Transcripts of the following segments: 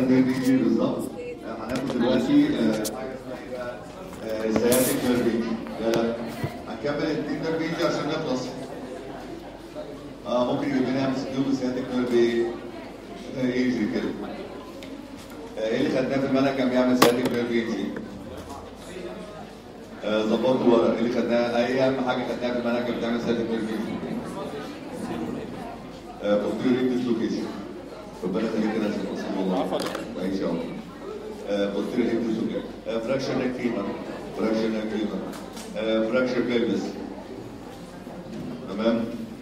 نيرفيجي بالظبط آه، هناخد دلوقتي آه، حاجه اسمها ايه بقى؟ آه، سياتيك نيرفيجي لا لا هنكمل الاثنين نيرفيجي عشان نخلص اه ممكن يجيب لنا مسكيو سياتيك نيرفي يجري كده آه، ايه اللي خدناه في المنهج كان بيعمل سياتيك نيرفيجي آه، ظبطوا ورق ايه اللي خدناه اي اهم حاجه خدناها في المنهج كان بتعمل سياتيك نيرفيجي posterior dislocation ربنا يخليك كده عشان تصيب والله ان شاء الله posterior hip dislocation fracture neck femur fracture neck femur fracture pelvis تمام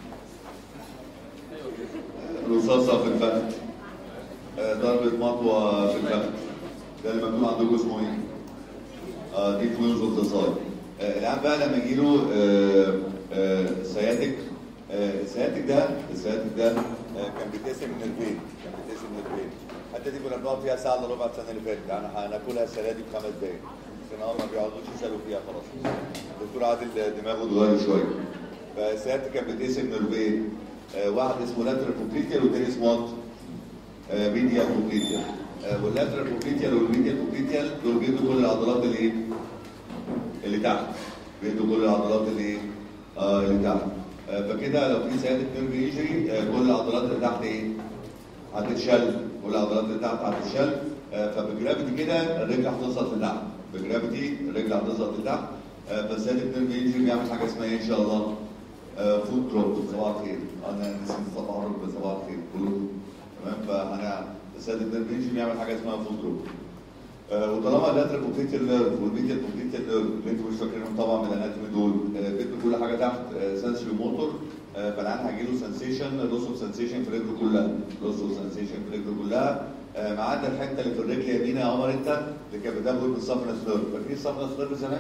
رصاصة في الفخذ آه، ضربة مطوة في الفخذ ده اللي مكتوب عندكم اسمه ايه؟ اه دي فلوز اوف ذا سايد الان بقى لما يجي له سياتيك السياتيك ده السياتيك ده آه، كان بيتقسم نيرفين كان بيتقسم نيرفين الحته دي كنا بنقعد فيها ساعه الا ربع السنه اللي فاتت يعني هناكلها السنه دي بخمس دقايق عشان هو ما بيقعدوش يسالوا فيها خلاص الدكتور عادل دماغه اتغير شويه فالسياتيك كان بيتقسم نيرفين آه، واحد اسمه لاترال بوبليتيال والتاني اسمه وات ميديال بوبليتيال واللاترال بوبليتيال والميديال بوبليتيال دول بيدوا كل العضلات اللي ايه؟ اللي تحت بيدوا كل العضلات اللي ايه؟ اه اللي تحت آه فكده لو في سيادة نيرف يجري آه كل العضلات اللي تحت ايه؟ هتتشل كل العضلات اللي تحت هتتشل آه فبجرافيتي كده الرجل هتسقط لتحت بجرافيتي الرجل هتسقط لتحت آه فسيادة نيرف يجري بيعمل حاجه اسمها ايه ان شاء الله؟ آه فود دروب صباح الخير انا نسيت صباح الخير صباح الخير كلكم تمام فانا سيادة نيرف يجري بيعمل حاجه اسمها فود دروب آه، وطالما اللاترال بوبليتال نيرف والميديال بوبليتال نيرف اللي انتوا مش فاكرينهم طبعا من الاناتومي دول آه، بيدوا كل حاجه تحت سنسوري موتور فالعيان هيجي له سنسيشن لوس اوف سنسيشن في رجله كلها لوس اوف سنسيشن في رجله كلها آه، ما عدا الحته اللي في الرجل يمين يا قمر انت اللي كانت بتاخد من السفنس نيرف فاكرين السفنس نيرف زمان؟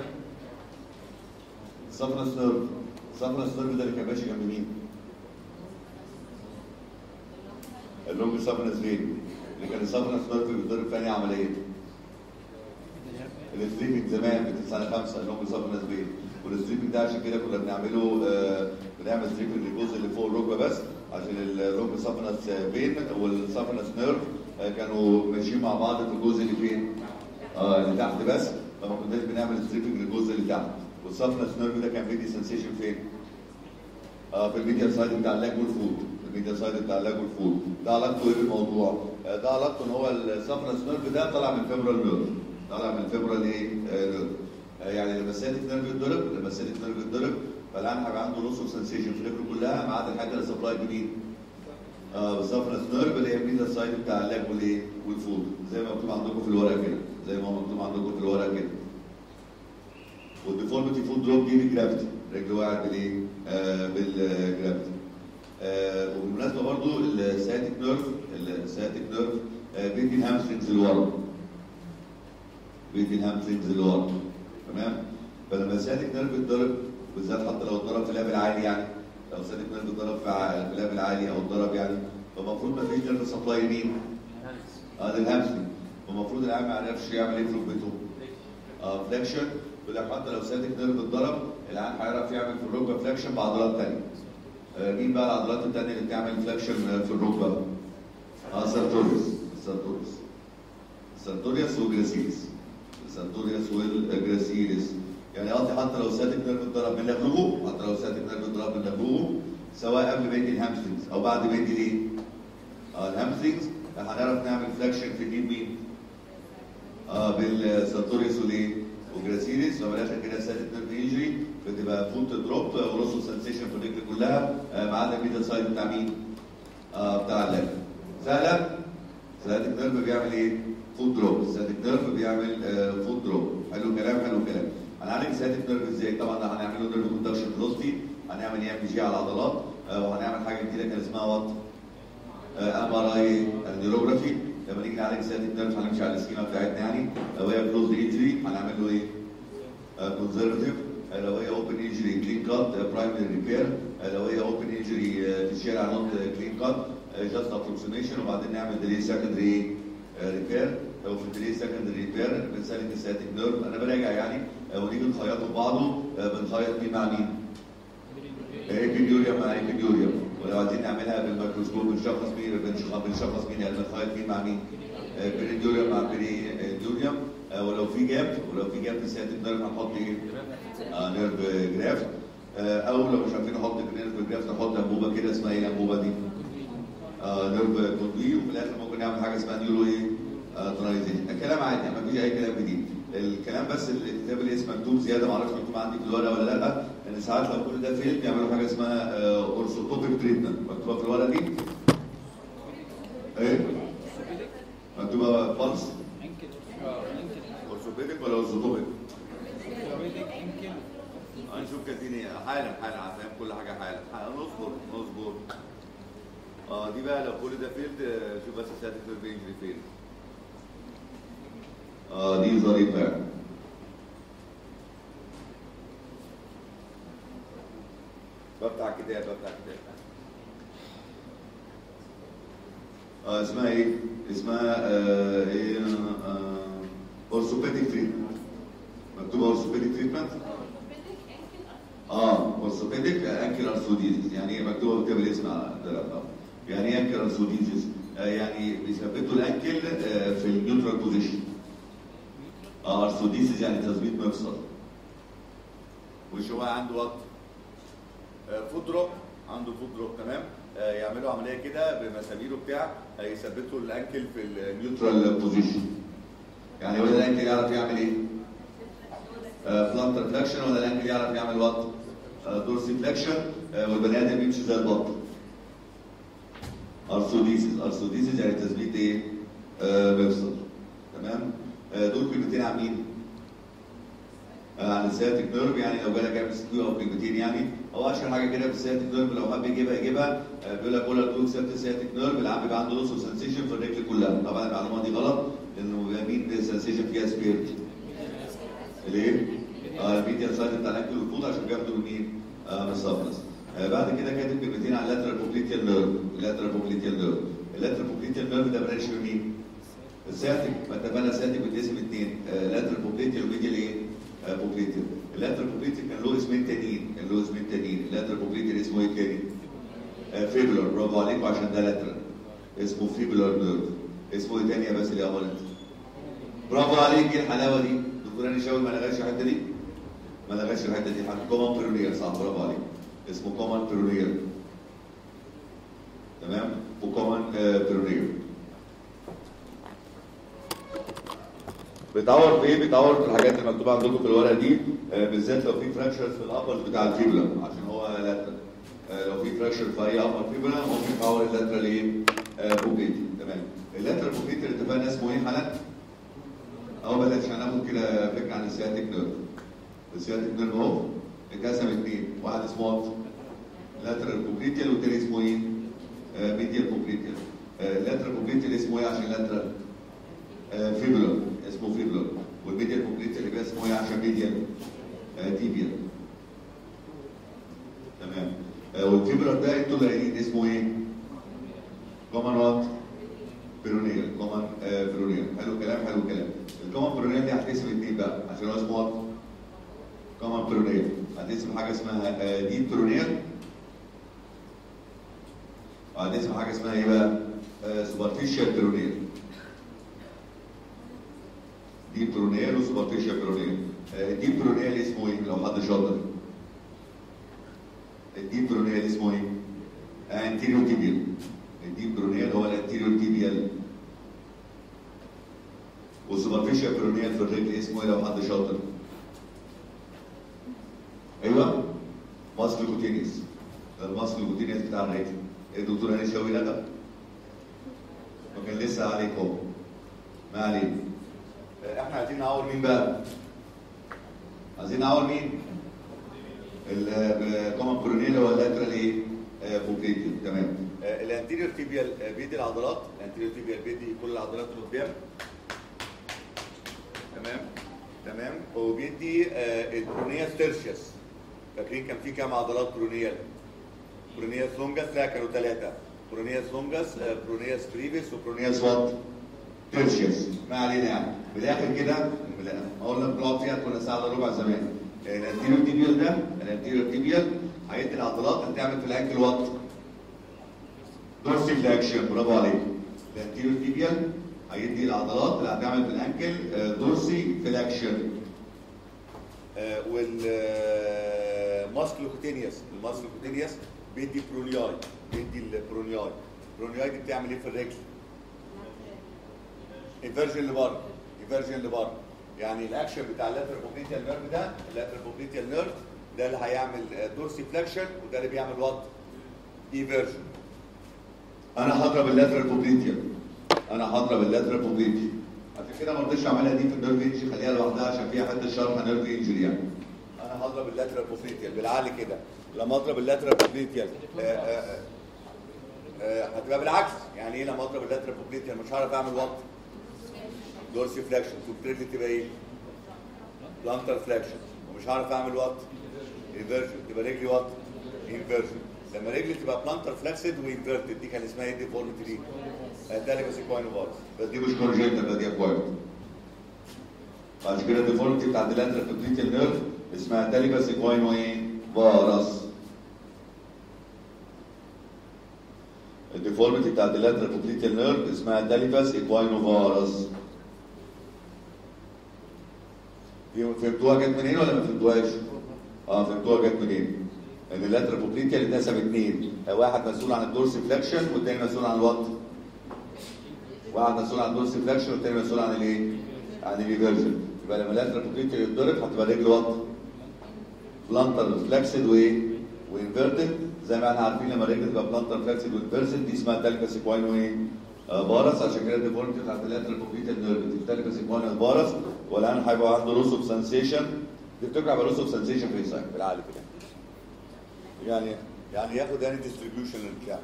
السفنس نيرف السفنس نيرف ده اللي كان ماشي جنب مين؟ اللونج سفنس فين؟ اللي كان السفنس نيرف بيتضرب في انهي عمليه؟ الستريبنج زمان في سنه خمسه اللي هم بيصابوا الناس بيه والستريبنج ده عشان كده كنا بنعمله آه بنعمل ستريبنج للجزء اللي فوق الركبه بس عشان اللونج سافنس بين والسافنس نيرف آه كانوا ماشيين مع بعض في الجزء اللي فين؟ اه اللي تحت بس فما كناش بنعمل ستريبنج للجزء اللي تحت والسافنس نيرف ده كان بيدي سنسيشن فين؟ آه في الميديا سايد بتاع اللاج والفوت الميديا سايد بتاع اللاج والفوت ده علاقته ايه بالموضوع؟ آه ده علاقته ان هو السافنس نيرف ده طالع من فيبرال نيرف طالع من الفيبرال ايه؟ آه نيرف. آه يعني لما السياتيك نيرف يتضرب لما السياتيك نيرف يتضرب فالعيان هيبقى عنده لوس اوف سنسيشن في رجله كلها ما عدا الحته اللي سبلاي جديد. آه بالسفنس نيرف اللي هي الميديا سايد بتاع اللاج والايه؟ والفوت زي ما مكتوب عندكم في الورقه كده زي ما مكتوب عندكم في الورقه كده. والديفورميتي فود دروب دي بالجرافيتي رجل وقعت بالايه؟ آه بالجرافيتي. آه وبالمناسبه برضو السياتيك نيرف السياتيك نيرف آه بيدي الهامسترنجز لورا بيدي الهامسترنجز لورا تمام فلما السياتيك نيرف يتضرب بالذات حتى لو اتضرب في اللاب العالي يعني لو السياتيك نيرف اتضرب في ع- في اللاب العالي او اتضرب يعني فالمفروض ما فيش نيرف سبلاي يمين اه ده الهامسترنج فالمفروض العيال ما يعرفش يعمل ايه في ركبته اه فليكشن يقول لك حتى لو السياتيك نيرف اتضرب العيال هيعرف يعمل في الركبه فليكشن بعضلات ثانيه آه، مين بقى العضلات الثانيه اللي بتعمل فليكشن في الركبه؟ اه سارتوريوس سارتوريوس سارتوريوس وجراسيليس سارتوريوس والجراسيليس يعني قصدي حتى لو ساتيك نيرف اتضرب من لغوه حتى لو ساتيك نيرف اتضرب من لغوه سواء قبل ما يدي الهامسترنجز او بعد ما يدي الايه؟ اه الهامسترنجز هنعرف نعمل فليكشن في ايد مين؟ اه بالسارتوريوس والايه؟ وجراسيليس فمن الاخر كده ساتيك نيرف يجري بتبقى فوت دروب ولوس سنسيشن في الرجل كلها آه ما عدا الميدل سايد بتاع مين؟ آه بتاع اللاب سهله؟ ساتيك نيرف بيعمل ايه؟ فود دروب ساتيك نيرف بيعمل آه فود دروب حلو الكلام حلو الكلام هنعالج ساتيك نيرف ازاي؟ طبعا ده هنعمل له نيرف كوندكشن فيلوسيتي هنعمل اي ام جي على العضلات آه وهنعمل حاجه جديده كان اسمها وات؟ ام ار اي نيوروجرافي لما نيجي نعالج ساتيك نيرف هنمشي على السكيما بتاعتنا يعني لو هي كلوز انجري هنعمل له ايه؟ كونزرفتيف لو هي اوبن انجري كلين كات برايمري ريبير لو هي اوبن انجري في الشارع نوت كلين كات جاست ابروكسيميشن وبعدين نعمل ديلي سكندري ريبير لو في الديلي سكندري ريبير بنسلك الساتيك نيرف انا براجع يعني ونيجي نخيطه ببعضه بنخيط مين مع مين؟ ايبيديوريوم مع ايبيديوريوم ولو عايزين نعملها بالميكروسكوب بنشخص مين بنشخص بنشخص مين يعني بنخيط مين مع مين؟ بريديوريوم مع بريديوريوم ولو في جاب ولو في جاب في سياتيك نيرف هنحط ايه؟ آه نيرف جراف آه او لو مش عارفين نحط نيرف جراف نحط انبوبه كده اسمها ايه الانبوبه دي؟ آه نيرف كوندوي وفي الاخر ممكن نعمل حاجه اسمها نيورو ايه؟ آه ترايزيشن الكلام عادي ما فيش اي كلام جديد الكلام بس الكتاب الاسم مكتوب زياده معرفش مكتوب عندي في الورقه ولا لا ان ساعات لو كل ده فيلم يعملوا حاجه اسمها اورثوتوبيك تريتمنت مكتوبه في الورقه دي ايه مكتوبه فالس اورثوبيديك ولا اورثوتوبيك هنشوف كاتبين ايه حالا حالا هفهم كل حاجه حالا حالا نصبر نصبر اه دي بقى لو كل ده فيلد شوف بس ساعتك في انجري فين اه دي ظريفه بفتح كتاب بفتح كتاب آه اسمها ايه؟ اسمها آه ايه اورثوبيديك تريتمنت مكتوبه اورثوبيديك تريتمنت اه اورثوبيديك انكل ارثوديزيس يعني ايه مكتوبه بكتاب الاسم ده يعني ايه انكل ارثوديزيس؟ آه يعني بيثبتوا الانكل آه في النيوترال بوزيشن اه ارثوديزيس يعني تثبيت مفصل والشوية عنده وقت آه فود دروب عنده فود دروب تمام آه يعملوا عمليه كده بمساميره بتاع آه يثبتوا الانكل في النيوترال بوزيشن يعني ولا الانكل يعرف يعمل ايه؟ فلانتر فلكشن ولا الانكل يعرف يعمل وات؟ دورسي فلكشن والبني ادم يمشي زي البط ارثوديسيس ارثوديسيس يعني تثبيت ايه؟ مفصل تمام؟ دول كلمتين عن مين؟ عن السياتيك نيرف يعني لو جالك ام اس كيو او كلمتين يعني هو اشهر حاجه كده في السياتيك نيرف لو حب يجيبها يجيبها بيقول لك اولى تقول سيرت سياتيك نيرف العام بيبقى عنده لوس سنسيشن في الرجل كلها طبعا المعلومه دي غلط لانه بيبقى مين سنسيشن فيها سبيرت ليه؟ اه الميديا سايد بتاع الاكل والفود عشان بياخدوا مين؟ آه من السفلس آه بعد كده كاتب كلمتين عن اللاترال بوبليتيال نيرف اللاترال بوبليتيال نيرف اللاترال بوبليتيال نيرف ده برانش مين؟ السياتيك ما اتفقنا السياتيك بيتقسم اثنين لاترال بوبليتيال وميديال ايه؟ بوبليتيال اللاترال بوبليتيال كان له اسمين تانيين كان له اسمين تانيين اللاترال بوبليتيال اسمه ايه تاني؟ فيبولار برافو عليكم عشان ده لاترال اسمه فيبولار نيرف اسمه ايه تاني يا باسل يا ولد؟ برافو عليك ايه الحلاوه دي؟ دكتور هاني شاوي ما لغاش الحته دي؟ ما لغاش الحته دي حاجه كومن بيرونير صح برافو عليك اسمه كومن بيرونير تمام؟ وكومن بيرونير بيتعور في ايه؟ بيتعور في الحاجات اللي مكتوبه عندكم في الورقه دي آه بالذات لو في فراكشرز في الابرز بتاع الفيبولا عشان هو لاترال آه لو في فراكشر في اي ابر فيبولا ممكن يتعور اللاترال ايه؟ آه بوبيتي تمام اللاترال بوبيتي اللي اتفقنا اسمه ايه حالا؟ اهو بلاش هناخد كده فكره عن السياتيك نيرف السياتيك نيرف اهو اتقسم اثنين واحد اسمه لاترال بوبيتيال والتاني اسمه ايه؟ ميديال بوبيتيال اللاترال بوبيتيال اسمه ايه عشان لاترال؟ فيبولار اسمه فيبولار والميديال بوبليت اللي بقى اسمه ايه عشان ميديال تيبيال تمام آه والفيبولار ده انتوا اللي قايلين اسمه ايه؟ كومن وات؟ بيرونيال كومن بيرونيال حلو الكلام حلو الكلام الكومن بيرونيال دي هتقسم اثنين بقى عشان هو اسمه وات؟ كومن بيرونيال هتقسم حاجه اسمها ديب بيرونيال وهتقسم حاجه اسمها ايه بقى؟ سوبرفيشال بيرونيال ديب برونيال وسوبرفيشال برونيال الديب برونيال اسمه ايه لو حد شاطر الديب برونيال اسمه ايه انتيريور تيبيال الديب برونيال هو الانتيريور تيبيال والسوبرفيشال برونيال في الرجل اسمه ايه لو حد شاطر ايوه ماسل كوتينيس ده الماسل كوتينيس بتاع الرجل الدكتور هاني شاوي لقى وكان لسه عليك اهو ما علينا احنا عايزين نعور مين بقى؟ عايزين نعور مين؟ الكومن برونيل هو اللاترال ايه؟ بوبليتيال تمام الانتيريور تيبيال بيدي العضلات الانتيريور تيبيال بيدي كل العضلات اللي قدام تمام تمام وبيدي البرونياس تيرشيس فاكرين كان في كام عضلات برونيال؟ برونياس لونجاس لا كانوا ثلاثه برونياس لونجاس برونياس بريفيس وبرونياس وات؟ تيرشيس ما علينا يعني في الاخر كده اقول لك بنقعد فيها كنا ساعه الا ربع زمان الانتيريور تيبيال ده الانتيريور تيبيال هيدي العضلات هتعمل في الانكل وات دورسي فلاكشن برافو عليك الانتيريور تيبيال هيدي العضلات اللي هتعمل في الانكل دورسي فلاكشن والماسكلوكوتينيوس الماسكلوكوتينيوس بيدي برونياي بيدي البرونياي البرونياي دي بتعمل ايه في الرجل؟ انفرجن لبره انفرجن لبره يعني الاكشن بتاع اللاترال بوبليتيال نيرف ده اللاترال بوبليتيال نيرف ده اللي هيعمل دورسي فلاكشن وده اللي بيعمل وات ايفرجن انا هضرب اللاترال بوبليتيال انا هضرب اللاترال بوبليتيال عشان كده ما رضيتش اعملها دي في النيرف انجري خليها لوحدها عشان فيها حته شرح نيرف انجري يعني انا هضرب اللاترال بوبليتيال بالعقل كده لما اضرب اللاترال بوبليتيال آه، آه، آه، هتبقى بالعكس يعني ايه لما اضرب اللاترال بوبليتيال مش هعرف اعمل وات دورسي فلاكشن تبتدي تبقى ايه؟ بلانتر فلاكشن ومش هعرف اعمل وات انفيرجن تبقى رجلي وات انفيرجن لما رجلي تبقى بلانتر فلاكسد وانفيرتد دي كان اسمها ايه ديفورميتي دي؟ داليبس اكواينو فارس بس دي مش كونجنتال دي اكواينو عشان كده الديفورميتي بتاعت اللاترال بوبليتيال نيرف اسمها داليبس اكواينو ايه؟ فارس الديفورميتي بتاعت اللاترال بوبليتيال نيرف اسمها داليبس اكواينو فارس فهمتوها جت منين ولا ما فهمتوهاش؟ اه فهمتوها جت منين؟ ان اللاترال بوبليتيال اتقسم اثنين واحد مسؤول عن الدورسي فليكشن والتاني مسؤول عن الوات واحد مسؤول عن الدورسي فليكشن والتاني مسؤول عن الايه؟ عن الايفرجن يبقى لما اللاترال بوبليتيال يتضرب هتبقى رجل وات بلانتر فليكسد وايه؟ وانفيرتد زي ما احنا عارفين لما الرجل تبقى بلانتر فليكسد وانفيرتد دي اسمها تالكس اكواينو ايه؟ آه، بارس عشان كده الديفورميتي بتاعت اللاترال بوبليتيال نيرف تالكس اكواينو بارس والان هيبقى عنده لوس اوف سنسيشن تفتكر هيبقى لوس اوف سنسيشن في السايك في العقل كده يعني يعني ياخد يعني ديستريبيوشن للبتاع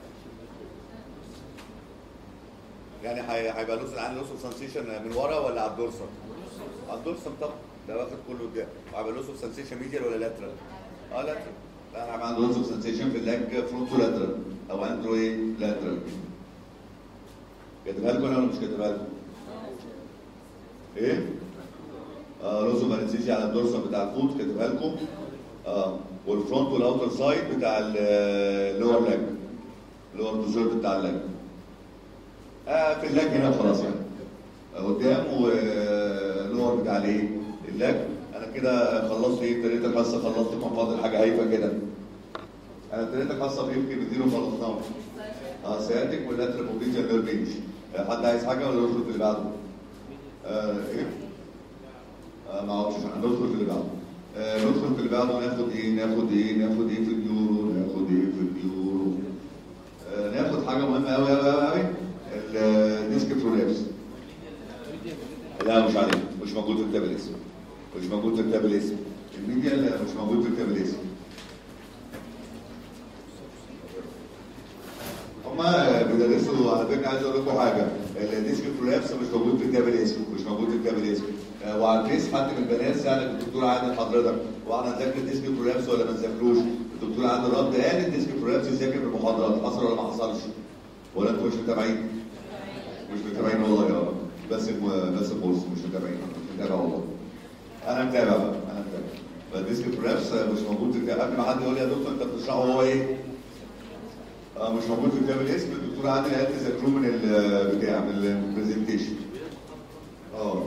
يعني هي- هيبقى لوس العين لوس اوف سنسيشن من ورا ولا على الدورسال؟ على الدورسال طبعا ده واخد كله قدام وهيبقى لوس اوف سنسيشن ميديال ولا لاترال؟ اه لاترال لا انا هيبقى عنده لوس اوف سنسيشن في اللاج فرونتو لاترال او اندرو ايه؟ لاترال كاتبها لكم انا ولا مش كاتبها لكم؟ ايه؟ اه لوس اوف انستيزيا على الدورسال بتاع الفوت كاتبها لكم اه والفرونت والاوتر سايد بتاع اللور لاج اللور دوزور بتاع اللاج آه في اللاج هنا خلاص يعني آه، قدام واللور بتاع الايه؟ اللاج انا كده خلصت ايه ابتديت الحصه خلصت كان فاضل حاجه هايفه كده انا ابتديت الحصه في يمكن نديله خلصناه اه سيادتك واللاترال بوبليتيال نيرف رينج حد عايز حاجه ولا ندخل في اللي بعده؟ آه ايه؟ آه ما اعرفش هندخل في اللي بعده آه ندخل في اللي بعده ناخد ايه ناخد ايه ناخد ايه في اليورو ناخد ايه في اليورو آه ناخد حاجه مهمه قوي قوي قوي قوي الديسك برولابس لا مش عليه مش موجود في كتاب الاسم مش موجود في كتاب الاسم الميديا لا مش موجود في كتاب الاسم هما بيدرسوا على فكره عايز اقول لكم حاجه الديسك برولابس مش موجود في كتاب الاسم مش موجود في كتاب الاسم آه، وعلى الفيس حد من البنات سالك الدكتور عادل حضرتك واحنا نذاكر الديسك برولابس ولا ما نذاكروش الدكتور عادل رد قال الديسك برولابس يذاكر في المحاضرات حصل ولا ما حصلش ولا انتوا مش متابعين مش متابعين والله يا رب بس الم- بس الكورس مش متابعين مش متابع والله انا متابع بقى انا متابع فالديسك برولابس مش موجود في الكتاب قبل ما حد يقول لي يا دكتور انت بتشرحه هو ايه اه مش موجود في كتاب الاسم الدكتور عادل قال تذاكروه من البتاع من البرزنتيشن اه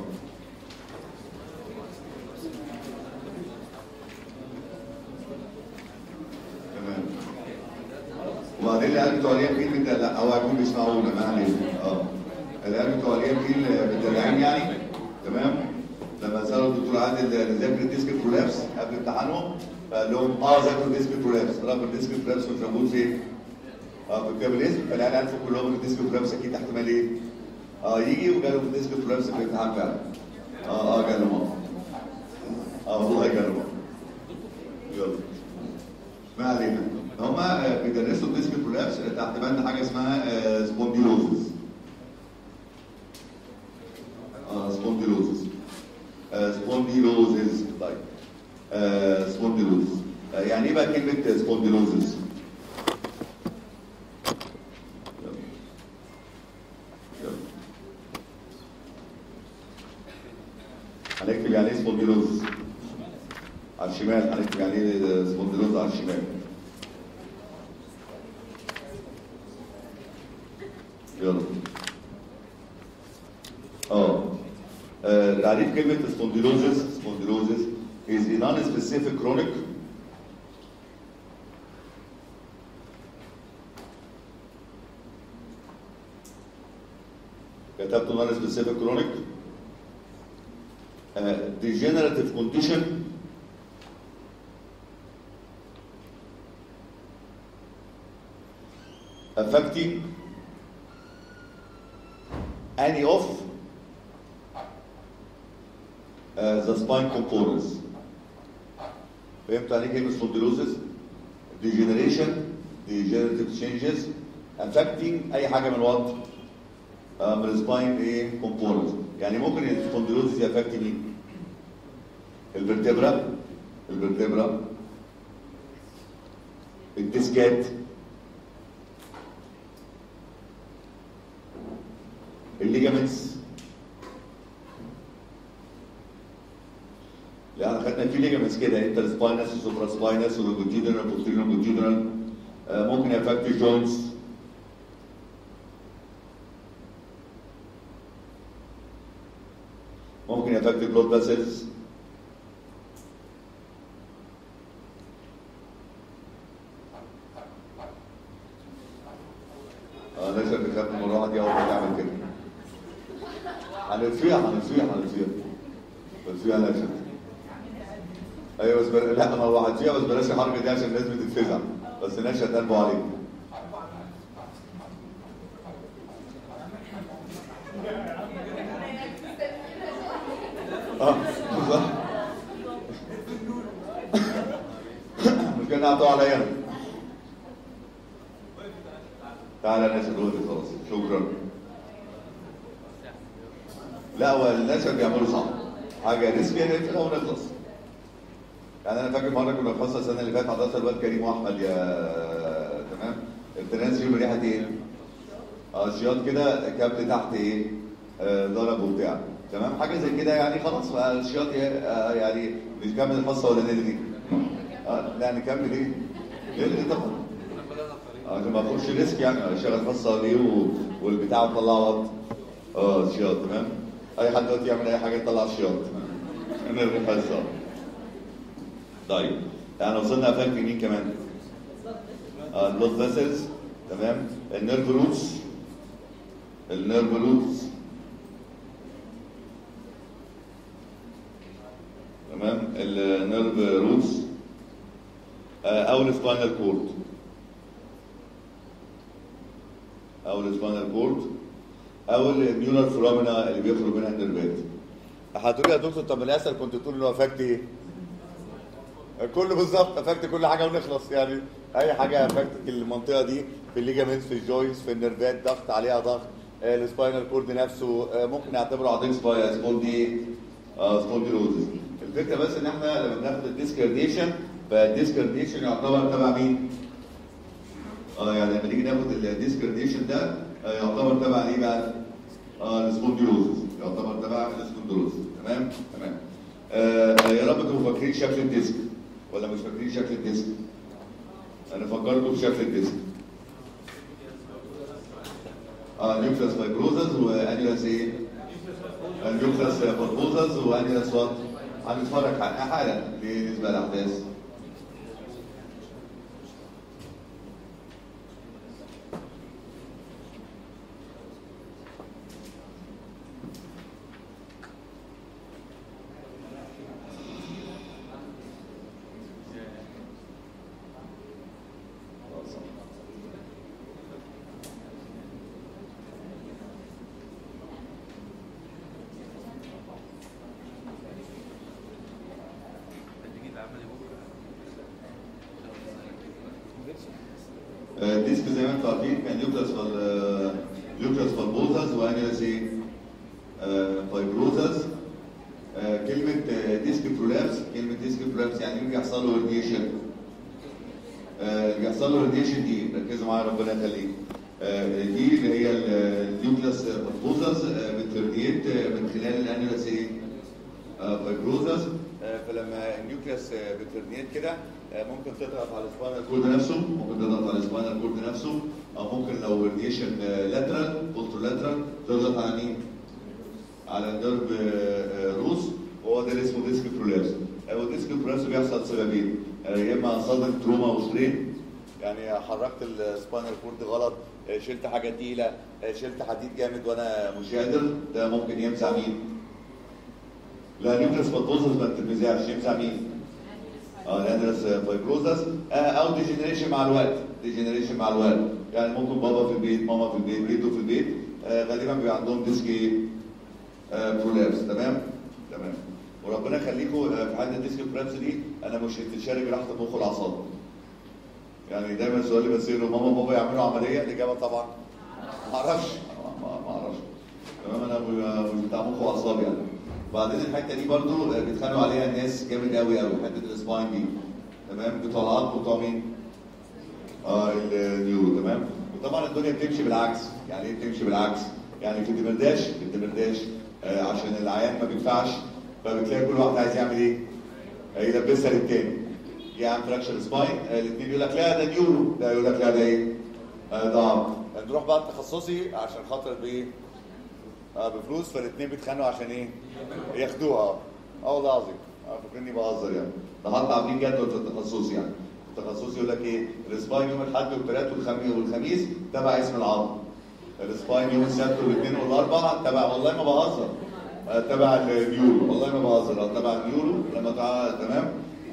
تمام وبعدين العيال بتوع اليمين بتاع لا هو هيكون بيسمعونا ما علينا اه العيال بتوع اليمين متدلعين يعني تمام لما سالوا الدكتور عادل نذاكر الديسك برولابس قبل امتحانهم فقال لهم اه ذاكروا الديسك برولابس رغم الديسك برولابس مش موجود فين؟ اه في كتاب الاسم فالعيال عرفوا كلهم ان الديسك برولابس اكيد احتمال ايه؟ اه يجي وجالهم الديسك برولابس في الامتحان فعلا اه اه جالهم اه اه والله جالهم يلا ما علينا هم بيدرسوا الديسك برولابس تحت بند حاجه اسمها سبونديلوزس اه سبونديلوزس سبونديلوزس طيب سبونديلوزس يعني ايه بقى كلمه سبونديلوزس؟ هنكتب يعني ايه سبونديلوزس على الشمال هنكتب يعني ايه سبونديلوزس على الشمال يلا تعريف كلمة spondylosis spondylosis is a non-specific chronic كتبت non-specific chronic uh, degenerative condition affecting any of uh, the spine components. فهمت يعني كلمة spondylosis؟ degeneration, degenerative changes affecting أي حاجة من what؟ آه، من السباين ايه components. يعني ممكن السبونديلوزيس يأفكت مين؟ الفرتبرا الفرتبرا الديسكات الليجامنتس يعني خدنا في ليجامنتس كده انتر سباينس وسوبرا سباينس ولونجيتودينال بوستيريور لونجيتودينال ممكن يافكت الجوينتس ممكن يافكت البلود فاسلز اه نشر بخاف من المروحه دي اول ما تعمل كده هنطفيها هنطفيها هنطفيها هنطفيها نشر ايوه بس بل... لا ما هو هتطفيها بس بلاش الحركه دي عشان الناس بتتفزع بس نشر قلبه عليك اه صح مش كان هتقع عليا أنا. تعالى نشر دلوقتي خلاص شكرا لا هو النشر بيعملوا صح حاجه ريسك يعني في الاول نخلص يعني انا فاكر مره كنا بنخلص السنه اللي فاتت حضرتك الواد كريم واحمد يا تمام التناس فيهم ريحه ايه؟ اه شياط كده كابل تحت ايه؟ آه ضرب وبتاع تمام حاجه زي كده يعني خلاص بقى الشياط ي- آه يعني نكمل الحصه ولا نلغي؟ اه لا نكمل ايه؟ نلغي طبعا عشان ما اخش ريسك يعني اشتغل حصه ليه و... والبتاع تطلع وقت اه شياط تمام اي حد دلوقتي يعمل اي حاجه يطلع شياط نلغي الحصه طيب يعني وصلنا افكت مين كمان؟ اه البلود فيسلز تمام النيرف روتس النيرف روتس تمام النيرف روتس آه، او السباينال كورد او السباينال كورد او النيورال فينومينا اللي بيخرج منها النيرفات هتقولي يا دكتور طب الاسهل كنت تقول انه افكت ايه؟ كله بالظبط افكت كل حاجه ونخلص يعني اي حاجه افكت المنطقه دي في الليجامنتس في الجوينتس في النيرفات ضغط عليها ضغط آه، السباينال كورد نفسه آه، ممكن نعتبره عضيق سباي سبوندي آه، سبونديلوزس الفكره بس ان احنا لما بناخد الديسكارديشن فالديسكارديشن يعتبر تبع مين؟ اه يعني لما نيجي ناخد الديسكارديشن ده آه، يعتبر تبع ايه بقى؟ اه السبونديلوزس يعتبر تبع السبونديلوزس تمام؟ تمام آه آه، يا رب تبقوا فاكرين شكل الديسك ولا مش فاكرين شكل الديسك؟ انا فكرته بشكل الديسك اه نيوكلاس فايبروزز وانيولاس ايه؟ نيوكلاس فايبروزز وانيولاس وات؟ هنتفرج على حالا بالنسبه للاحداث آه، الديسك زي ما انتم عارفين كان نيوكلاس فال نيوكلاس فالبوزز وانيلاس ايه؟ آه، فايبروزز آه، كلمة آه، ديسك برولابس كلمة ديسك برولابس يعني مين بيحصل له راديشن؟ اللي بيحصل له راديشن دي ركزوا معايا ربنا يخليك آه، دي اللي هي ال- النيوكلاس فالبوزز بتراديت من خلال الانيلاس ايه؟ فايبروزس فلما النيوكليس بترنيت كده آه، ممكن تضغط على السباينال كورد نفسه ممكن تضغط على السباينال كورد نفسه او ممكن لو راديشن لاترال بوستر لاترال تضغط على مين؟ على نيرف آه، آه، روس وهو ده اللي اسمه ديسك برولابس والديسك برولابس بيحصل سببين آه، يا اما صدر تروما وسترين يعني حركت السباينال كورد غلط آه، شلت حاجه تقيله آه، شلت حديد جامد وانا مش قادر ده ممكن يمسح مين؟ لا نيوكليس باتوزس ما بتتمزعش يمسح مين؟ اه الادرس فايبروزس او ديجنريشن مع الوقت ديجنريشن مع الوقت يعني ممكن بابا في البيت ماما في البيت جده في البيت آه غالبا بيبقى عندهم ديسك ايه؟ آه برولابس تمام؟ تمام وربنا يخليكم آه في حاله الديسك برولابس دي انا مش هتتشارك راحه المخ والاعصاب يعني دايما السؤال اللي بصيره ماما وبابا يعملوا عمليه الاجابه طبعا ما اعرفش ما ما اعرفش تمام انا م- مش بتاع مخ واعصاب يعني وبعدين الحته دي برضو آه، بيتخانقوا عليها الناس جامد قوي قوي حته السباين دي تمام بتوع العظم وبتوع مين؟ اه النيورو تمام وطبعا الدنيا بتمشي بالعكس يعني ايه بتمشي بالعكس؟ يعني في الدمرداش في الدمرداش آه عشان العيان ما بيدفعش فبتلاقي كل واحد عايز يعمل ايه؟ آه، يلبسها للتاني جه عن فراكشر سباين الاثنين يقول لك لا ده نيورو ده يقول لك لا ده ايه؟ آه ده عظم نروح بقى التخصصي عشان خاطر بايه؟ اه بفلوس فالاثنين بيتخانقوا عشان ايه؟ ياخدوها اه والله العظيم اه فاكرني بهزر يعني ده حتى عاملين جدول في التخصص يعني التخصص يقول لك ايه؟ الاسباين يوم الاحد والثلاث والخميس والخميس تبع اسم العظم الاسباين يوم السبت والاثنين والاربع تبع والله ما بهزر آه، تبع النيورو والله ما بهزر آه، تبع النيورو لما تع... تمام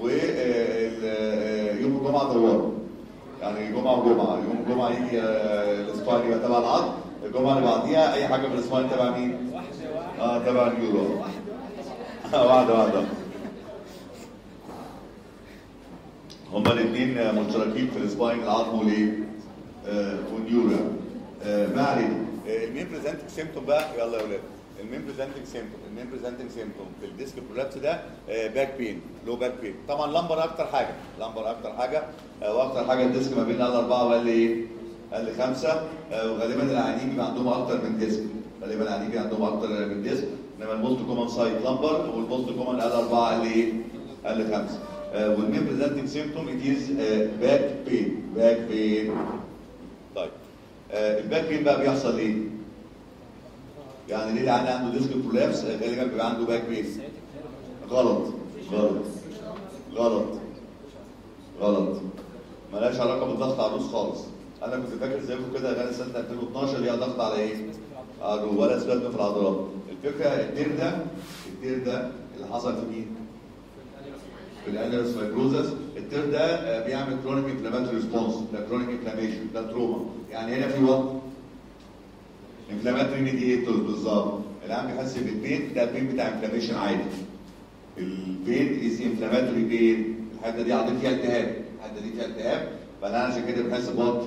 ويوم الجمعه دوار يعني جمعه وجمعه يوم الجمعه يجي آه، الاسباين يبقى تبع العظم الجمعه اللي بعديها اي حاجه من الاسباين تبع مين؟ اه تبع النيورو آه، واحده واحده هما الاثنين مشتركين في السباين العظم والايه؟ آه، والنيورو يعني. آه، ما علينا آه، المين بريزنتنج سيمتوم بقى يلا يا ولاد المين بريزنتنج سيمتوم المين بريزنتنج سيمتوم في الديسك برولابس ده باك بين لو باك بين طبعا لمبر اكتر حاجه لمبر اكتر حاجه آه، واكتر حاجه الديسك ما بين الاربعه وقال لي ايه؟ قال لي خمسه آه، وغالبا العيانين بيبقى عندهم اكتر من ديسك غالبا العيانين بيبقى عندهم اكتر من ديسك انما الموست كومن سايت لمبر والموست كومن قال اربعه قال لي ايه؟ قال لي خمسه آه، والمين بريزنتنج سيمتوم ات از باك بين باك بين طيب آه، الباك بين بقى بيحصل ايه؟ يعني ليه العيان عنده ديسك برولابس آه، غالبا بيبقى عنده باك بين غلط غلط غلط غلط ملهاش علاقه بالضغط على الروس خالص انا كنت فاكر زيكم كده غالبا سنه 2012 ليها ضغط على ايه؟ على الروس ولا سبازم في العضلات الفكره الدير ده الدير ده اللي حصل في مين؟ في الانيرس فايبروزس التير ده آه، بيعمل كرونيك انفلاماتوري ريسبونس ده كرونيك انفلاميشن ده تروما يعني هنا في وقت انفلاماتوري ميديتور بالظبط العام بيحس بالبين ده البين بتاع انفلاميشن عادي البين از انفلاماتوري بين الحته دي عضلتي فيها التهاب الحته دي فيها التهاب فانا عشان كده بحس بوت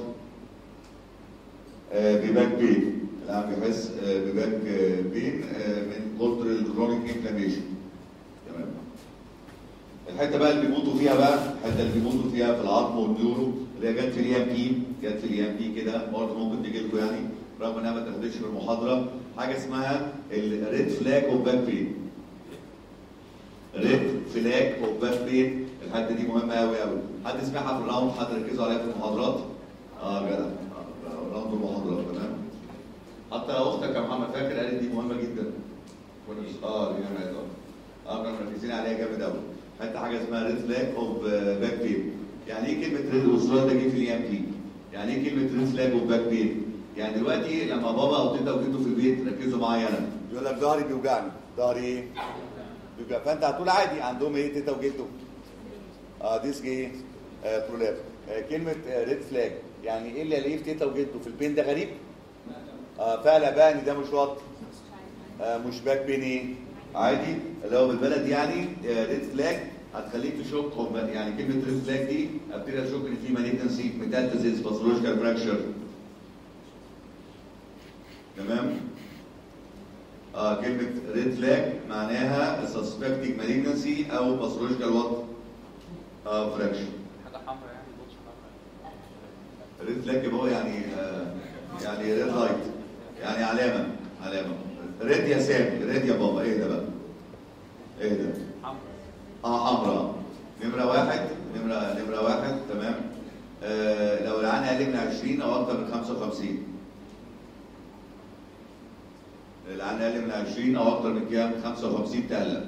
آه، بباك بين العام بيحس آه، بباك آه، بين آه، من كتر الكرونيك انفلاميشن تمام الحته بقى اللي بيموتوا فيها بقى الحته اللي بيموتوا فيها في العظم والنيورو اللي هي جت في الاي ام بي جت في الاي ام بي كده برضه ممكن تجي لكم يعني رغم انها ما تاخدش في المحاضره حاجه اسمها الريد فلاج اوف باك بين ريد فلاج اوف باك بين الحته دي مهمه قوي قوي حد سمعها في الراوند حد ركزوا عليها في المحاضرات اه جدع آه، راوند المحاضرات تمام حتى اختك يا محمد فاكر قالت دي مهمه جدا اه دي جامعه اه اه كانوا مركزين عليها جامد قوي حتى حاجه اسمها ريد فلاج اوف باك بين يعني ايه كلمه ريد والسؤال ده جه في الاي ام بي يعني ايه كلمه ريد فلاج اوف باك بين يعني دلوقتي لما بابا او تيتا وجده في البيت ركزوا معايا انا يقول لك ظهري بيوجعني ظهري ايه بيوجع فانت هتقول عادي عندهم ايه تيتا وجده اه ديسك ايه آه برولاب آه كلمه آه ريد فلاج يعني ايه اللي الاقيه في تيتا وجده في البين ده غريب آه فعلا بقى ان ده مش وط آه مش باك بين ايه عادي اللي هو بالبلد يعني ريد فلاج هتخليك تشك هم يعني كلمه ريد فلاج دي ابتدي اشك ان في مالجنسي ميتالتازيس باثولوجيكال فراكشر تمام اه كلمه ريد فلاج معناها سسبكتنج مالجنسي او باثولوجيكال وات اه فراكشر حاجه حمراء يعني بوتش حمراء ريد فلاج يبقى هو يعني آه يعني ريد لايت يعني علامه علامه ريد يا سامي ريد يا بابا ايه ده بقى ايه ده حمراء اه حمراء نمرة واحد نمرة نمرة واحد تمام آه لو العين اقل من 20 او اكتر من 55 العين اقل من 20 او اكتر من كام 55 تقلق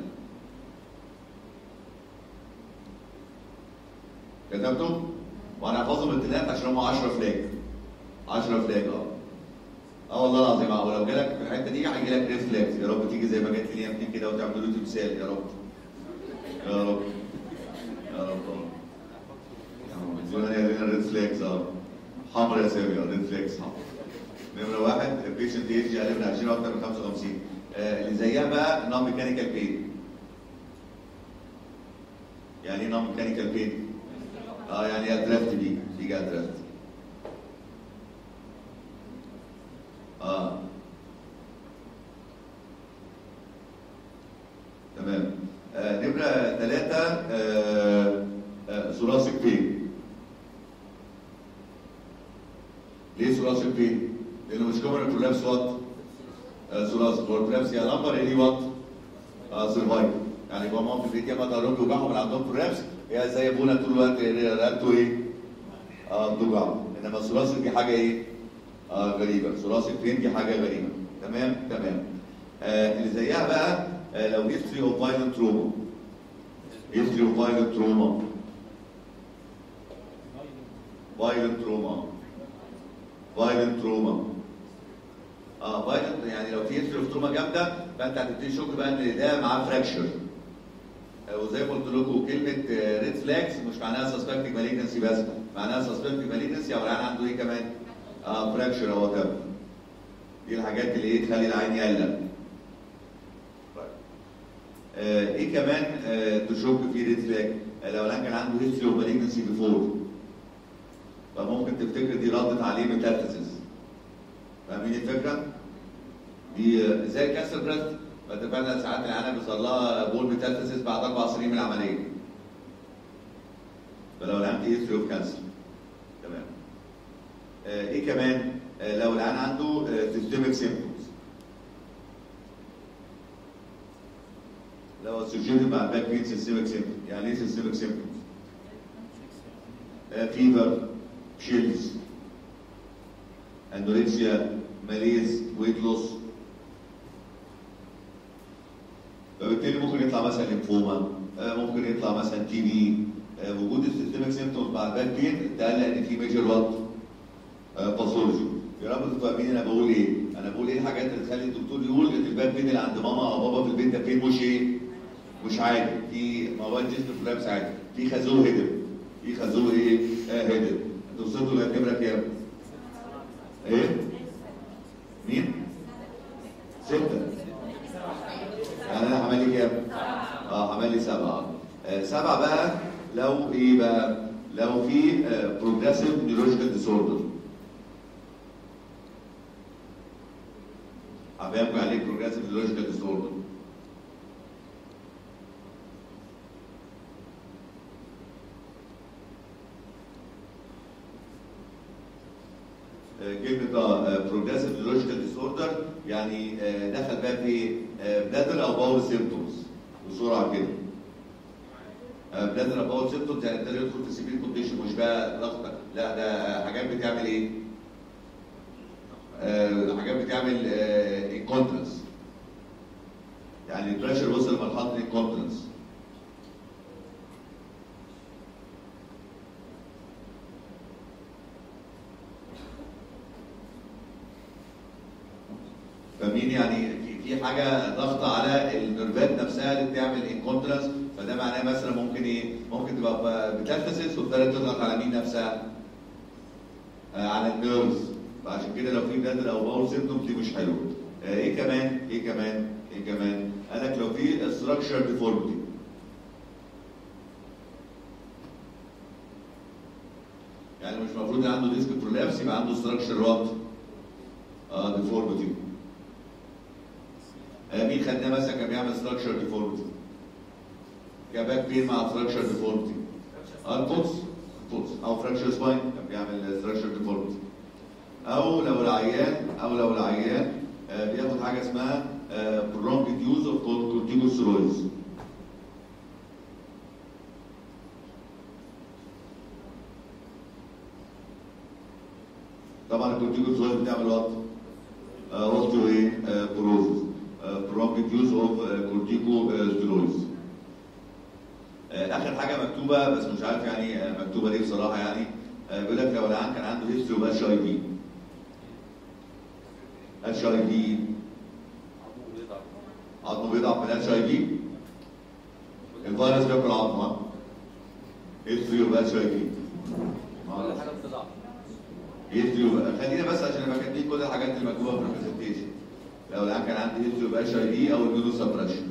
كتبتم وانا حافظهم بالتلات عشان هم 10 فلاج 10 فلاج اه اه والله العظيم اه ولو جالك في الحته دي هيجي لك ريفلكس يا رب تيجي زي ما جت لي يمكن كده وتعملوا له تمثال يا رب يا رب يا رب اه دول هنا ريد فلاكس اه حمرا يا سامي ريد فلاكس حمرا نمرة واحد البيشنت ايج اقل من 20 واكتر من 55 آه اللي زيها بقى نون ميكانيكال بين يعني ايه نون ميكانيكال بين؟ اه يعني ادرافت دي دي ادرافت اه تمام آه نمرة ثلاثة آه آه ثلاثي بين ليه ثلاثي بين؟ لأنه مش كومن برولابس وات آه ثلاثي هو برولابس يا نمبر اللي وات اه سرفايف يعني يبقى ماما في البيت يا ما ضروري بيوجعهم اللي عندهم برولابس يا زي ابونا طول الوقت رقبته ايه؟ اه بتوجعه انما الثلاثي دي حاجة ايه؟ اه غريبة ثلاثي الفين دي حاجة غريبة تمام تمام آه اللي زيها بقى آه لو history of violent trauma history of violent trauma violent trauma violent trauma اه violent يعني لو في history of trauma جامدة فانت هتبتدي تشك بقى ان ده معاه فراكشر وزي ما قلت لكم كلمة ريد فلاكس مش معناها سسبكتنج مالجنسي بس معناها سسبكتنج مالجنسي او العيان عنده ايه كمان؟ اه فراكشر او وات دي الحاجات اللي ايه تخلي العين يقلق آه ايه كمان آه تشك في ريد فلاج آه لو العيان كان عنده هيستري اوف مالجنسي بيفور فممكن تفتكر دي ردت عليه ميتاستاسيس فاهمين الفكره؟ دي آه زي الكانسر بريست فاتفقنا ساعات العيانه بيوصل لها بول ميتاستاسيس بعد اربع سنين من العمليه فلو العيان في هيستري اوف كانسر تمام آه ايه كمان آه لو العيان عنده سيستميك سيمبتومز لو اسوشيتد مع الباك بين سيستميك سيمبتوم يعني ايه سيستميك سيمبتومز؟ فيفر شيلز اندوركسيا ماليز ويت لوس فبالتالي ممكن يطلع مثلا ليمفوما آه ممكن يطلع مثلا تي بي آه وجود السيستميك سيمبتومز مع الباك بين تقلق ان في ميجر وات باثولوجي يا رب انتوا فاهمين انا بقول ايه؟ انا بقول ايه الحاجات اللي تخلي الدكتور يقول ان الباب بين اللي عند ماما او بابا في البيت ده فين مش ايه؟ مش عادي في مواد جسم فلابس عادي في خازوق هدم في خازوق ايه؟ آه هدم انتوا وصلتوا لغايه نمره كام؟ ايه؟ مين؟ ستة يعني انا عمل لي كام؟ اه عمل لي سبعة آه سبعة بقى لو ايه بقى؟ لو في بروجريسيف نيورولوجيكال ديسوردر هفهمكم يعني ايه بروجريسيف نيورولوجيكال ديسوردر كلمة بروجريسيف نيورولوجيكال ديسوردر يعني آه دخل بقى في بلادر او باور سيمتومز بسرعة كده بلادر او باور سيمتومز يعني ابتدى يدخل في سيفير كونديشن مش بقى ضغط لا ده حاجات بتعمل ايه؟ آه حاجات بتعمل انكونترنس يعني البريشر وصل لمرحله الانكونترنس فاهمين يعني في في حاجه ضغط على النرفات نفسها اللي بتعمل انكونترنس فده معناه مثلا ممكن ايه؟ ممكن تبقى بتلتسس وابتدت تضغط على مين نفسها؟ آه على النيرفز فعشان كده لو في بلادر او باور سيمتومز دي مش حلوه. آه ايه كمان؟ ايه كمان؟ ايه كمان؟ قالك لو في ستراكشر ديفورميتي. يعني مش المفروض عنده ديسك برولابس يبقى عنده ستراكشر وات؟ اه ديفورميتي. آه مين خدناه مثلا كان بيعمل ستراكشر ديفورميتي؟ كباك بين مع ستراكشر ديفورميتي. اه البوكس البوكس او فراكشر سباين كان بيعمل ستراكشر ديفورميتي. او لو العيان او لو العيان آه بياخد حاجه اسمها prolonged use of corticosteroids طبعا الكورتيكوستيرويد بتعمل وات اوستيو ايه بروزس prolonged use of corticosteroids اخر حاجه مكتوبه بس مش عارف يعني آه، مكتوبه ليه بصراحه يعني آه، بيقول لك لو العيان كان عنده هيستوري اوف اتش اي في اتش اي في عضو بيضعف عظمه بيضعف من اتش اي في الفيروس بياكل عظمه هيستوري اوف اتش اي في كل حاجه بتضعف هيستوري خلينا بس عشان نبقى كاتبين كل الحاجات اللي مكتوبه في البرزنتيشن لو العيان كان عنده هيستوري اوف اتش اي في او الميونو سبريشن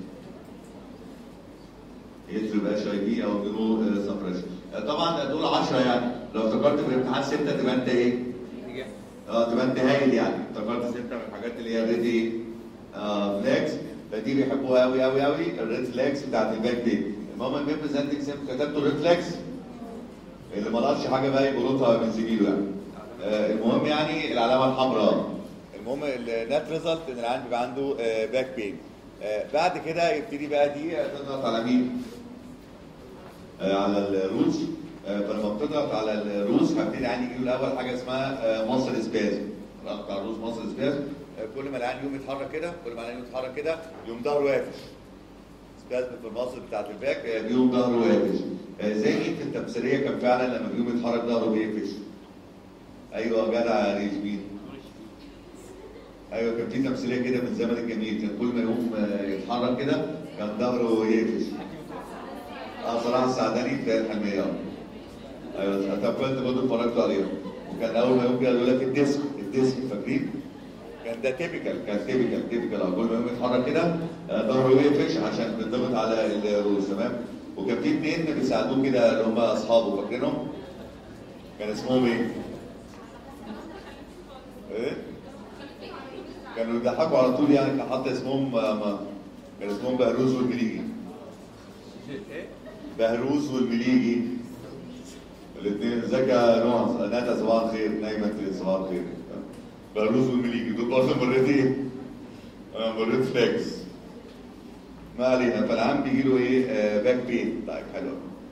هيستوري اوف اتش اي في او الميونو سبريشن طبعا دول 10 يعني لو افتكرت في الامتحان سته تبقى انت ايه؟ إجابة. اه تبقى انت هايل يعني افتكرت سته من الحاجات اللي هي ريدي آه فلاكس فدي بيحبوها قوي قوي قوي الريد فلاكس بتاعت الباك بين المهم الميم بريزنتنج سيمب كتبته ريد فلاكس اللي ما لقاش حاجه بقى يقولها من زميله يعني آه المهم يعني العلامه الحمراء المهم النت ريزلت ان العيان بيبقى عنده باك بين بعد كده يبتدي بقى دي تضغط على مين؟ آه، على الروس آه، فلما بتضغط على الروس هبتدي العيان يجي له الاول حاجه اسمها مصل سبازم ضغط على الروس مصل سبازم آه، كل ما العيان يقوم يتحرك كده كل ما العيان يقوم يتحرك كده يقوم ظهره قافش سبازم في المصل بتاعت الباك آه، بيقوم ظهره قافش آه، زي مين في التمثيليه كان فعلا لما بيقوم يتحرك ظهره بيقفش ايوه جدع يا ريش مين ايوه كان في تمثيليه كده من الزمن الجميل كان كل ما يقوم آه، يتحرك كده كان ظهره يقفش اه صلاح السعداني في الحلميه آه. ايوه طب كنت برضه اتفرجت عليهم وكان اول ما يقوم كده يقول لك الديسك الديسك فاكرين؟ كان ده تيبيكال كان تيبيكال تيبيكال اه كل ما يقوم يتحرك كده آه، ظهره يقفش عشان بينضغط على الروس تمام وكان في اثنين بيساعدوه كده اللي هم اصحابه فاكرينهم؟ كان اسمهم ايه؟ ايه؟ كانوا بيضحكوا على طول يعني كان حتى اسمهم آه، ما- كان اسمهم بهروز والمليجي ايه؟ بهروز والمليجي الاثنين ازيك يا نوع ندى صباح الخير نايمة انت صباح الخير بهروز والمليجي دول برضه مرتين انا مريت فلاكس ما علينا فالعام بيجي له ايه آه باك بين طيب حلو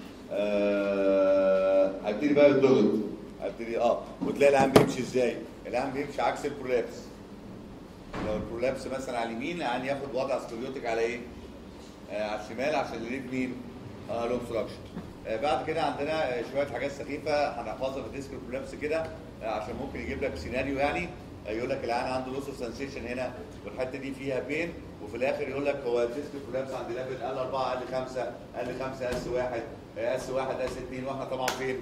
آه هبتدي بقى الضغط هبتدي اه وتلاقي العام بيمشي ازاي؟ العام بيمشي عكس البرولابس لو البرولابس مثلا على اليمين العام ياخد وضع سكليوتيك على ايه؟ آه، على الشمال عشان يريد مين؟ اه الاوبستراكشن. آه بعد كده عندنا آه، شويه حاجات سخيفه هنحفظها في الديسك برولابس كده آه عشان ممكن يجيب لك سيناريو يعني آه يقول لك العيان عنده لوس اوف سنسيشن هنا والحته دي فيها بين وفي الاخر يقول لك هو الديسك برولابس عند ليفل ال 4 ال 5 ال 5 اس 1 اس 1 اس 2 واحنا طبعا فين؟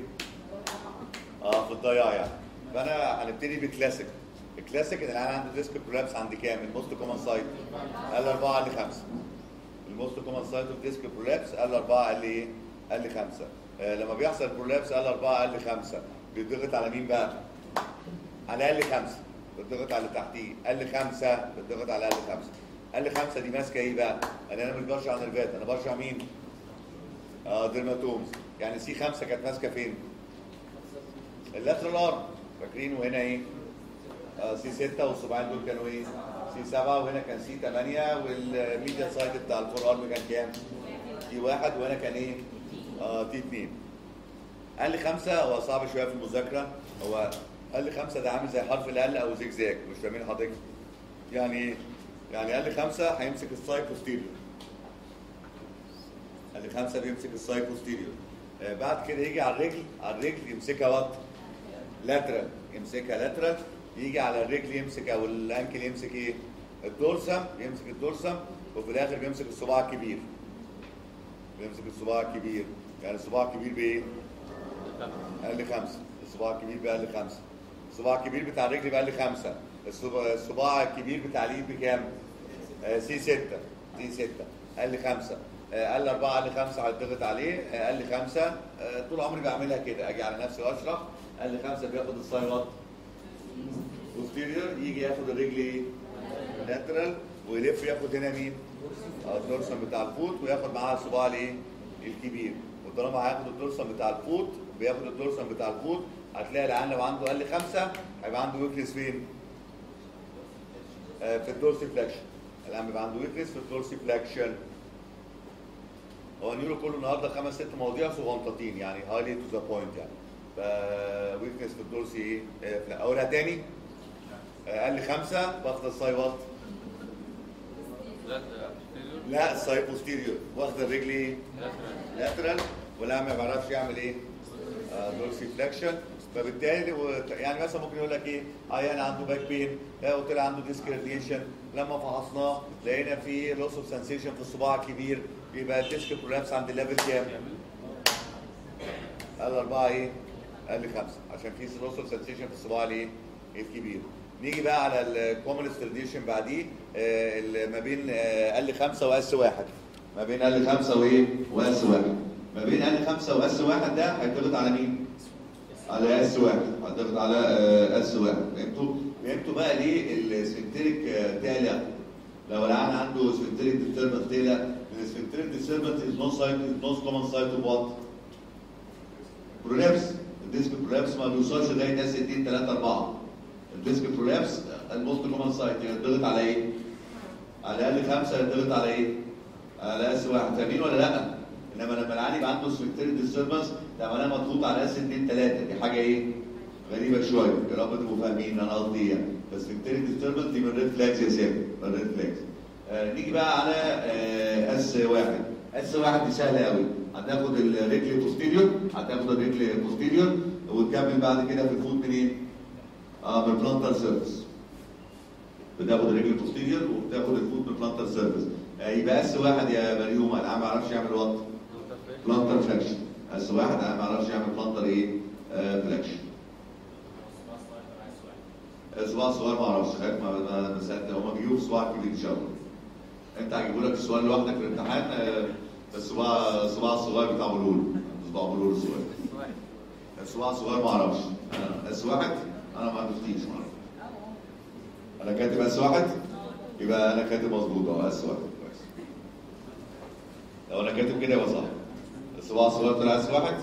اه في الضياع يعني فانا هنبتدي بكلاسيك الكلاسيك ان العيان عنده ديسك برولابس عند كام؟ الموست كومن سايت ال 4 ال 5 الموست كومن سايت اوف ديسك برولابس ال 4 ال ايه؟ ال 5 آه لما بيحصل برولابس ال 4 ال 5 بيضغط على مين بقى؟ على ال 5 بيضغط على اللي تحتيه ال 5 بيضغط على ال 5 ال 5 دي ماسكه ايه بقى؟ انا انا مش برشع نرفات انا برشع مين؟ اه ديرماتومز يعني سي 5 كانت ماسكه فين؟ اللاترال ارم فاكرين وهنا ايه؟ آه سي 6 والصباعين دول كانوا ايه؟ سي 7 وهنا كان سي 8 والميديا سايد بتاع الفور ارم كان كام؟ تي 1 وهنا كان ايه؟ اه تي 2 قال لي خمسة هو صعب شوية في المذاكرة هو قال لي خمسة ده عامل زي حرف ال أو زجزاج مش فاهمين حضرتك يعني ايه؟ يعني قال لي خمسة هيمسك السايد بوستيريور قال لي خمسة بيمسك السايد بوستيريور آه بعد كده يجي على الرجل على الرجل يمسكها وات لاترال يمسكها لاترال يجي على الرجل يمسك او الانكل يمسك ايه الدورسم يمسك الدورسم وفي الاخر بيمسك الصباع الكبير بيمسك الصباع الكبير يعني الصباع الكبير بايه اقل خمسه الصباع الكبير باقل خمسه الصباع الكبير بتاع الرجل باقل خمسه الصباع الصباع الكبير بتاع الايد بكام آه سي 6 سي 6 اقل خمسه آه، اقل اربعه اقل خمسه هيتضغط عليه آه، اقل خمسه آه، طول عمري بعملها كده اجي على نفسي واشرح اقل خمسه بياخد السايرات بوستيريور يجي ياخد الرجل ايه؟ لاترال ويلف ياخد هنا مين؟ آه، الدورسم بتاع الفوت وياخد معاها الصباع الايه؟ الكبير وطالما هياخد الدورسم بتاع الفوت بياخد الدورسم بتاع الفوت هتلاقي العيان لو عنده اقل خمسه هيبقى عنده ويكنس فين؟ آه، في الدورسي فلاكشن العيان بيبقى عنده ويكنس في الدورسي فلاكشن هو النيورو كله النهارده خمس ست مواضيع صغنطتين يعني هايلي تو ذا بوينت يعني ف ويكنس في الدورسي ايه؟ آه، اقولها تاني اقل خمسه واخده الساي وات لا تفتيريور لا الساي بوستيريور واخده الرجل ايه؟ لا تمام لاترال ولا ما بيعرفش يعمل ايه؟ دورسي فليكشن فبالتالي و- يعني مثلا ممكن يقول لك ايه؟ عيان عنده باك بين طلع عنده ديسك راديشن لما فحصناه لقينا في لوس اوف سنسيشن في الصباع الكبير يبقى الديسك برولابس عند الليفل كام؟ قال أربعة إيه؟ قال لي خمسة عشان في لوس اوف سنسيشن في الصباع الإيه؟ الكبير. نيجي بقى على الكومنست راديشن بعديه آه، ال- ما بين آه، قال لي خمسة وأس واحد. ما بين قال لي خمسة وإيه؟ وأس واحد. ما بين قال لي خمسة وأس واحد ده هيضغط على مين؟ على اس واحد هتضغط على آه، اس واحد فهمتوا؟ فهمتوا بقى ليه السفنتريك آه، تقلق؟ لو العيان عنده سفنتريك ديستربنس تقلق السفنتريك ديستربنس از نو سايت از نو كومن سايت اوف وات؟ برولابس الديسك برولابس ما بيوصلش لغايه اس 2 3 4 الديسك برولابس الموست كومن سايت يضغط على ايه؟ على الاقل خمسه يضغط على ايه؟ على اس واحد فاهمين ولا لا؟ انما لما العيان يبقى عنده سفنتريك ديستربنس ده معناه مضغوط على اس 2 3 دي حاجه ايه؟ غريبه شويه يا رب تبقوا فاهمين انا قصدي ايه يعني بس سفنتريك ديستربنس دي من ريد فلاجز يا سامي من ريد فلاجز آه نيجي بقى على آه اس واحد اس واحد دي سهله قوي هتاخد الرجل بوستيريور هتاخد الرجل بوستيريور وتكمل بعد كده في الفوت منين؟ اه من بلانتر سيرفيس بتاخد الرجل بوستيريور وبتاخد الفوت من بلانتر سيرفيس آه يبقى اس واحد يا مريوم انا ما اعرفش يعمل وات بلانتر فلاكشن اس واحد انا ما اعرفش يعمل بلانتر ايه؟ آه فلاكشن صباع صغير ما اعرفش خايف ما ما ما سالت هما بيجيبوا صباع كبير ان شاء الله انت هيجيبوا لك السؤال لوحدك في الامتحان آه، بس صباع صباع الصغير بتاع بلول صباع بلول الصغير الصباع الصغير ما اعرفش انا اس واحد انا ما عرفتيش ما اعرف انا كاتب اس واحد يبقى انا كاتب مظبوط اه اس واحد كويس لو انا كاتب كده يبقى صح الصباع الصغير طلع اس واحد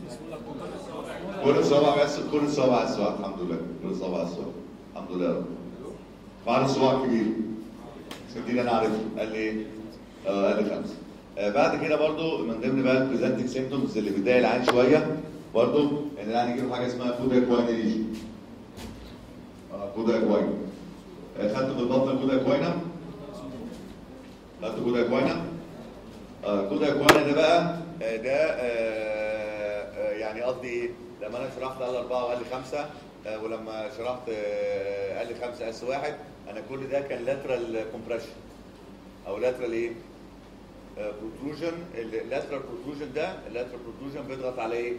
كل الصوابع بس كل الصوابع اس واحد الحمد لله كل الصوابع اس واحد الحمد لله يا رب بعد الصباع الكبير دي انا عارفه قال لي ايه؟ آه قال لي خمسه آه بعد كده برضو من ضمن بقى البريزنتنج سيمتومز اللي بتضايق العين شويه برضو ان العين يجيله حاجه اسمها كودا اكواين ريجن اه كودا اكواين آه خدت في البطن كودا اكواينا خدت كودا اكواينا آه كودا اكواينا ده بقى آه ده آه آه يعني قصدي ايه؟ لما انا شرحت قال اربعه وقال لي خمسه آه ولما شرحت آه قال لي خمسه اس واحد انا كل ده كان لاترال كومبريشن او لاترال ايه؟ بروتروجن اللاترال بروتروجن ده اللاترال بروتروجن بيضغط على ايه؟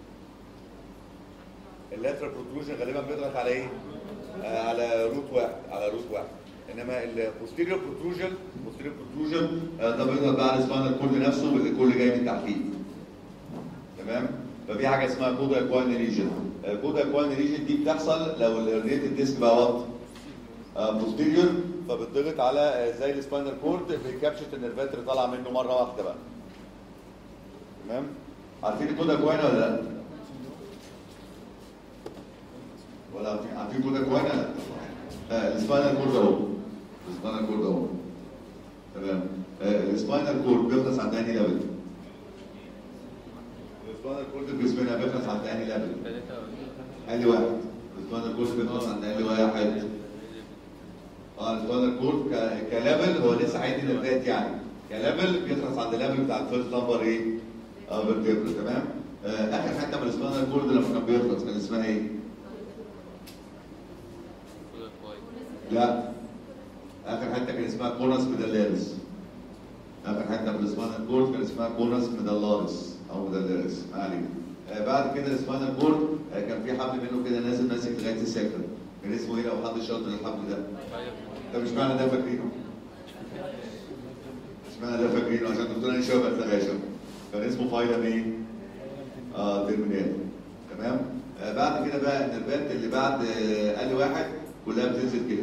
اللاترال بروتروجن غالبا بيضغط على ايه؟ آه على روت واحد على روت واحد انما البوستيريور بروتروجن البوستيريور بروتروجن ده بيضغط بقى على السباينال كورد نفسه واللي كل جاي من تحتيه تمام؟ ففي حاجه اسمها كودا اكوان ريجن كودا اكوان ريجن دي بتحصل لو الريتد ديسك بقى وات بوستيريور فبتضغط على آه، زي السباينال كورد بكبشه النرفات اللي طالعه منه مره واحده بقى تمام عارفين الكودا كوينه ولا لا؟ ولا عارفين عارفين كودا كوينه؟ لا آه السباينال كورد اهو السباينال كورد اهو تمام آه السباينال كورد بيخلص عند انهي ليفل؟ السباينال كورد في جسمنا بيخلص عند انهي ليفل؟ انهي واحد السباينال كورد بيخلص عند انهي واحد؟ اه السباينال كورد ك- كليفل هو لسه عايز نبات يعني كليفل بيخلص عند الليفل بتاع الفيرست نمبر ايه؟ اه بالتبر تمام؟ آه اخر حته من السباينال كورد لما كان بيخلص كان اسمها ايه؟ لا اخر حته كان اسمها كونس ميدالاريس اخر حته من السباينال كورد كان اسمها كونس ميدالاريس او ميدالاريس ما علينا آه بعد كده السباينال كورد آه كان في حبل منه كده نازل ماسك لغايه السكر كان اسمه ايه لو حد شاطر الحبل ده؟ طب مش معنى ده فاكرينه؟ مش معنى ده فاكرينه عشان دكتور انا شبه التغاشم كان اسمه فايلم ايه؟ اه ترمينال تمام؟ آه بعد كده بقى النرفات اللي بعد آه قال واحد كلها بتنزل كده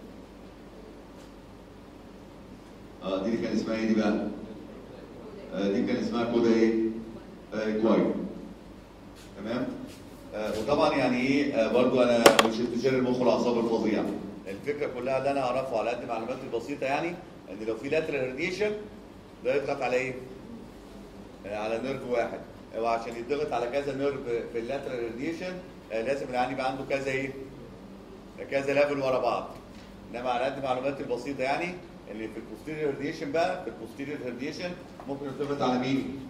اه دي اللي كان اسمها ايه دي بقى؟ آه دي كان اسمها كودا ايه؟ آه كواي تمام؟ آه وطبعا يعني ايه آه برضو انا مش استشاري المخ والاعصاب الفظيع الفكره كلها اللي انا اعرفه على قد معلوماتي البسيطه يعني ان لو في لاترال هيرديشن ده يضغط على ايه؟ آه على نيرف واحد وعشان يضغط على كذا نيرف في اللاترال هيرديشن آه لازم العيان يبقى عنده كذا ايه؟ كذا ليفل ورا بعض انما على قد معلوماتي البسيطه يعني ان في البوستيريور هيرديشن بقى في البوستيريور هيرديشن ممكن يرتبط على مين؟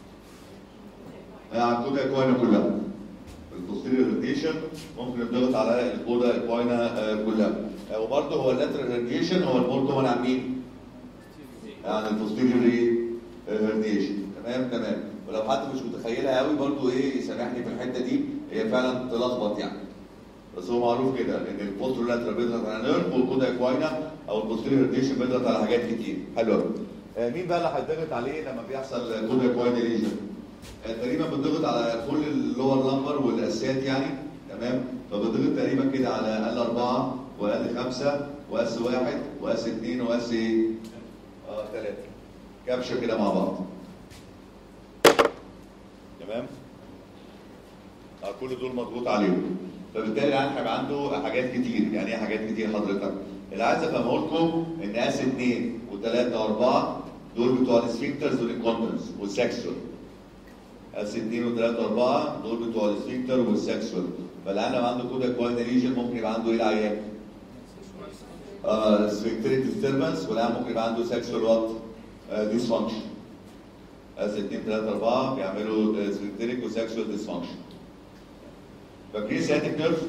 على الكودا اكواينا كلها البوستيريور هيرديشن ممكن يرتبط على الكودا اكواينا آه، كلها آه، وبرضه هو اللاترال هيرديشن هو المور كومن عن مين؟ يعني البوستيريور هيرديشن تمام تمام ولو حد مش متخيلها قوي برضه ايه يسامحني في الحته دي هي فعلا تلخبط يعني بس هو معروف كده ان البوستر لاترال بيضغط على نيرف والكودا اكواينا او البوستيريور هيرديشن بيضغط على حاجات كتير حلو قوي آه، مين بقى اللي هيتضغط عليه لما بيحصل كودا اكواينا ليجن؟ آه، تقريبا بتضغط على كل اللور لمبر والاسات يعني تمام فبتضغط تقريبا كده على ال 4 وال 5 واس 1 واس 2 واس ايه؟ اه 3 كبشه كده مع بعض تمام؟ اه كل دول مضغوط عليهم فبالتالي العيان هيبقى عنده حاجات كتير يعني ايه حاجات كتير حضرتك اللي عايز افهمه لكم ان اس 2 و3 و4 دول بتوع السفنكترز والانكونتنس والسكسوال اس 2 و3 و4 دول بتوع السفنكتر والسكسوال فالعيان لو عنده كودا كوين ريجن ممكن يبقى عنده ايه العيان؟ اه سفنكتريك ديستربنس والعيان ممكن يبقى عنده سكسوال وات ديسفانكشن اس 2 3 4 بيعملوا سفنكتريك وسكسوال ديسفانكشن فاكرين سياتيك نيرف؟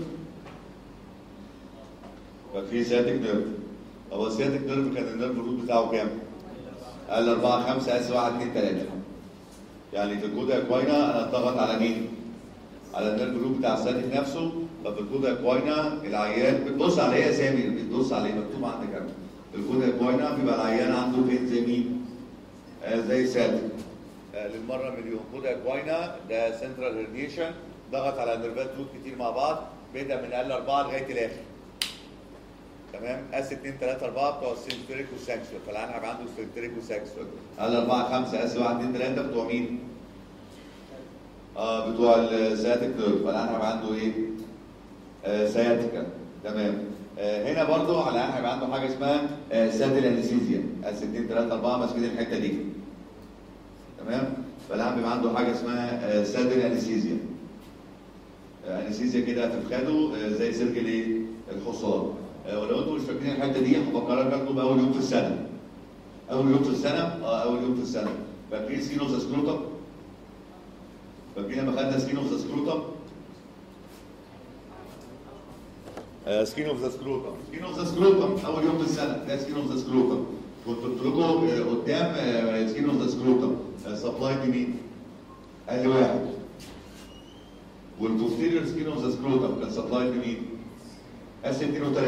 فاكرين سياتيك نيرف؟ هو السياتيك نيرف كان النيرف الروت بتاعه كام؟ قال 4 5 اس 1 2 3 يعني في الكودا اكواينا انا اتضغط على مين؟ على النيرف الروت بتاع السياتيك نفسه ففي الكودا اكواينا العيان بتبص على ايه اسامي بتبص على ايه مكتوب عندك اهو في الكودا اكواينا بيبقى العيان عنده فين زي مين؟ آه زي سياتيك آه للمره مليون كودا اكواينا ده سنترال هيرديشن ضغط على نيرفات روت كتير مع بعض بدا من ال 4 لغايه الاخر تمام اس 2 3 4 بتوع السنتريك والسكسوال فالعيان هيبقى عنده سنتريك وسكسوال ال 4 5 اس 1 2 3 بتوع مين؟ اه بتوع السياتيك نيرف فالعيان هيبقى عنده ايه؟ آه سياتيكا تمام آه هنا برضو على العيان هيبقى عنده حاجه اسمها آه سادل انستيزيا اس 2 3 4 ماسكين الحته دي تمام فالعيان بيبقى عنده حاجه اسمها آه سادل انستيزيا انستيزيا كده هتفخده آه، زي سلك الايه؟ الحصان آه، ولو انتم مش فاكرين الحته دي هفكرك لكم باول يوم في السنه اول يوم في السنه اه اول يوم في السنه فاكرين سكينوز سكروتم فاكرين لما خدنا سكينوز سكروتم آه، سكين اوف ذا سكروتم سكين اوف ذا سكروتم اول يوم في السنه ده سكين اوف ذا سكروتم كنت قلت لكم آه، قدام سكين اوف ذا سكروتم سبلاي بمين؟ قال لي واحد والبوستيريور سكين اوف ذا سكروتم كان سبلاي بمين؟ اس 2 و3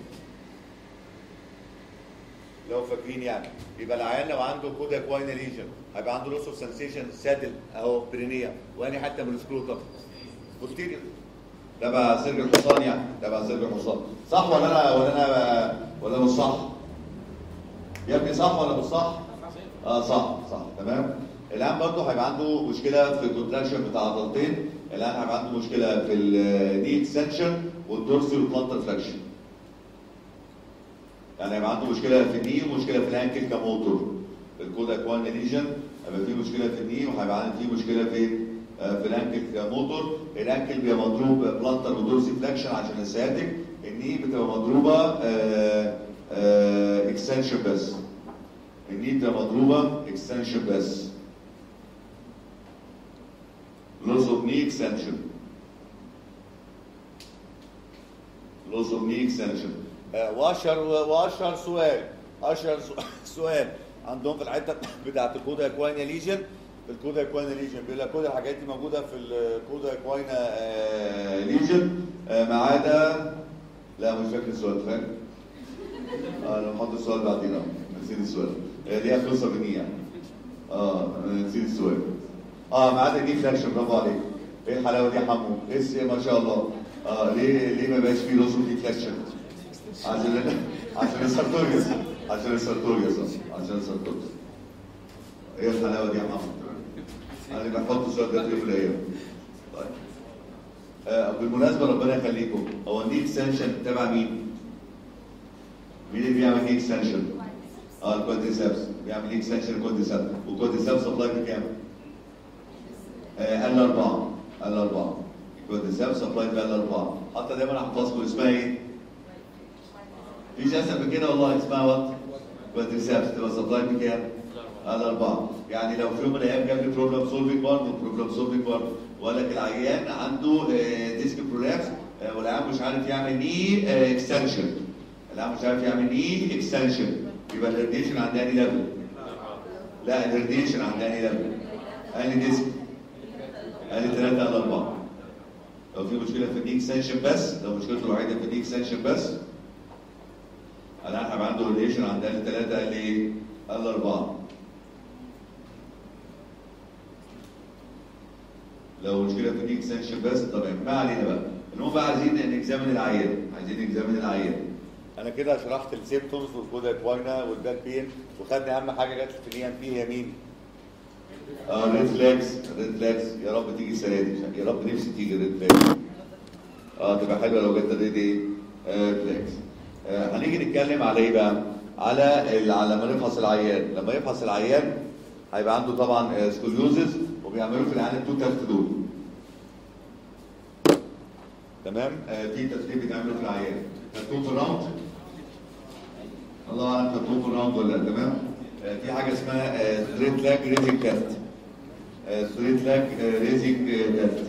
لو فاكرين يعني يبقى العيان لو عنده كودا كواين ليجن هيبقى عنده لوس اوف سنسيشن سادل اهو برينيا واني حتى من السكروتم بوستيريور ده بقى سرج الحصان يعني ده بقى سرج الحصان صح ولا انا ولا انا ولا مش صح؟ يا ابني صح ولا مش صح؟ اه صح صح تمام الان برضه هيبقى عنده مشكله في الكونتراكشن بتاع عضلتين الان هيبقى عنده مشكله في الني اكستنشن والدورسال والبلانتر فراكشن يعني هيبقى عنده مشكله في الني ومشكله في الانكل كموتور الكودا كوان ليجن هيبقى فيه مشكله في الني وهيبقى عنده فيه مشكله في آه، في الانكل كموتور الانكل بيبقى مضروب بلانتر ودورسي فلاكشن عشان السياتيك الني بتبقى مضروبه اكستنشن بس الني بتبقى مضروبه اكستنشن بس loss of knee extension loss of knee extension آه، واشهر واشهر سؤال اشهر سو- سؤال عندهم في الحته بتاعت الكودا اكواينا ليجن في الكودا اكواينا ليجن بيقول لك كل الحاجات دي موجوده في الكودا اكواينا آه، ليجن آه، ما عدا لا مش فاكر السؤال فاكر؟ اه انا بحط السؤال بعدين أهو، نسيت السؤال هي دي قصه بنيه يعني اه انا نسيت السؤال اه ما عدا دي فلاكشن برافو عليك ايه الحلاوه دي يا حمو ايه الس- ما شاء الله اه ليه ليه ما بقاش فيه لوس دي فلاكشن عشان عشان السارتوريوس عشان السارتوريوس عشان السارتوريوس ايه الحلاوه دي يا حمو انا بحط السؤال ده في يوم من الايام طيب آه بالمناسبه ربنا يخليكم هو الني اكستنشن تبع مين؟ مين اللي بيعمل ني اكستنشن؟ اه الكوادريسبس بيعمل ني اكستنشن الكوادريسبس والكوادريسبس سبلاي بكام؟ ال 4 ال 4 كوادريسبس سبلاي ب ال 4 حتى دايما احفظكم اسمها ايه؟ مفيش اسهل من كده والله اسمها وات كوادريسابس تبقى سبلاي بكام؟ على أربعة يعني لو في يوم من الأيام جاب لي بروبلم سولفنج برضه بروبلم سولفنج برضه وقال لك العيان عنده ديسك برولابس والعيان مش عارف يعمل ني اكستنشن العيان مش عارف يعمل ني اكستنشن يبقى الهرديشن عند انهي ليفل؟ لا الهرديشن عند انهي ليفل؟ انهي ديسك؟ انهي ثلاثة على أربعة لو في مشكلة في الني اكستنشن بس لو مشكلته الوحيدة في الني اكستنشن بس العيان هيبقى عنده هرديشن عند انهي ثلاثة قال ايه؟ قال أربعة لو مشكله في النيك سنشن بس تمام ما علينا بقى المهم بقى عايزين نكزامن العيان عايزين نكزامن العيان انا كده شرحت السيمتومز والجودا كواينا والباك بين وخدنا اهم حاجه جت في الاي ام بي هي مين؟ اه ريد فلاكس ريد فلاكس يا رب تيجي السنه دي يا رب نفسي تيجي ريد فلاكس اه تبقى حلوه لو جت ريد ايه؟ آه فلاكس آه هنيجي نتكلم على ايه بقى؟ على ال- على لما نفحص العيان لما يفحص العيان هيبقى عنده طبعا آه، سكوليوزز وبيعملوا في العيان التو تيست دول تمام آه في تسليم بيتعملوا في العيان خدتوهم في الراوند الله اعلم خدتوهم في الراوند ولا لا تمام آه في حاجه اسمها ستريت لاج ريزنج تيست ستريت لاج ريزنج تيست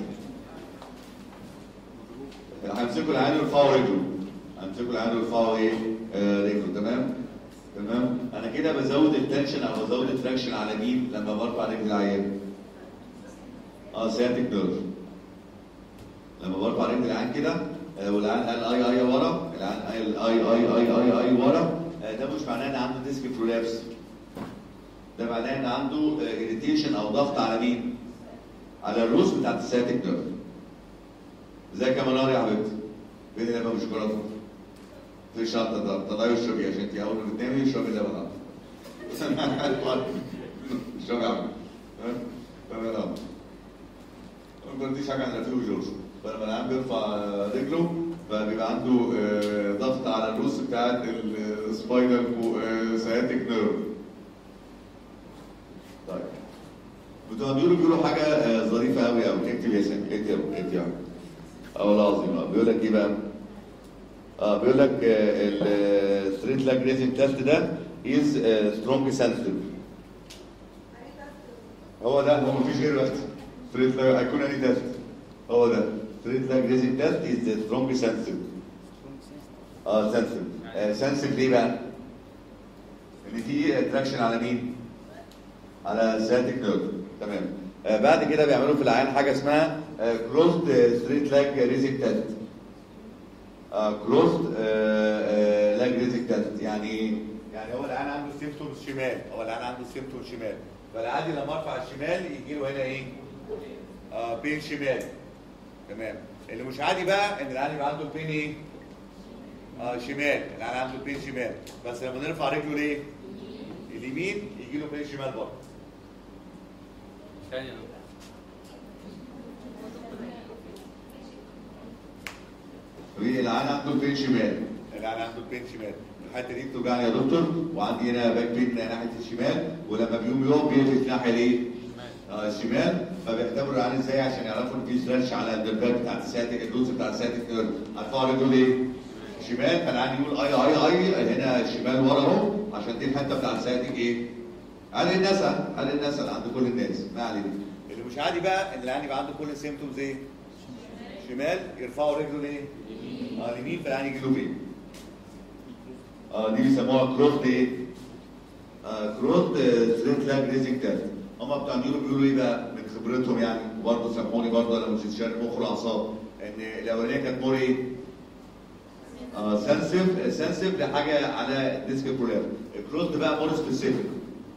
هنمسكوا العيان ويرفعوا رجله هنمسكوا العيان ويرفعوا ايه آه رجله تمام تمام انا كده بزود التنشن او بزود التراكشن على مين لما برفع رجل العيان اه سياتيك نيرف لما برفع رجل العين كده آه، والعين قال اي اي ورا العين قال اي اي اي اي اي ورا آه، ده مش معناه ان عنده ديسك برولابس ده معناه ان عنده اريتيشن او ضغط على مين؟ على الروس بتاعت السياتيك نيرف ازيك يا منار يا حبيبتي؟ فين اللعبه مش شوكولاته؟ في شنطه ده طلعي اشربي عشان انت اول ما بتنامي اشربي اللبن اشربي يا عم تمام؟ تمام يا عم ما بديش حاجه عن رفيق جورج فلما العيان بيرفع رجله فبيبقى عنده آه، ضغط على الروس بتاعت السباينال سياتيك نيرف طيب بتوع بيقولوا بيقولوا حاجه آه، ظريفه قوي قوي اكتب يا سامي اكتب اكتب يا عم اه والله العظيم آه، بيقول لك ايه بقى؟ اه بيقول لك الستريت لاج ريزنج تيست ده از سترونج سنسيتيف هو ده هو مفيش غيره بس ستريت لاج هيكون انهي تيست هو ده ستريت لاج ريزنج تيست از سترونج سنسيتيف اه سنسيتيف سنسيتيف ليه بقى؟ ان في اتراكشن على مين؟ على سياتيك نيرف تمام آه بعد كده بيعملوا في العين حاجه اسمها كلوزد ستريت لاج ريزنج تيست كلوزد لاج ريزنج تيست يعني ايه؟ يعني هو العين عنده سيمتومز شمال هو العين عنده سيمتومز شمال فالعادي لما ارفع الشمال يجي له هنا ايه؟ آه بين شمال تمام اللي مش عادي بقى ان العين يبقى عنده البين ايه؟ اه شمال العين عنده البين شمال بس لما نرفع رجله ليه؟ اليمين يجي له بين شمال برضه ثانية العين عنده البين شمال العين عنده البين شمال الحته دي بتوجعني يا دكتور وعندي هنا باك بين ناحيه الشمال ولما بيقوم يقف بيقف ناحيه الايه؟ آه الشمال فبيعتبروا العين ازاي عشان يعرفوا ان في ستريتش على الدربات بتاعت السياتيك الدوز بتاعت السياتيك نيرف هترفعوا رجله ليه؟ شمال فالعين يقول اي اي اي هنا الشمال ورا اهو عشان دي الحته بتاعت السياتيك ايه؟ قال النسا قال النسا اللي عند كل الناس ما علينا اللي مش عادي بقى ان العين يبقى عنده كل السيمتومز ايه؟ شمال يرفعوا رجله ليه؟ اه اليمين فالعين يجي له فين؟ اه دي بيسموها كروت ايه؟ آه كروت ستريت لاج ريزنج تيست هم بتوع النيورو بيقولوا ايه بقى من خبرتهم يعني وبرضه سامحوني برضه انا مش استشاري المخ والاعصاب ان الاولانيه كانت مور ايه؟ اه سنسيف سنسيف لحاجه على ديسك برولاب الكروت بقى مور سبيسيفيك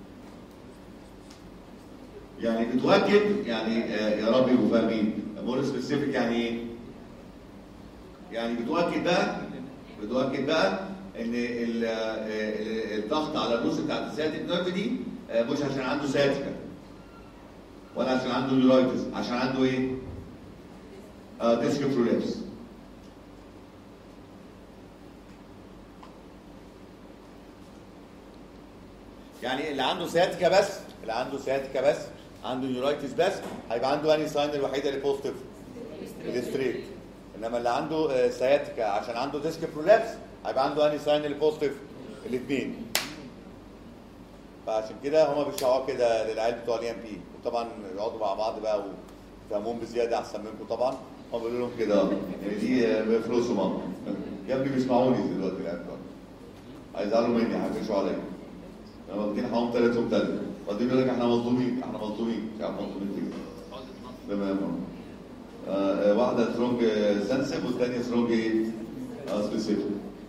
يعني بتواكب يعني آه يا رب يبقوا فاهمين مور سبيسيفيك يعني ايه؟ يعني بتؤكد بقى بتؤكد بقى ان ال- ال- الضغط على الروس بتاعت السياتيك نيرف دي آه، مش عشان عنده سياتيكا ولا عشان عنده نيورايتس عشان عنده ايه؟ آه ديسك برولابس يعني اللي عنده سياتيكا بس اللي عنده سياتيكا بس عنده نيورايتس بس هيبقى عنده انهي ساين الوحيده اللي بوزيتيف الستريت انما اللي عنده سياتيكا عشان عنده ديسك برولابس هيبقى عنده انهي ساين اللي بوزيتيف الاثنين فعشان كده هما بيشرحوها كده للعيال بتوع الاي ام بي وطبعا يقعدوا مع بعض بقى ويفهموهم بزياده احسن منكم طبعا هم بيقولوا لهم كده يعني دي آه، فلوسهم هم يا ابني بيسمعوني دلوقتي العيال بتوع هيزعلوا مني هيقفشوا عليا انا واخدين حقهم تلاتهم تلاتة وبعدين يقول لك احنا مظلومين احنا مظلومين مش عارف مظلومين فين تمام آه، آه، واحدة سترونج سنسيف والثانية سترونج سبيسيفيك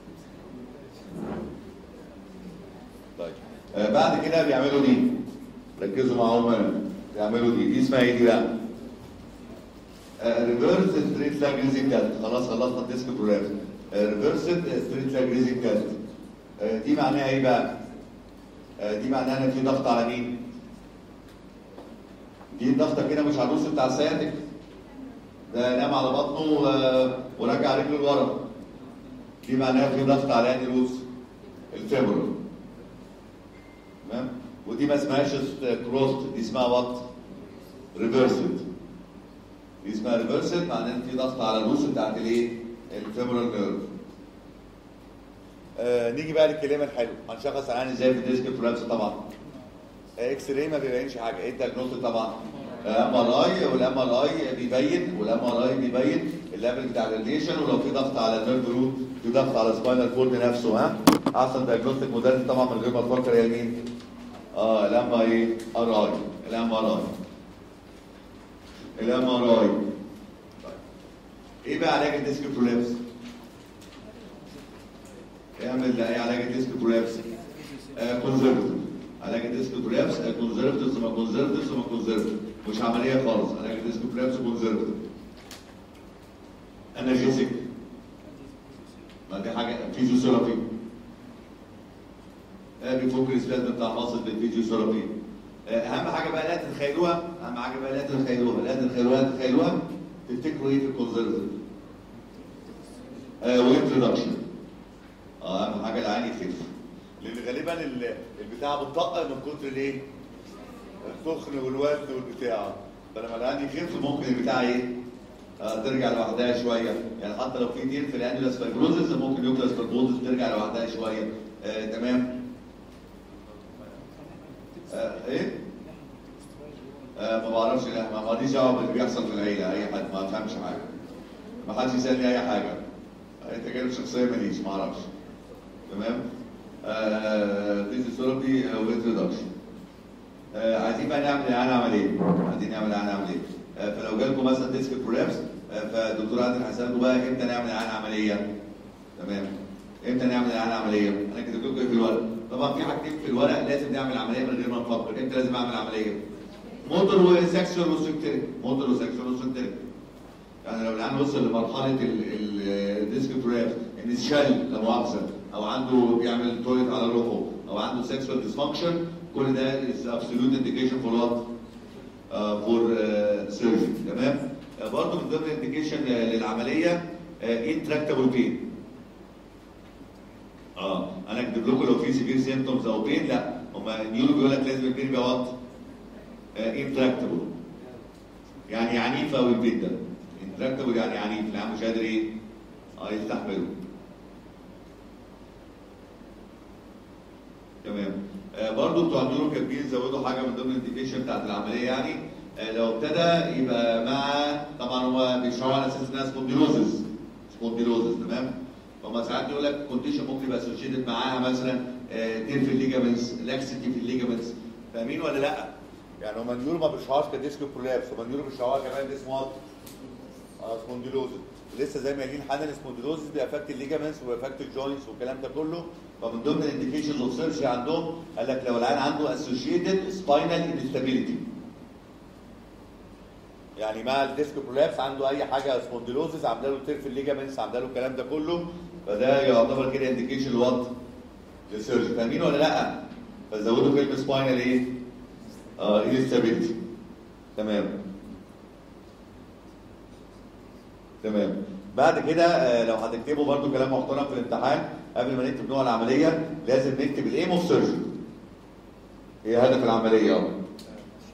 طيب آه، بعد كده بيعملوا دي ركزوا معاهم هنا بيعملوا دي دي اسمها ايه دي بقى؟ ريفرس ستريت لاج ريزنج كات خلاص خلصنا الديسك برولابس ريفرس ستريت لاج ريزنج كات دي معناها ايه بقى؟ آه، دي معناها ان في ضغط على مين؟ دي الضغطه كده مش على النص بتاع السيادك ده نام على بطنه آه، ورجع رجله لورا دي معناها في ضغط على انهي روس الفيمورال تمام ودي ما اسمهاش كروست دي اسمها وات ريفرسد دي اسمها ريفرسد معناها ان في ضغط على الروس بتاعت الايه الفيمورال نيرف آه نيجي بقى للكلام الحلو هنشخص العين ازاي في الديسك برولابس طبعا آه، اكس راي ما بيبينش حاجه ايه الدياجنوستيك طبعا ام ار اي والام ار اي بيبين والام ار اي بيبين الليفل بتاع الراديشن ولو في ضغط على النيرف روت في ضغط على سباينال كورد نفسه ها احسن دياجنوستيك موديل طبعا من غير ما تفكر هي مين؟ اه الام اي ار اي الام ار اي الام ار اي ايه بقى علاج الديسك برولابس؟ اعمل اي علاج الديسك برولابس كونزرفتيف علاج الديسك برولابس كونزرفتيف ثم كونزرفتيف ثم كونزرفتيف مش عمليه خالص علاج الديسك برولابس كونزرفتيف انرجيسيك ما دي حاجه فيزيوثيرابي آه، بيفك الاسباز بتاع المصل بالفيزيوثيرابي آه، اهم حاجه بقى لا تتخيلوها اهم حاجه بقى لا تتخيلوها لا تتخيلوها لا تتخيلوها تفتكروا ايه في الكونزرفتيف ويت ريدكشن اه اهم حاجه العين يخف لان غالبا ال- البتاع بتطق من كتر الايه؟ السخن والوزن والبتاع فلما العين يخف ممكن البتاع ايه؟ آه ترجع لوحدها شويه يعني حتى لو في دير في الانيولاس فايبروزس ممكن يوكلاس فايبروزس ترجع لوحدها شويه آه تمام آه ايه؟ آه ما بعرفش لا ما ماليش دعوه باللي بيحصل في العيله اي حد ما فهمش حاجه ما حدش يسالني اي حاجه اي تجارب شخصيه ماليش ما اعرفش تمام فيزيوثيرابي ويت ريدكشن عايزين بقى نعمل العين عمليه عايزين نعمل العين عمليه آه، فلو جالكم مثلا ديسك برولابس فالدكتور عادل هيسالكم بقى امتى نعمل العين عمليه تمام امتى نعمل العين عمليه انا كاتب لكم ايه في الورق طبعا في حاجتين في الورق لازم نعمل عمليه من غير ما نفكر امتى لازم اعمل عمليه موتور وسكشوال وسكتريك موتور وسكشوال وسكتريك يعني لو العيان وصل لمرحله الديسك برولابس ان شل لا مؤاخذه او عنده بيعمل تويلت على روحه او عنده سكشوال ديسفانكشن كل ده از ابسولوت انديكيشن فور وات فور سيرجري تمام آه، برضه من ضمن الانديكيشن للعمليه انتراكتابل بين اه انا اكتب لكم لو في سيفير سيمتومز او بين لا هم النيورو بيقول لك لازم البين يبقى وات انتراكتابل يعني عنيف قوي البين ده انتراكتابل يعني عنيف العيان مش قادر ايه اه يستحمله تمام آه برضه بتوع النيورو كاتبين زودوا حاجه من ضمن الانديكيشن بتاعت العمليه يعني آه لو ابتدى يبقى مع طبعا هو بيشرحوا على اساس انها سبونديلوزس سبونديلوزس تمام فهم ساعات يقول لك كونديشن ممكن يبقى اسوشيتد معاها مثلا آه تير في الليجامنتس لاكسيتي في الليجامنتس فاهمين ولا لا؟ يعني هم النيورو ما بيشرحوهاش كديسك برولابس هم النيورو بيشرحوها كمان اسمه وات اه سبونديلوزس لسه زي ما قايلين حالا السبونديلوزس بيأفكت الليجامنتس وبيأفكت الجوينتس والكلام ده كله فمن ضمن الانديكيشنز اوف سيرجري عندهم قال لك لو العيان عنده اسوشيتد سباينال انستابيليتي يعني مع الديسك برولابس عنده اي حاجه سبونديلوزس عامله له تير في الليجامنتس عامله له الكلام ده كله فده يعتبر كده انديكيشن وات للسيرجري فاهمين ولا لا؟ فزودوا كلمه سباينال ايه؟ اه انستابيليتي تمام تمام بعد كده آه، لو هتكتبوا برضو كلام محترم في الامتحان قبل ما نكتب نوع العمليه لازم نكتب الايم اوف سيرجري ايه هدف العمليه اه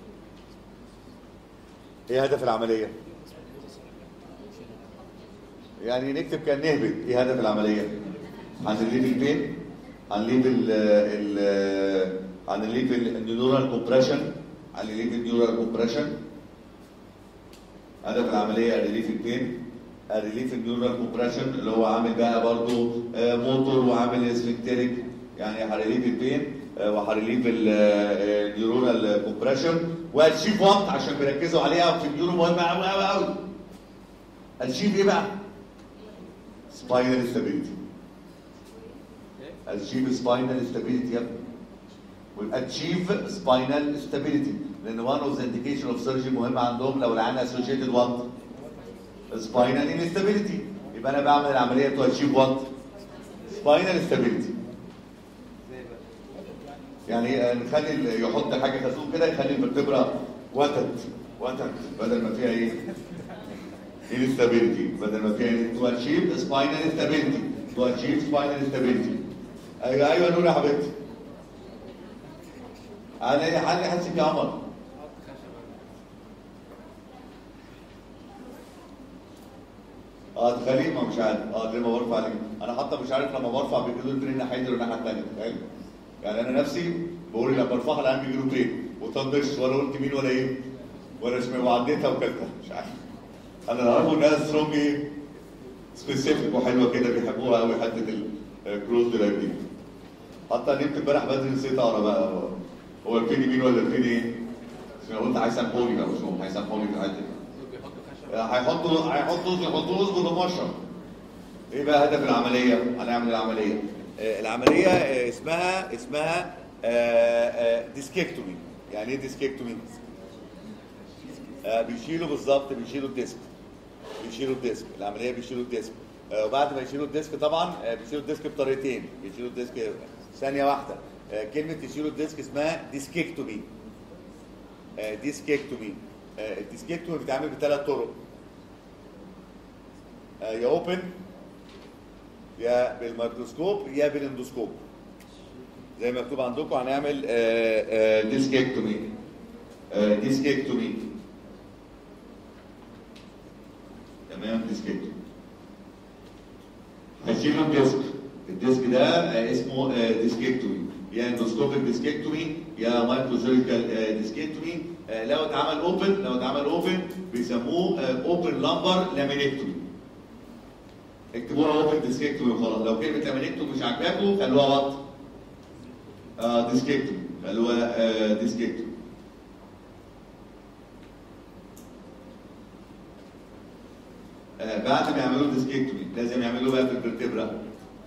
ايه هدف العمليه يعني نكتب كان نهبط ايه هدف العمليه هنليف البين هنليف ال ال هنليف النيورال كومبريشن هنليف النيورال كومبريشن هدف العمليه ريليف البين ريليف النيورال كومبريشن اللي هو عامل بقى برضو آه، موتور وعامل سفنكتريك يعني هريليف البين آه، وهريليف النيورال كومبريشن والشيف وقت عشان بيركزوا عليها في النيورو مهمه قوي قوي قوي الشيف ايه بقى؟ سباينال ستابيليتي الشيف سباينال ستابيليتي يا ابني والاتشيف سباينال ستابيليتي لان وان اوف ذا انديكيشن اوف سيرجي مهم عندهم لو العيان اسوشيتد وات سباينال انستابيليتي يبقى انا بعمل العمليه تو اتشيف وات سباينال ستابيليتي يعني آه، نخلي ال- يحط حاجه خازوق كده يخلي الفرتبرا وتد وتد بدل ما فيها ايه؟ انستابيليتي بدل ما فيها ايه؟ تو اتشيف سباينال ستابيليتي تو اتشيف سباينال ستابيليتي ايوه ايوه نور يا حبيبتي على اي حل حاسس يا عمر اه تخليه ما مش عارف اه لما برفع عليه انا حتى مش عارف لما برفع بيجي له البرين ناحيه دي ولا الناحيه الثانيه تخيل يعني انا نفسي بقول لما برفعها الان بيجي له برين وطنش ولا قلت مين ولا ايه ولا شمال وعديتها وكلتها مش عارف انا اللي اعرفه انها سترونج ايه سبيسيفيك وحلوه كده بيحبوها قوي حته الكروز درايف دي حتى نمت امبارح بدري نسيت اقرا بقى هو- هو الفين يمين ولا الفين ايه؟ عشان قلت هيسامحوني بقى مش هم هيسامحوني في الحته دي بيحطوا خشب هيحطوا هيحطوا يحطوا اصبر ومشرب ايه بقى هدف العمليه؟ هنعمل العمليه آه، العمليه آه، اسمها اسمها ديسكيكتومي يعني ايه ديسكيكتومي؟ آه، بيشيلوا بالظبط بيشيلوا الديسك بيشيلوا الديسك العمليه بيشيلوا الديسك آه، وبعد ما يشيلوا الديسك طبعا آه، بيشيلوا الديسك بطريقتين بيشيلوا الديسك ثانيه واحده آه، كلمه يشيلوا الديسك اسمها ديسكيكتومي آه، ديسكيكتومي آه، الديسكيكتومي بيتعمل بثلاث طرق آه، يا اوبن يا بالميكروسكوب يا بالاندوسكوب زي ما مكتوب عندكم هنعمل آه، آه، ديسكيكتومي آه، ديسكيكتومي تمام ديسكيكتومي هشيلوا الديسك الديسك ده آه، اسمه آه، ديسكيكتومي يا اندوسكوبيك ديسكيكتومي يا مايكروسيرجيكال ديسكيكتومي آه، لو اتعمل اوبن لو اتعمل اوبن بيسموه اوبن لامبر لامينكتومي اكتبوها اوبن ديسكيكتومي وخلاص لو كلمه لامينكتومي مش عاجباكم خلوها وات آه ديسكيكتومي خلوها آه ديسكيكتومي آه بعد ما يعملوا ديسكيكتومي لازم يعملوا بقى في الفرتبرا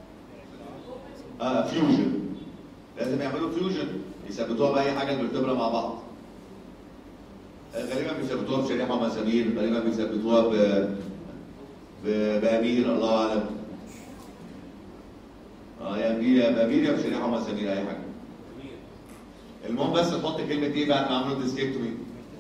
اه فيوجن لازم يعملوا فيوجن يثبتوها باي حاجه الفرتبرا مع بعض آه غالبا بيثبتوها بشريحه ومسامير غالبا بيثبتوها ب ب- بامير الله اعلم اه يا امير يا بامير يا بشريحه ومسامير اي حاجه المهم بس تحط كلمه ايه بعد ما عملوا ديسكيكتومي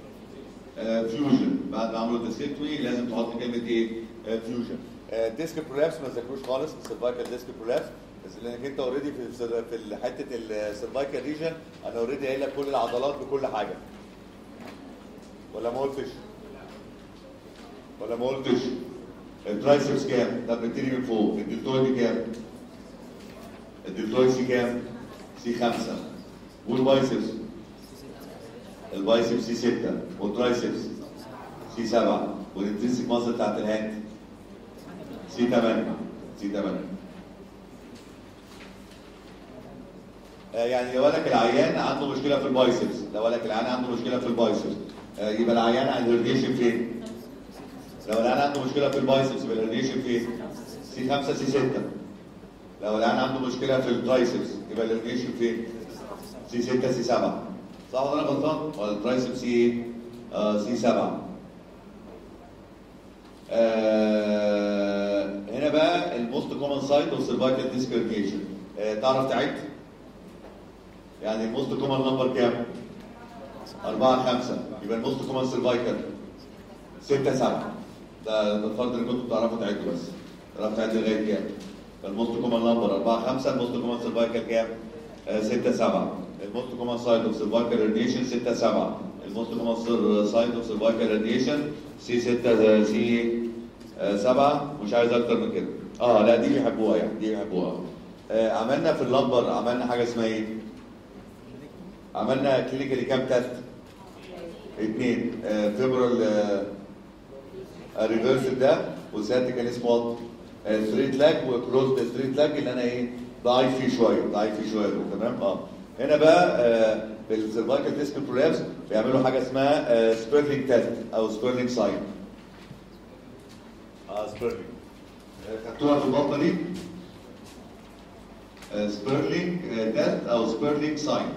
فيوجن بعد ما عملوا ديسكيكتومي لازم تحط كلمه ايه فيوجن ديسك برولابس ما تذاكروش خالص السيرفايكال ديسك برولابس بس لانك انت اوريدي في السر- في حته السيرفايكال ريجن انا اوريدي قايل لك كل العضلات بكل حاجه ولا ما قلتش؟ ولا ما قلتش؟ الترايسبس كام؟ طب نبتدي من فوق الدلتويد كام؟ الدلتويد سي كام؟ سي 5 والبايسبس البايسبس سي 6 والترايسبس سي 7 والانترنسيك ماسل بتاعت الهاند سي 8 سي 8 آه، يعني لو قالك العيان عنده مشكله في البايسبس لو قالك العيان عنده مشكله في البايسبس آه، يبقى العيان عنده الريشن فين؟ لو العيان عنده مشكله في البايسبس يبقى الريشن فين؟ سي 5 سي 6 لو العيان عنده مشكله في الترايسبس يبقى الريشن فين؟ سي 6 سي 7 صح ولا انا غلطان؟ ولا الترايسبس سي ايه؟ آه سي 7 آه هنا بقى الموست كومن سايت اوف سيرفايكال ديسكريميشن تعرف تعد؟ يعني الموست كومن نمبر كام؟ 4 5 يبقى الموست كومن سيرفايكال 6 7 ده ده الفرض اللي كنتوا بتعرفوا تعدوا بس تعرفوا تعدوا لغايه كام؟ الموست كومن نمبر 4 5 الموست كومن سيرفايكال كام؟ 6 7 الموست كومن سايت اوف سيرفايكال راديشن 6 7 الموست كومن سايت اوف سيرفايكال راديشن سي 6 سي آه سبعة مش عايز اكتر من كده اه لا دي بيحبوها يعني دي بيحبوها آه عملنا في اللمبر عملنا حاجه اسمها ايه عملنا كلينيكالي كام تيست اثنين آه فيبرال آه ريفرس ده وساعتها كان اسمه وات ستريت لاج وكلوز ستريت لاج اللي انا ايه ضعيف فيه شويه ضعيف فيه شويه دول، تمام اه هنا بقى آه بالسيرفايكال ديسك برولابس بيعملوا حاجه اسمها آه سبيرلينج تيست او سبيرلينج ساين اه سبيرلينج آه، خدتوها في البطنه دي آه سبيرلينج آه تيست او سبيرلينج ساين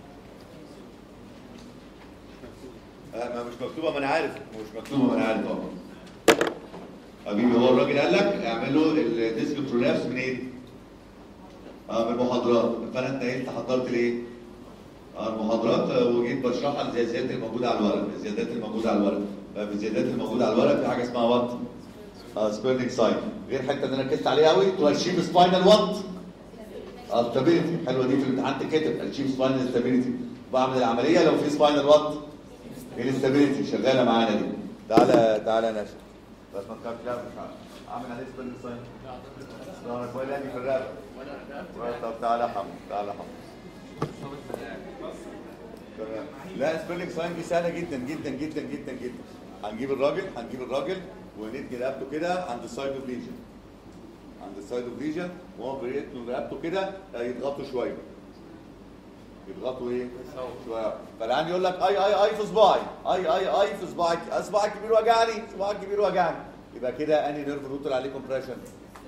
آه ما مش مكتوبه ما انا عارف مش مكتوبه ما انا عارف اه حبيبي هو الراجل قال لك اعملوا الديسك برولابس منين؟ اه من المحاضرات فانا اتنقلت حضرت ليه؟ اه المحاضرات آه، وجيت بشرحها زي الزيادات الموجوده على الورق الزيادات الموجوده على الورق فالزيادات الموجوده على الورق في حاجه اسمها وات اه سبيرلينج ساين غير حته اللي انا ركزت عليها قوي تو اتشيف سباينال وات اه ستابيليتي حلوه دي في الامتحان تتكتب اتشيف سباينال ستابيليتي بعمل العمليه لو في سباينال وات الاستابيليتي شغاله معانا دي تعالى تعالى يا ناشد بس ما تخافش لا مش عارف اعمل عليه سبيرلينج ساين لا انا كويس يعني في الرقبه طب تعالى يا حمد تعالى يا حمد تمام لا سبيرلينج ساين دي سهله جدا جدا جدا جدا جدا هنجيب الراجل هنجيب الراجل وندي رقبته كده عند السايد اوف ليجن عند السايد اوف ليجن وهو بيريتنوا رقبته كده يضغطوا شويه يضغطوا ايه؟ شويه فالعيان يقول لك اي اي اي في صباعي اي اي اي في صباعك صباعك الكبير وجعني صباعك الكبير وجعني يبقى كده اني نيرف روتر عليه كومبريشن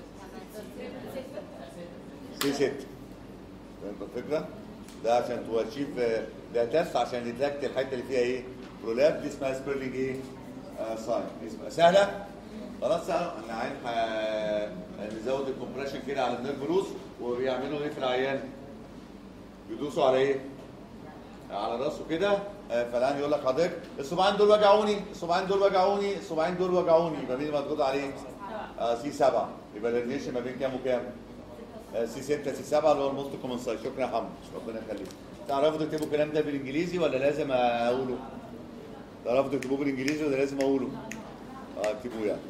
سي 6 فهمت الفكره؟ ده عشان تواتشيف ده تست عشان يتاكد الحته اللي فيها ايه؟ برولاب دي اسمها سبيرلينج ايه؟ آه ساين دي اسمها سهله؟ خلاص سهله احنا عايز ح- نزود الكومبريشن كده على النيرف روس وبيعملوا ايه في العيان؟ بيدوسوا على ايه؟ على راسه كده آه، فالان يقول لك حضرتك الصباعين دول وجعوني الصباعين دول وجعوني الصباعين دول وجعوني يبقى مين مضغوط عليه؟ آه سي 7 يبقى الريليشن ما بين كام وكام؟ آه سي 6 سي 7 اللي هو الموست كومن سايز شكرا يا حمد ربنا يخليك تعرفوا تكتبوا الكلام ده بالانجليزي ولا لازم اقوله؟ تعرفوا تكتبوه بالانجليزي ولا لازم اقوله؟ اه اكتبوه يعني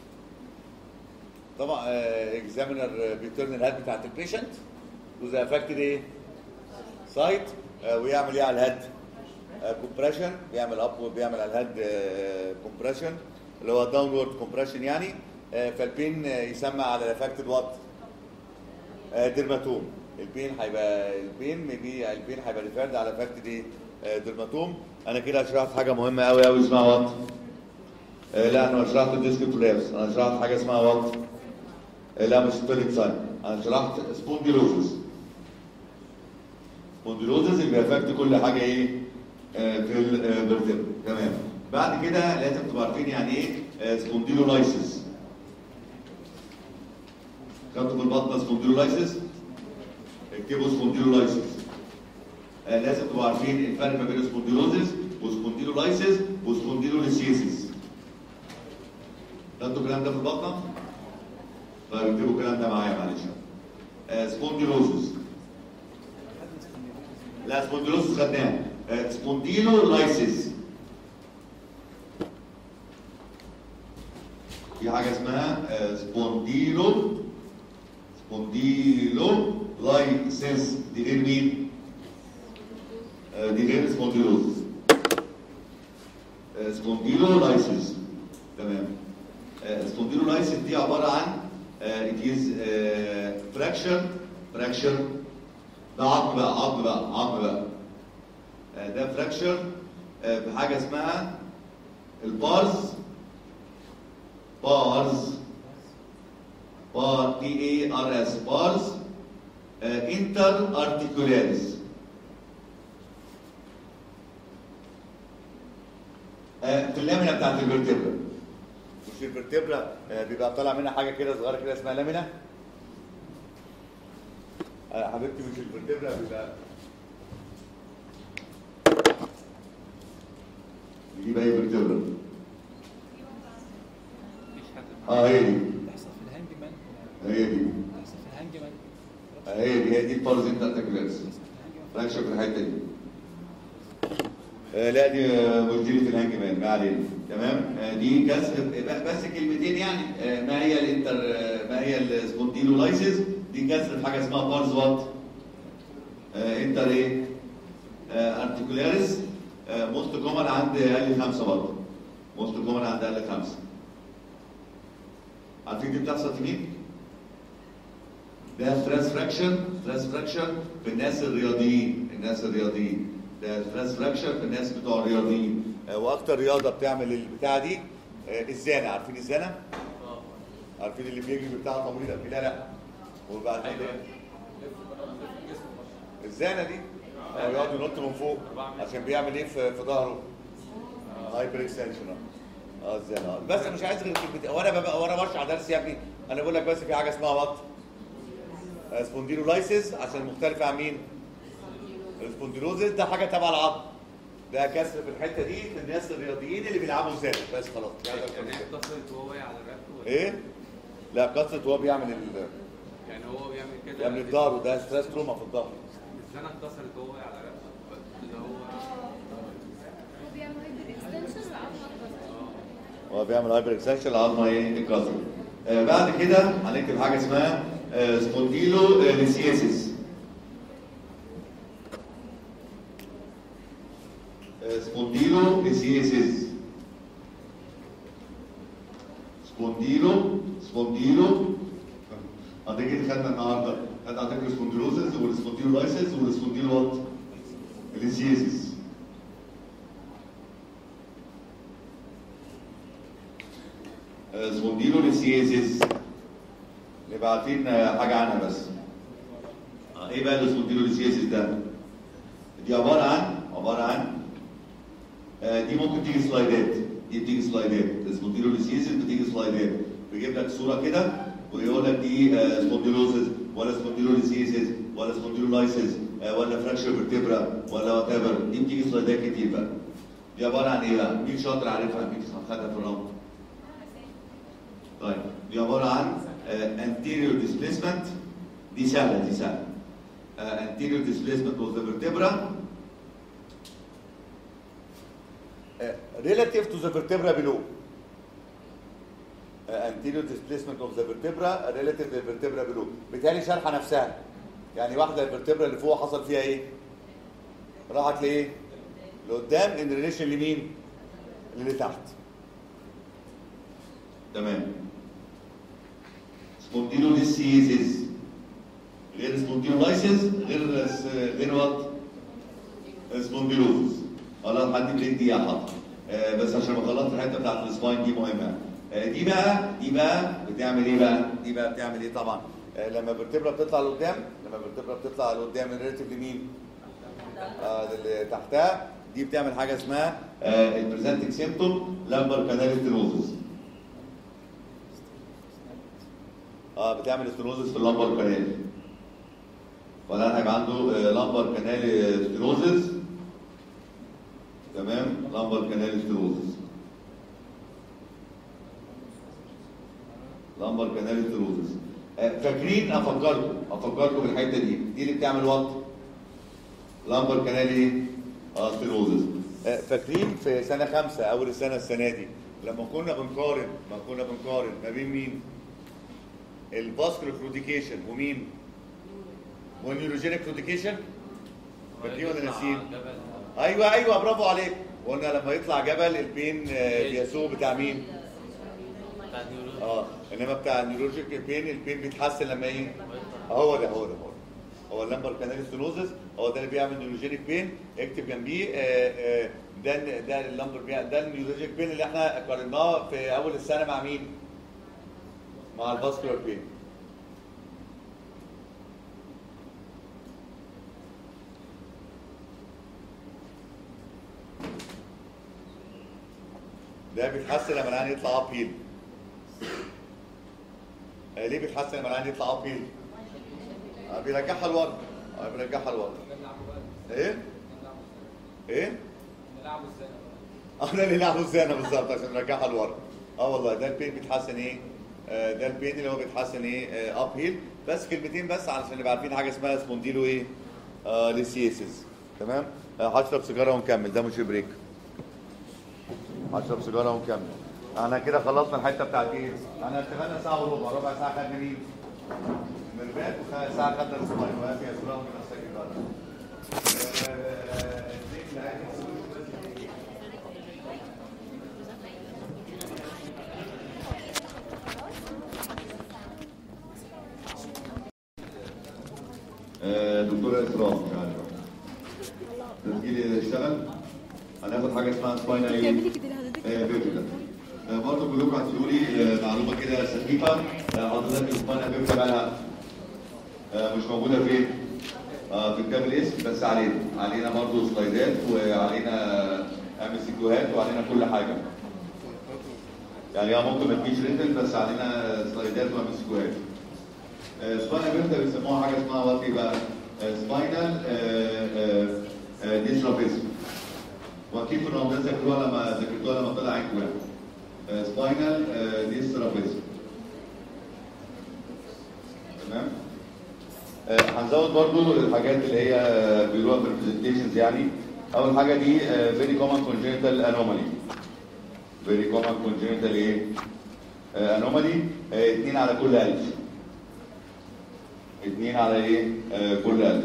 طبعا اكزامينر بيترن الهيد بتاعت البيشنت وذا افكتد ايه؟ سايت ويعمل ايه على الهيد؟ كومبريشن بيعمل اب بيعمل على الهيد كومبريشن اللي هو داونورد كومبريشن يعني آه، فالبين آه، يسمى على الافكتد وات؟ ديرماتوم البين هيبقى البين ميبي البين هيبقى ريفيرد على افكتد ايه؟ ديرماتوم انا كده شرحت حاجه مهمه قوي قوي اسمها وات؟ آه، لا انا شرحت الديسك كولابس انا شرحت حاجه اسمها وات؟ آه، لا مش ستوليك ساين انا شرحت سبونديلوزس سبونديلوزس اللي بيأفكت كل حاجه ايه آه، في الفرتبرا تمام بعد كده لازم تبقوا عارفين يعني ايه سبونديلولايسيس خدتوا في البطنه سبونديلولايسيس اكتبوا سبونديلولايسيس آه، لازم تبقوا عارفين الفرق ما بين سبونديلوزس وسبونديلولايسيس وسبونديلوليسيسيس خدتوا الكلام ده في البطنه؟ طيب اكتبوا الكلام ده معايا معلش آه، سبونديلوزس لا سبونديلوزس خدناه آه، سبونديلولايسيس في حاجه اسمها آه، سبونديلو سبونديلو لايسيس دي غير مين؟ آه، دي غير سبونديلوزس آه، سبونديلولايسيس تمام آه، سبونديلولايسيس دي عباره عن آه، it is آه، fracture fracture ده عظم بقى عظم بقى عظم بقى آه، ده فراكشر بحاجه اسمها البارز بارز بار بي اي ار اس بارز انتر ارتيكولاريس في اللامينا بتاعت الفرتبرا مش الفرتبرا آه، بيبقى طالع منها حاجه كده صغيره كده اسمها لامينا آه، حبيبتي مش الفرتبرا بيبقى دي بقى ايه فيرتبرا مفيش حد اه هي دي بيحصل في الهانج مان هي دي بيحصل في الهانج مان آه، هي دي هي دي البارز انتر ارتيكولاريس بيحصل في الهانج مان فراكشر في الحته دي آه لا دي آه، مش دي اللي في الهانج مان ما علينا تمام آه دي كسر ب- بس كلمتين يعني آه ما هي الانتر آه ما هي السبونديلولايسيس دي كسر في حاجه اسمها بارز وات آه انتر ايه آه ارتيكولاريس آه موست كومن عند اقل خمسه برضه موست كومن عند اقل خمسه عارفين دي بتحصل في مين؟ ده ستريس فراكشن ستريس فراكشن في الناس الرياضيين الناس الرياضيين ده ستريس فراكشن في الناس بتوع الرياضيين واكتر رياضه بتعمل البتاع دي آه، الزانه عارفين الزانه؟ اه عارفين اللي بيجري بتاع طويله لا لا وبعد كده ايوه الزانه دي آه، يقعد ينط من فوق عشان بيعمل ايه في في ظهره؟ هايبر اكستنشن اه الزانه آه. بس مش عايز غير كلمتين وانا ببقى وانا بشرح درس يا ابني انا بقول لك بس في حاجه اسمها وات سبونديلولايسيس عشان مختلفه عن مين؟ السبونديلوزيس ده حاجه تبع العظم ده كسر في الحته دي في الناس الرياضيين اللي بيلعبوا الزانه بس خلاص مش عايز أكتر من يعني كده. اتصلت وهو واقع على رقبته ولا ايه؟ لا قصه وهو بيعمل ال... يعني هو بيعمل كده بيعمل الظهر وده ستريس تروما في الظهر الزنه اتكسرت وهو واقع على رقبته اللي هو هو بيعمل هايبر اكستنشن العظمه اتكسرت هو بيعمل هايبر اكستنشن العظمه ايه اتكسر آه بعد كده هنكتب حاجه اسمها آه سبونديلو آه ليسياسيس آه سبونديلو ليسياسيس سبونديلو سبونديلو عندك ايه خدنا النهارده؟ خدنا عندك السبونديلوزيس والسبونديلولايسيس والسبونديلو وات؟ ليسياسيس سبونديلوليسيزيس نبقى عارفين آه، حاجه عنها بس آه، ايه بقى السبونديلوليسيزيس ده دي عباره عن عباره عن آه، دي ممكن تيجي سلايدات دي بتيجي سلايدات السبونديلوليسيزيس بتيجي سلايدات بيجيب لك صوره كده ويقول لك دي آه، سبونديلوزيس ولا سبونديلوليسيزيس ولا سبونديلولايسيس آه، ولا فراكشر فيرتبرا ولا وات ايفر دي بتيجي سلايدات كتير بقى دي عباره عن ايه بقى؟ مين شاطر عارفها؟ مين خدها في الرمل؟ طيب دي عباره عن uh, anterior displacement دي سهله دي سهله uh, anterior displacement of the vertebra uh, relative to the vertebra below uh, anterior displacement of the vertebra relative to the vertebra below بالتالي شرحه نفسها يعني واحده الفرتبرا اللي فوق حصل فيها ايه راحت لايه لقدام ان ريليشن لمين اللي تحت تمام سبونديلوليسيزيس غير سبونديلولايسيس غير غير وات سبونديلوزس خلاص حد بريك دي يا حاضر آه بس عشان ما خلصت الحته بتاعت السباين دي مهمه آه دي بقى دي بقى بتعمل ايه بقى؟ دي بقى بتعمل ايه طبعا؟ آه لما الفرتبرا بتطلع لقدام لما الفرتبرا بتطلع لقدام الريليتيف لمين؟ آه اللي تحتها دي بتعمل حاجه اسمها آه البريزنتنج سيمتوم لامبر كانال ستينوزس اه بتعمل ستينوزس في اللامبر كانال فالان هيبقى عنده آه لامبر كانال ستينوزس تمام لامبر كانال ستينوزس لامبر كانال ستينوزس آه فاكرين افكركم افكركم بالحته دي دي اللي بتعمل وات لامبر كانال ايه؟ اه ستينوزس آه فاكرين في سنه خمسه اول السنه السنه دي لما كنا بنقارن ما كنا بنقارن ما بين مين؟ الفاسكولار كروديكيشن ومين؟ والنيوروجينيك كروديكيشن فاكرين ولا ناسيين؟ جبل ايوه ايوه برافو عليك قلنا لما يطلع جبل البين آه، بيسوق بتاع مين؟ بتاع النيورو اه انما بتاع النيوروجيك بين البين بيتحسن لما ايه؟ هو ده هو ده هو ده هو اللامبر كانال ستينوزس هو ده اللي بيعمل نيوروجينيك بين اكتب جنبيه آه، آه، ده ده اللامبر بيع- ده النيوروجينيك بين اللي احنا قارناه في اول السنه مع مين؟ مع الفاسكولار بين ده بيتحسن لما العين يطلع اب هيل آه، ليه بيتحسن لما العين يطلع اب هيل؟ آه، بيرجعها لورا آه، بيرجعها لورا ايه؟ ايه؟ نلعبوا ازاي اه ده اللي لعبه الزانه بالظبط عشان نرجعها لورا اه والله ده البين بيتحسن ايه؟ آه ده البين اللي هو بيتحسن ايه؟ اب هيل بس كلمتين بس علشان نبقى عارفين حاجه اسمها سبونديلو ايه؟ آه ليسيسيس تمام آه، هشرب سيجاره ونكمل ده مش بريك هشرب سيجاره ونكمل احنا كده خلصنا الحته بتاعت ايه احنا اشتغلنا ساعه وربع ربع ساعه خدنا مين المربات وساعه خدنا السباين وقف يا سيجاره من السيجاره آه، دكتورة إسراء مش عارف تسجيل اشتغل هناخد حاجة اسمها سباينال ايه؟ تعملي كده لحضرتك آه، فيرتيكال آه، برضه كلكم هتقولوا لي آه، معلومة كده سخيفة آه، حضرتك السباينال فيرتيكال بقالها آه، مش موجودة فين؟ آه، في كتاب الاسم بس علينا علينا برضه سلايدات وعلينا ام سي كيوهات وعلينا كل حاجة يعني هي ممكن ما تجيش ريتل بس علينا سلايدات وام سي كيوهات سباينال بيرتا بيسموها حاجه اسمها وات ايه بقى؟ سباينال ديسترابيزم واكيد في رمضان ذاكروها لما ذاكرتوها لما طلع عينكم يعني سباينال ديسترابيزم تمام؟ آه، هنزود برضو الحاجات اللي هي بيقولوها برزنتيشنز يعني اول حاجه دي فيري كومن كونجنتال انومالي فيري كومن كونجنتال ايه؟ انومالي اثنين على كل 1000 اتنين على ايه؟ آه كل ألف.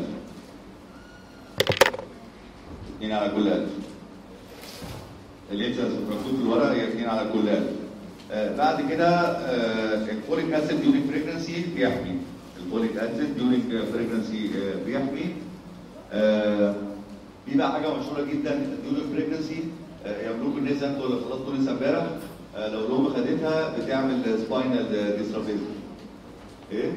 اتنين على كل ألف. الانشنس مكتوب في الورقة هي اتنين على كل ألف. آه بعد كده آه الفوليك اسيد ديورينج بريجنسي بيحمي. الفوليك اسيد ديورينج بريجنسي آه بيحمي. آه دي بقى حاجة مشهورة جدا ديورينج بريجنسي آه يملكوا الناس انتوا اللي خلصتوا لسه امبارح آه لو الام خدتها بتعمل سباينال ديسترابيزم. ايه؟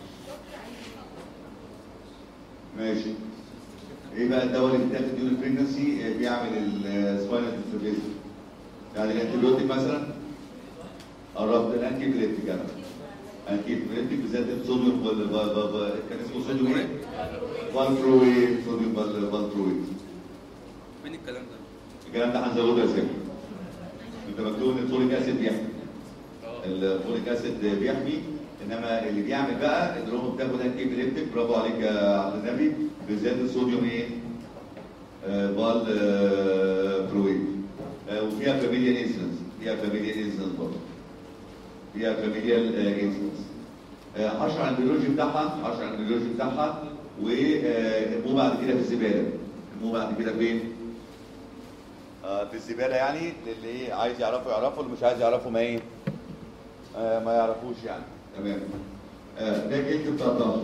ماشي ايه بقى الدواء اللي بيتاخد ديون البريجنسي بيعمل السباينال ديستربيشن يعني الانتيبيوتيك مثلا قربت الانتي بليتيك انا انتي بليتيك بالذات الصوديوم بال- ب- ب- ب- كان اسمه صوديوم ايه؟ فالترويد صوديوم بال- فالترويد فين الكلام ده؟ الكلام ده هنزوده يا سيدي انت مكتوب ان الفوليك اسيد بيحمي الفوليك اسيد بيحمي انما اللي بيعمل بقى اللي هو بتاخد انتي بليبتيك برافو عليك يا عبد النبي بالذات الصوديوم ايه؟ آه، بال آه، فلويد آه، وفيها فاميليال انسلنس فيها فاميليال انسلنس برضه فيها فاميليال انسلنس 10 على البيولوجي بتاعها 10 على البيولوجي بتاعها ومو بعد كده في الزباله مو بعد كده فين؟ آه، في الزباله يعني للي ايه عايز يعرفوا يعرفوا اللي مش عايز يعرفوا ما ايه آه، ما يعرفوش يعني تمام آه، ده الجلد بتاع الظهر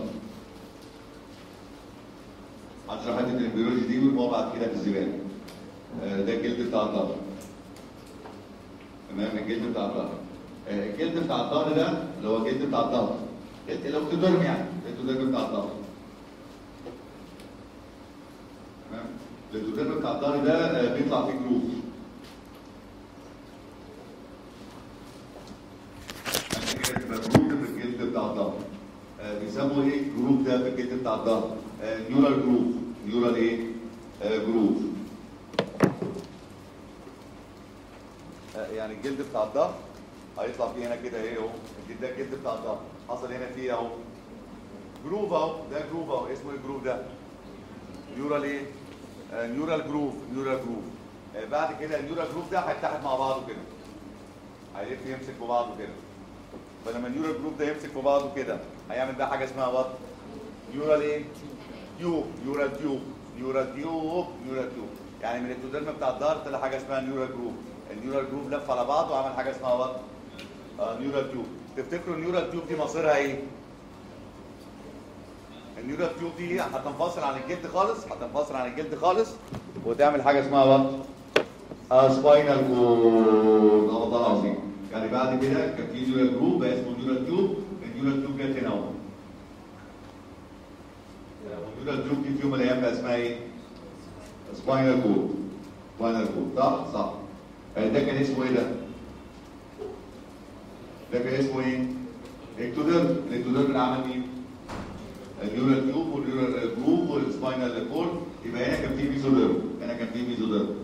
هشرح حته البيولوجي دي والموضوع بعد كده في الزباله آه، ده الجلد بتاع الظهر تمام الجلد بتاع الظهر آه، الجلد بتاع الظهر ده اللي هو الجلد بتاع الظهر جلد الاكتوديرم يعني الاكتوديرم بتاع الظهر تمام الاكتوديرم بتاع الظهر ده آه، بيطلع فيه جروف عشان كده تبقى جروب في الجلد بتاع الظهر آه، بيسموا ايه الجروب ده في الجلد بتاع الظهر نيورال جروب نيورال ايه آه، جروب آه، يعني الجلد بتاع الظهر هيطلع فيه هنا كده ايه اهو الجلد ده الجلد بتاع الظهر حصل هنا فيه اهو جروف اهو ده جروف اهو اسمه ايه الجروف ده نيورال ايه آه، نيورال جروف نيورال جروف آه، بعد كده النيورال جروف ده هيتحد مع بعضه كده هيلف يمسك في بعضه كده فلما النيورال جروب ده يمسك في بعضه كده هيعمل بقى حاجه اسمها وات نيورال ايه تيوب نيورال تيوب نيورال تيوب نيورال تيوب يعني من التودرم بتاع الظهر طلع حاجه اسمها نيورال جروب النيورال جروب لف على بعضه وعمل حاجه اسمها وات آه نيورال تيوب تفتكروا النيورال تيوب دي مصيرها ايه النيورال تيوب دي هتنفصل عن الجلد خالص هتنفصل عن الجلد خالص وتعمل حاجه اسمها وات سباينال كورد اه والله العظيم يعني بعد كده كان في نيورال جروب بقى اسمه نيورال تيوب النيورال تيوب جت هنا اهو النيورال تيوب دي في يوم من الايام بقى اسمها ايه؟ سباينال كورد سباينال كورد صح؟ صح آه، ده كان اسمه ايه ده؟ ده كان اسمه ايه؟ اكتوديرم الاكتوديرم اللي عمل مين؟ النيورال تيوب والنيورال جروب والسباينال كورد يبقى هنا كان في ميزوديرم هنا كان في ميزوديرم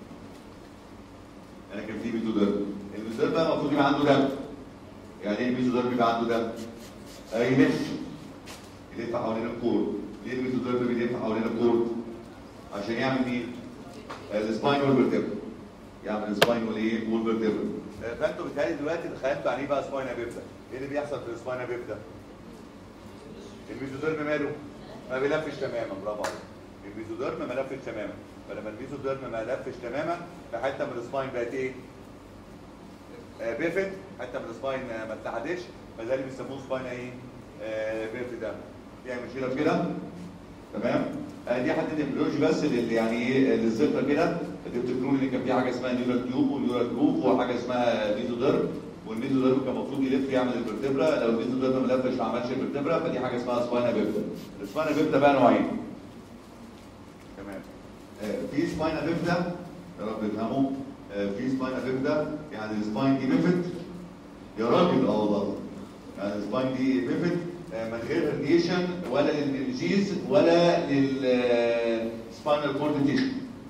هنا كان في ميزوديرم الميزوديرم بقى المفروض يبقى عنده دم يعني ايه الميزوديرم يبقى عنده دم؟ آه، يلف يلف حوالين الكور ليه الميزوديرم بيلف حوالين الكور؟ عشان يعمل مين؟ السباين والفرتبرا يعمل السباين والايه؟ والفرتبرا فانتوا بتهيألي دلوقتي تخيلتوا يعني ايه بقى سباينا بيبدا؟ ايه اللي بيحصل في السباينا بيبدا؟ الميزوديرم ماله؟ ما بيلفش تماما برافو عليك الميزوديرم ما لفش تماما فلما الميزوديرم ما لفش تماما فحته من السباين بقت ايه؟ آه، بيفت حته من السباين آه، ما اتحدش فده اللي بيسموه سباين ايه؟ آه، بيفت ده دي مشكله كده تمام آه، دي حته البيولوجي بس اللي يعني ايه للذكرى كده تفتكروا ان كان في حاجه اسمها نيورال تيوب ونيورال جروف وحاجه اسمها ميزوديرم والميزوديرم كان المفروض يلف يعمل الفرتبرا لو الميزوديرم ما لفش ما عملش الفرتبرا فدي حاجه اسمها سباينا بيبدا السباينا بيبدا بقى نوعين تمام آه، في سباينا بيبدا يا رب تفهموا آه، في سباينا بيبدا يعني السباين دي بيفت يا راجل اه والله يعني السباين دي بيفت آه، من غير هرنيشن ولا للمنجيز ولا للسباينال كورد تيشو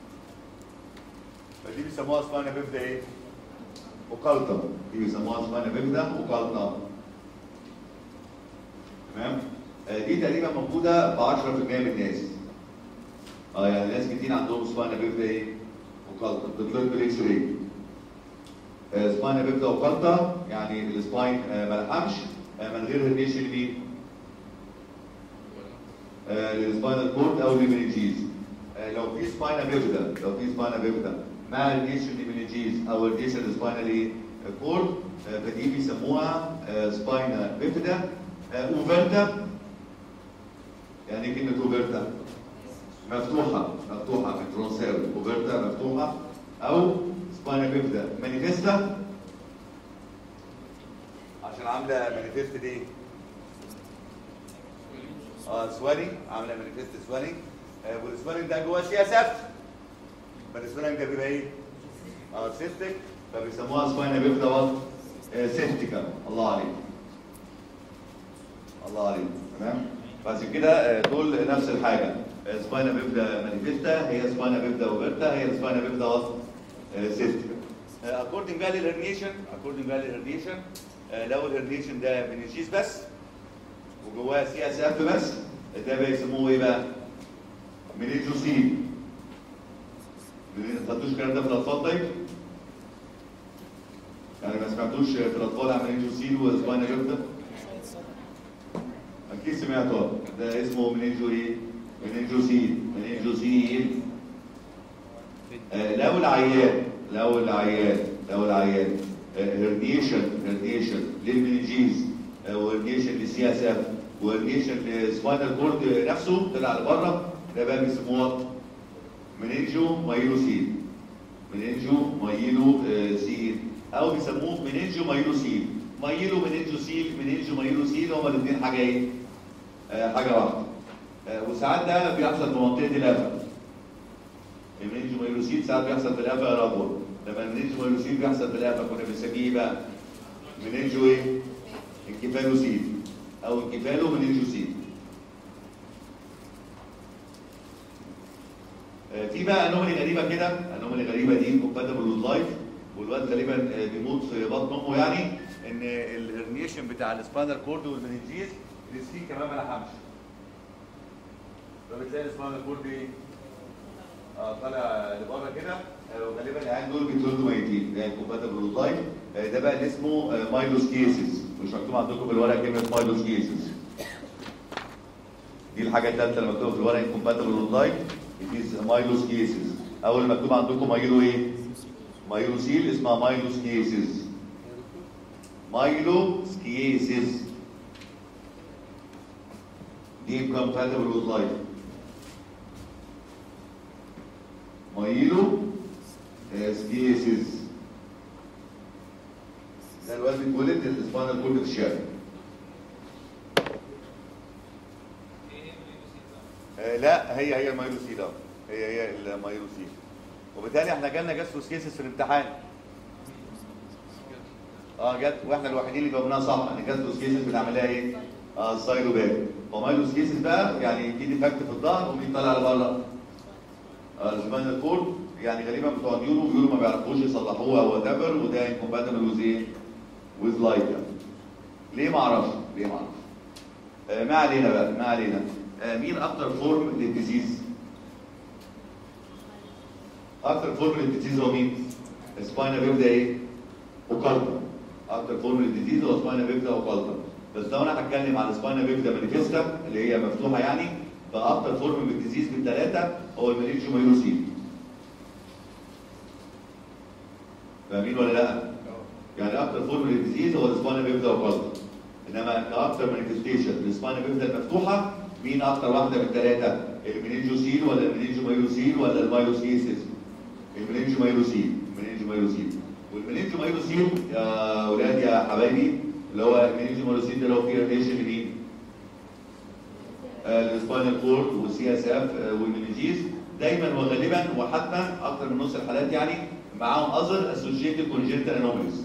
فدي بيسموها سباينا بيبدا ايه؟ وقلطة دي بيسموها سباينا بيبدا وقلطة تمام آه، دي تقريبا موجودة ب 10% من الناس اه يعني ناس كتير عندهم سباينا بيبدا ايه؟ وقلطة بتطلع بالاكس راي آه، سباينا بيبدا وقلطة يعني السباين آه، ما لحمش آه، من غير هرنيشن لمين؟ آه، للسباينال كورد او للمنجيز آه، لو في سباينا بيبدا لو في سباينا بيبدا مع هرنيشن للمنجيز او هرنيشن للسباينال ايه؟ كورد آه، فدي بيسموها آه، سباينا بيبدا آه، اوفرتا يعني ايه كلمه اوفرتا؟ مفتوحه مفتوحه في ترونسير اوفرتا مفتوحه او سباينا بيبدا مانيفيستا عشان عامله مانيفيست دي اه سوالينج عامله مانيفيست سوالينج آه والسوالينج ده جواه سياسات فالسوالينج ده بيبقى ايه؟ اه سيستك فبيسموها سباينا بيبدا وات آه سيستيكا الله عليك الله عليك تمام فعشان كده آه، دول نفس الحاجه آه، سباينا بيبدا مانيفيستا هي سباينا بيبدا اوفرتا هي سباينا بيبدا وات آه، سيستيكا اكوردنج بقى للهرنيشن اكوردنج بقى للهرنيشن آه، لو الهرنيشن ده منجيز بس وجواه سي اس اف بس ده بيسموه ايه بقى؟ منيجوسيل ما خدتوش الكلام ده في الاطفال طيب؟ يعني ما سمعتوش في الاطفال عن منيجوسيل وسباينا بيبدا؟ اكيد سمعتوا ده اسمه منيجو ايه؟ منيجوسيل منيجوسيل آه، لو العيان لو العيان لو العيان هرنيشن هرنيشن للمنجيز وهرنيشن للسي اس اف وهرنيشن لسباينال كورد نفسه طلع لبره ده بقى بيسموها منينجو مايلوسيل منينجو مايلو آه، سيل او بيسموه منينجو مايلوسيل مايلو منينجو سيل منينجو مايلوسيل هما الاثنين حاجه ايه؟ آه، حاجه واحده آه، وساعات ده بيحصل في منطقه الافا المنينجو مايلوسيل ساعات بيحصل في الافا يا رجل لما المنينجو مايلوسيل بيحصل في الافا كنا بنسميه ايه بقى؟ منينجو ايه؟ انكفالوسيل او انكفالو منينجوسيل آه، في بقى انومالي غريبه كده انومالي غريبه دي كومباتبل لايف والواد غالبا آه، بيموت في بطن امه يعني ان الهرنيشن بتاع السباينال كورد والمننجيز السكين كمان ما لحمش فبتلاقي السباينال كورد ايه؟ اه طالع لبره كده آه، وغالبا العيال دول بيتولدوا ميتين ده الكومباتبل لايف ده بقى اللي اسمه آه، مايلوس كيسز مش مكتوب عندكم في الورقه كلمه مايلوس كيسز دي الحاجه الثالثه اللي مكتوبه في الورقه incompatible لايف is مايلوس كيسز اول مكتوب عندكم مايلو ايه؟ مايلوسيل اسمها مايلوس كيسز مايلو كيسز دي compatible with life مايلو سكيسز ده الواد بيتولد الاسبانال كورد الشارع آه، لا هي هي المايلوسيل اه هي هي المايلوسيل وبالتالي احنا جالنا جاستروس كيسز في الامتحان اه جت واحنا الوحيدين اللي جاوبناها صح ان جاستروس كيسز بنعملها ايه؟ اه السايلو باك ومايلوس كيسز بقى يعني في ديفكت في الظهر ومين طالع لبره؟ آه السباينال كورد يعني غالبا بتوع اليورو اليورو ما بيعرفوش يصلحوها وات ايفر وده انكومباتبل ويز ايه؟ ويز لايف يعني. ليه ما اعرفش؟ ليه ما اعرفش؟ آه ما علينا بقى ما علينا آه مين اكتر فورم للديزيز؟ اكتر فورم للديزيز هو مين؟ سباينا بيبدا ايه؟ اوكالتا اكتر فورم للديزيز هو سباينا بيبدا اوكالتا بس لو انا هتكلم عن سباينا بيبدا مانيفيستا اللي هي مفتوحه يعني فاكتر فورم من الديزيز بالثلاثه هو المنينجو مايوسين فاهمين ولا لا؟ يعني اكتر فورم للديزيز هو السباينا بيبدا اوكالتا انما كاكتر مانيفستيشن للسباينا بيبدا المفتوحه مين اكتر واحده من الثلاثه؟ المنينجوسيل ولا المنينجو مايوسيل ولا المايوسيسيس؟ المنينجو مايوسيل المنينجو مايوسيل والمنينجو مايوسيل يا اولاد يا حبايبي اللي هو المنينجو مايوسيل ده اللي هو فيه ريليشن لمين؟ آه، السباينال كورد والسي اس اف والمنيجيز دايما وغالبا وحتما اكتر من نص الحالات يعني معاهم اذر اسوشيتد كونجنتال انوماليز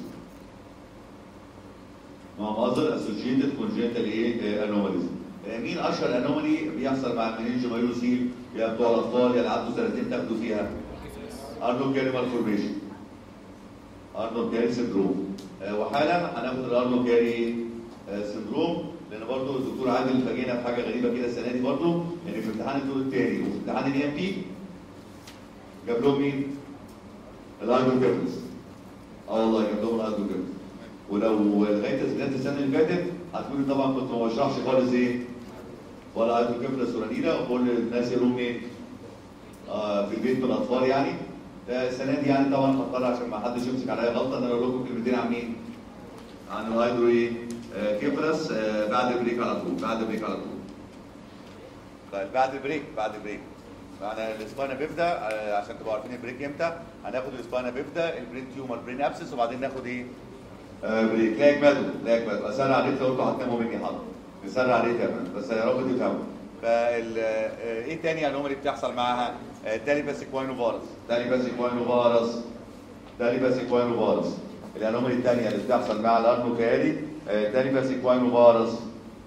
معاهم اذر اسوشيتد كونجنتال ايه انوماليز مين اشهر انومالي بيحصل مع المنينجو مايوسيل يا بتوع الاطفال يا اللي عنده سنتين تاخدوا فيها ارنولد كاري مالفورميشن ارنولد كاري سندروم آه، وحالا هناخد الارنولد كاري آه، سندروم لان برضو الدكتور عادل فاجئنا بحاجه غريبه كده السنه دي برضو يعني في امتحان الدور الثاني وفي امتحان الاي ام بي جاب لهم مين؟ الايدوكيفلس اه والله جاب لهم الايدوكيفلس ولو لغايه تسجيلات السنه اللي فاتت هتقولي طبعا كنت ما بشرحش خالص ايه ولا ايدوكيفلس ولا نيله وكل الناس يقولوا ايه آه في البيت بالاطفال يعني ده السنه دي يعني طبعا هضطر عشان ما حدش يمسك عليا غلطه ان انا اقول لكم كلمتين عن مين؟ عن الهايدرو ايه؟ آه كيفرس آه بعد البريك على طول بعد البريك على طول. طيب بعد البريك بعد البريك معنا الاسبانا بيبدا آه عشان تبقوا عارفين البريك امتى هناخد الاسبانا بيبدا البرين تيومر برين ابسس وبعدين ناخد ايه؟ آه بريك لا اجمدوا لا اجمدوا اسرع عليك لو انتوا هتناموا مني حاضر نسرع عليك يا مان بس يا رب تفهموا فال آه، ايه تاني انومالي اللي بتحصل معاها؟ آه، تاليباس اكواينو فارس تاليباس اكواينو فارس تاليباس اكواينو فارس الانومالي الثانيه اللي بتحصل مع الارنو كاري تاليباس اكواينو فارس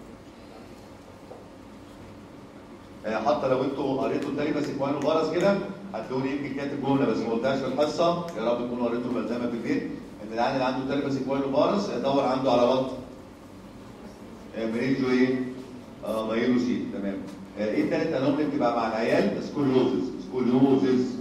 آه، حتى لو انتوا قريتوا تاليباس اكواينو فارس كده هتلاقوني يمكن كاتب جمله بس ما قلتهاش في الحصه يا رب تكونوا قريتوا الملزمه في البيت ان العيان اللي عنده تاليباس اكواينو فارس دور عنده على بط منينجو ايه؟ اه مايلوسي تمام آه، ايه تالت انومالي بتبقى مع العيال سكوليوزز سكوليوزز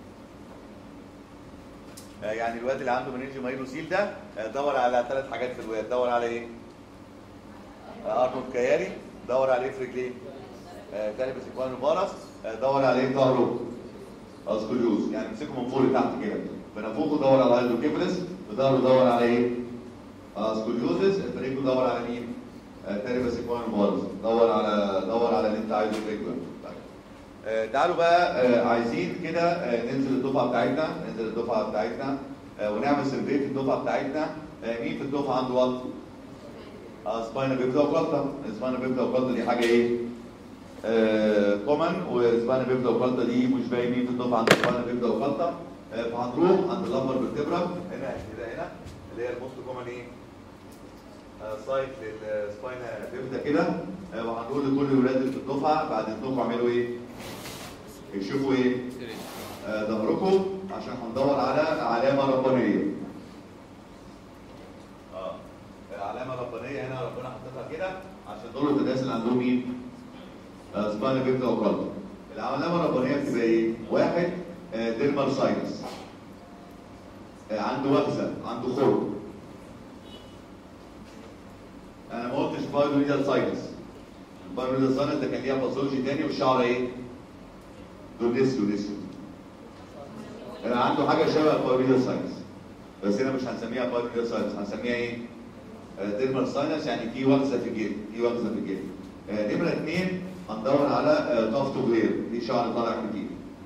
آه، يعني الواد اللي عنده منينجو مايلوسيل ده آه، دور على ثلاث حاجات في الواد دور على ايه؟ آه، ارنولد كياري دور عليه في رجليه آه، تاليبس اكوانو فارس آه، دور عليه في ظهره آه، سكوليوز يعني امسكه من فوق لتحت كده فنفوخه دور على هيدروكيفلس في ظهره دور على ايه؟ آه، سكوليوزز في رجله دور على مين؟ آه، تاليبس اكوانو فارس دور على دور على اللي انت عايزه في رجله طيب. آه، تعالوا بقى آه، عايزين كده آه، ننزل الدفعه بتاعتنا ننزل الدفعه بتاعتنا آه، ونعمل سيرفي في الدفعه بتاعتنا آه، مين في الدفعه عنده وقت؟ اه سباينا بيبدا وقلطه سباينا بيبدا وقلطه دي حاجه ايه؟ كومن وسباينا بيبدا وقلطه دي مش باين مين في الدفعه عنده سباينا بيبدا وقلطه آه، فهنروح عند اللمبر بالكبرى هنا كده هنا اللي هي الموست كومن ايه؟ آه، سايت للسباينا بيبدا كده آه، وهنقول لكل الولاد اللي في الدفعه بعد اذنكم اعملوا ايه؟ يشوفوا ايه؟ آه، ظهركم عشان هندور على علامه ربانيه. اه علامه ربانيه هنا ربنا حاططها كده عشان دول الناس اللي عندهم مين؟ آه، سباينا بيبدا وقلب. العلامه الربانيه بتبقى ايه؟ واحد آه، ديرمال ساينس. آه، عنده وخزه، عنده خرم. انا ما قلتش بايولوجيال ساينس. البايولوجيال ساينس ده كان ليها باثولوجي تاني والشعر ايه؟ دونيسيو دونيسيو انا عنده حاجه شبه بايولوجيال ساينس بس هنا مش هنسميها بايولوجيال ساينس هنسميها ايه؟ ديرمال ساينس يعني في وخزه في الجلد في وخزه في الجلد آه، نمره اثنين هندور على طاف توبلير في شعر طالع كتير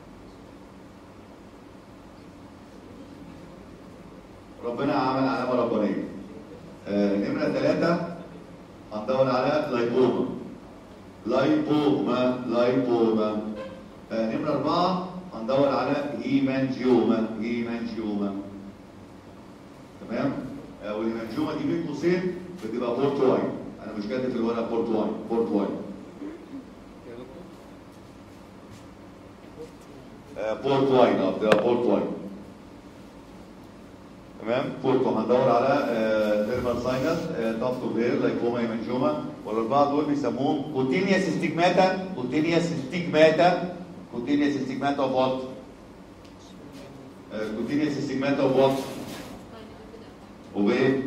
ربنا عمل علامه ربانيه آه، نمره ثلاثه هندور على لايبوما لايبوما لايبوما آه، نمرة أربعة هندور على هيمانجيوما هيمانجيوما تمام؟ آه، والهيمانجيوما دي بين قوسين بتبقى بورت واين أنا مش كاتب في الورقة بورت واين بورت واين آه، بورت واين اه بتبقى بورت واين تمام بورتو هندور على ديرمال ساينس تافتو بير لايكوما هيمانجيوما والاربعه دول بيسموهم كوتينيوس ستيجماتا كوتينيوس ستيجماتا كوتينيوس ستيجماتا اوف وات كونتينيوس ستيجماتا وات وبايه؟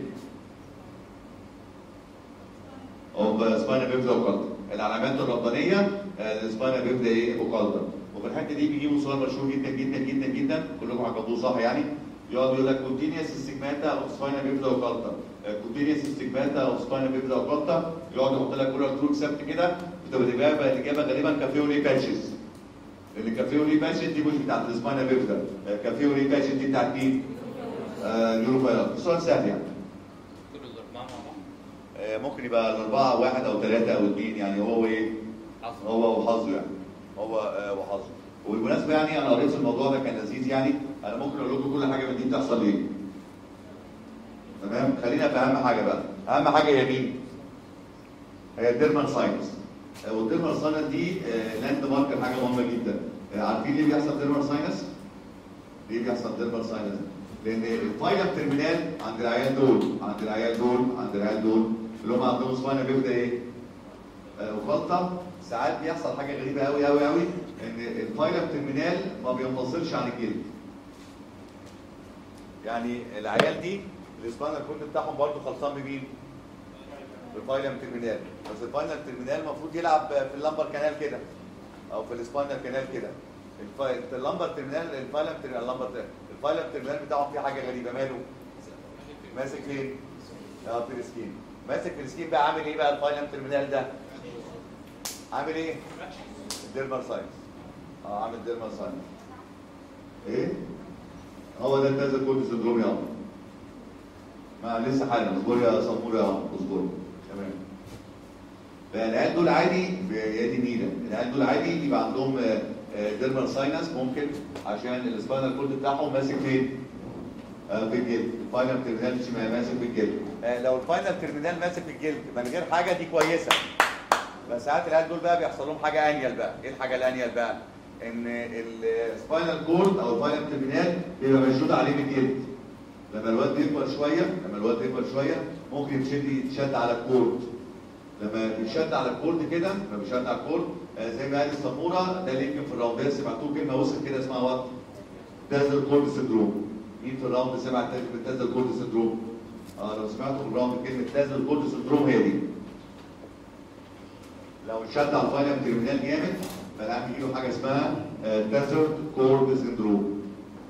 اوف سباينا بيبدا وكالتا العلامات الربانيه السباينا بيبدا ايه وكالتا وفي الحته دي بيجيبوا سؤال مشهور جدا جدا جدا جدا كلكم حفظوه صح يعني يقعد يقول لك كونتينيوس ستيجماتا اوف سباينا بيبدا وكالتا كونتينيوس ستيجماتا اوف سباينا بيبدا وكالتا يقعد يحط لك كل ترو ثابت كده بتبقى الاجابه الاجابه غالبا كافيولي باتشز لان كافيولي باتشز دي مش بتاعت السباينا بيبدا كافيولي باتشز دي بتاعت مين؟ آه نيوروفايرال سؤال سهل يعني كل الاربعه مع بعض آه، ممكن يبقى الأربعة واحد أو ثلاثة أو اثنين يعني هو إيه؟ حصل هو وحظه يعني هو آه، وحظه وبالمناسبة يعني أنا قريت في الموضوع ده كان لذيذ يعني أنا ممكن أقول لكم كل حاجة من دي بتحصل ليه تمام خلينا في أهم حاجة بقى أهم حاجة هي مين؟ هي الديرمال ساينس والديرمال ساينس دي آه، لاند مارك حاجة مهمة جدا آه، عارفين ليه بيحصل ديرمال ساينس؟ ليه بيحصل ديرمال ساينس؟ لان الفايلم ترمينال عند العيال دول عند العيال دول عند العيال دول اللي هم عندهم سباينا بيبدا ايه؟ آه، وفلطه ساعات بيحصل حاجه غريبه قوي قوي قوي ان الفايلم ترمينال ما بينفصلش عن الجلد. يعني العيال دي السباينال كورد بتاعهم برضه خلصان بمين؟ بالفايلم ترمينال بس الفايلم ترمينال المفروض يلعب في اللمبر كانال كده او في السباينال كانال كده الف- اللمبر ترمينال الفايلم ترمينال اللمبر الفايلم ترمينال بتاعهم فيه حاجه غريبه ماله؟ ماسك فين؟ اه في السكين ماسك في السكين بقى عامل ايه بقى الفايلم ترمينال ده؟ عامل ايه؟ ديرمال ساينس اه عامل ديرمال ساينس ايه؟ هو ده التازا كود سندروم يا عمر ما لسه حالا اصبر يا سمور يا عمر اصبر تمام فالعيال دول عادي هي دي ميزه العيال دول عادي يبقى عندهم ديرمال ساينس ممكن عشان السباينال كورد بتاعهم ماسك فين؟ آه، في الجلد الفاينل ترمينال مش ماسك في الجلد آه، لو الفاينل ترمينال ماسك في الجلد من غير حاجه دي كويسه بس ساعات العيال دول بقى بيحصل لهم حاجه انيل بقى ايه الحاجه الانيل بقى ان السباينال كورد او الفاينل ترمينال بيبقى مشدود عليه بالجلد لما الواد بيكبر شويه لما الواد بيكبر شويه ممكن يتشد يتشد على الكورد لما بيشد على الكورد كده لما بيشد على الكورد آه، زي ما قال السموره ده اللي يمكن في الراوندات سمعتوه كلمه وصل كده اسمها وات دازل كورد سندروم مين في الراوند سمع كلمه دازل كورد سندروم اه لو سمعتوا في الراوند كلمه دازل كورد سندروم هي دي لو شد على الفايلم ترمينال جامد فالعيان بيجي له حاجه اسمها دازل كورد سندروم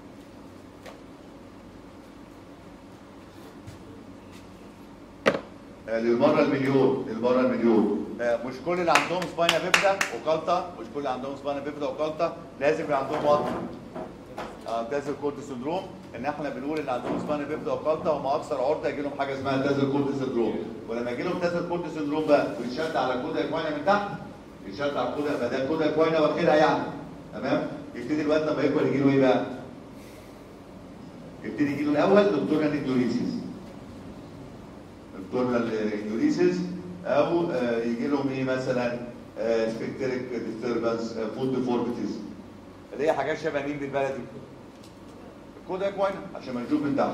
آه، للمره المليون للمره المليون آه، مش كل اللي عندهم سباينا بيبدا وكالتا مش كل اللي عندهم سباينا بيبدا وكالتا لازم يبقى عندهم وات تازل كورد سندروم ان احنا بنقول ان عندهم سباينا بيبدا وكالتا هم اكثر عرضه يجي لهم حاجه اسمها تازل كورد سندروم ولما يجي لهم تازل كورد سندروم بقى ويشد على الكودا اكواينا من تحت يشد على الكودا يبقى ده الكودا اكواينا واخدها يعني تمام يبتدي الواد لما يكبر يجي له ايه بقى؟ يبتدي يجي له الاول دكتورال اندوريسيس دكتورال اندوريسيس او آه، يجي لهم ايه مثلا سبكتريك ديستربنس فود ديفورميتيز اللي هي حاجات شبه مين بالبلدي؟ الكودا اكواينا عشان ما نشوف من تحت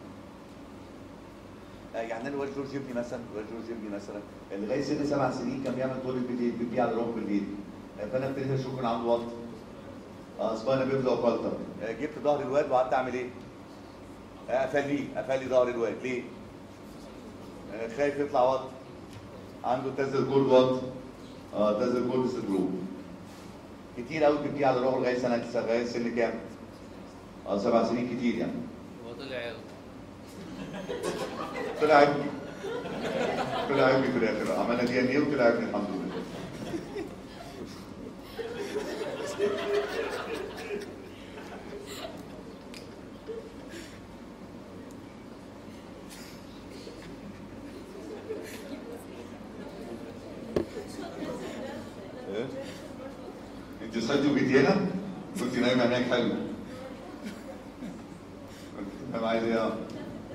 آه، يعني انا الواد جورج ابني مثلا الواد جورج ابني مثلا لغايه سن سبع سنين كان بيعمل طول بالليل بيبي على روح بالليل آه، فانا ابتديت اشوف من عنده وقت اه سباينا بيبدا وقلطه آه، جبت ظهر الواد وقعدت اعمل ايه؟ آه، افليه افلي ظهر الواد ليه؟ آه، خايف يطلع وقت عنده تازل كورد وقت اه تازل كورد سندروم كتير قوي بيبي على روحه لغايه سنه لغايه سن كام؟ اه سبع سنين كتير يعني هو طلع عيال طلع ابني طلع ابني في الاخر عملنا دي ان ايه وطلع ابني الحمد لله ايه؟ انت صحيتي وجيتي هنا؟ كنت نايمه هناك حلو كنت نايمه عايزه ايه؟ اه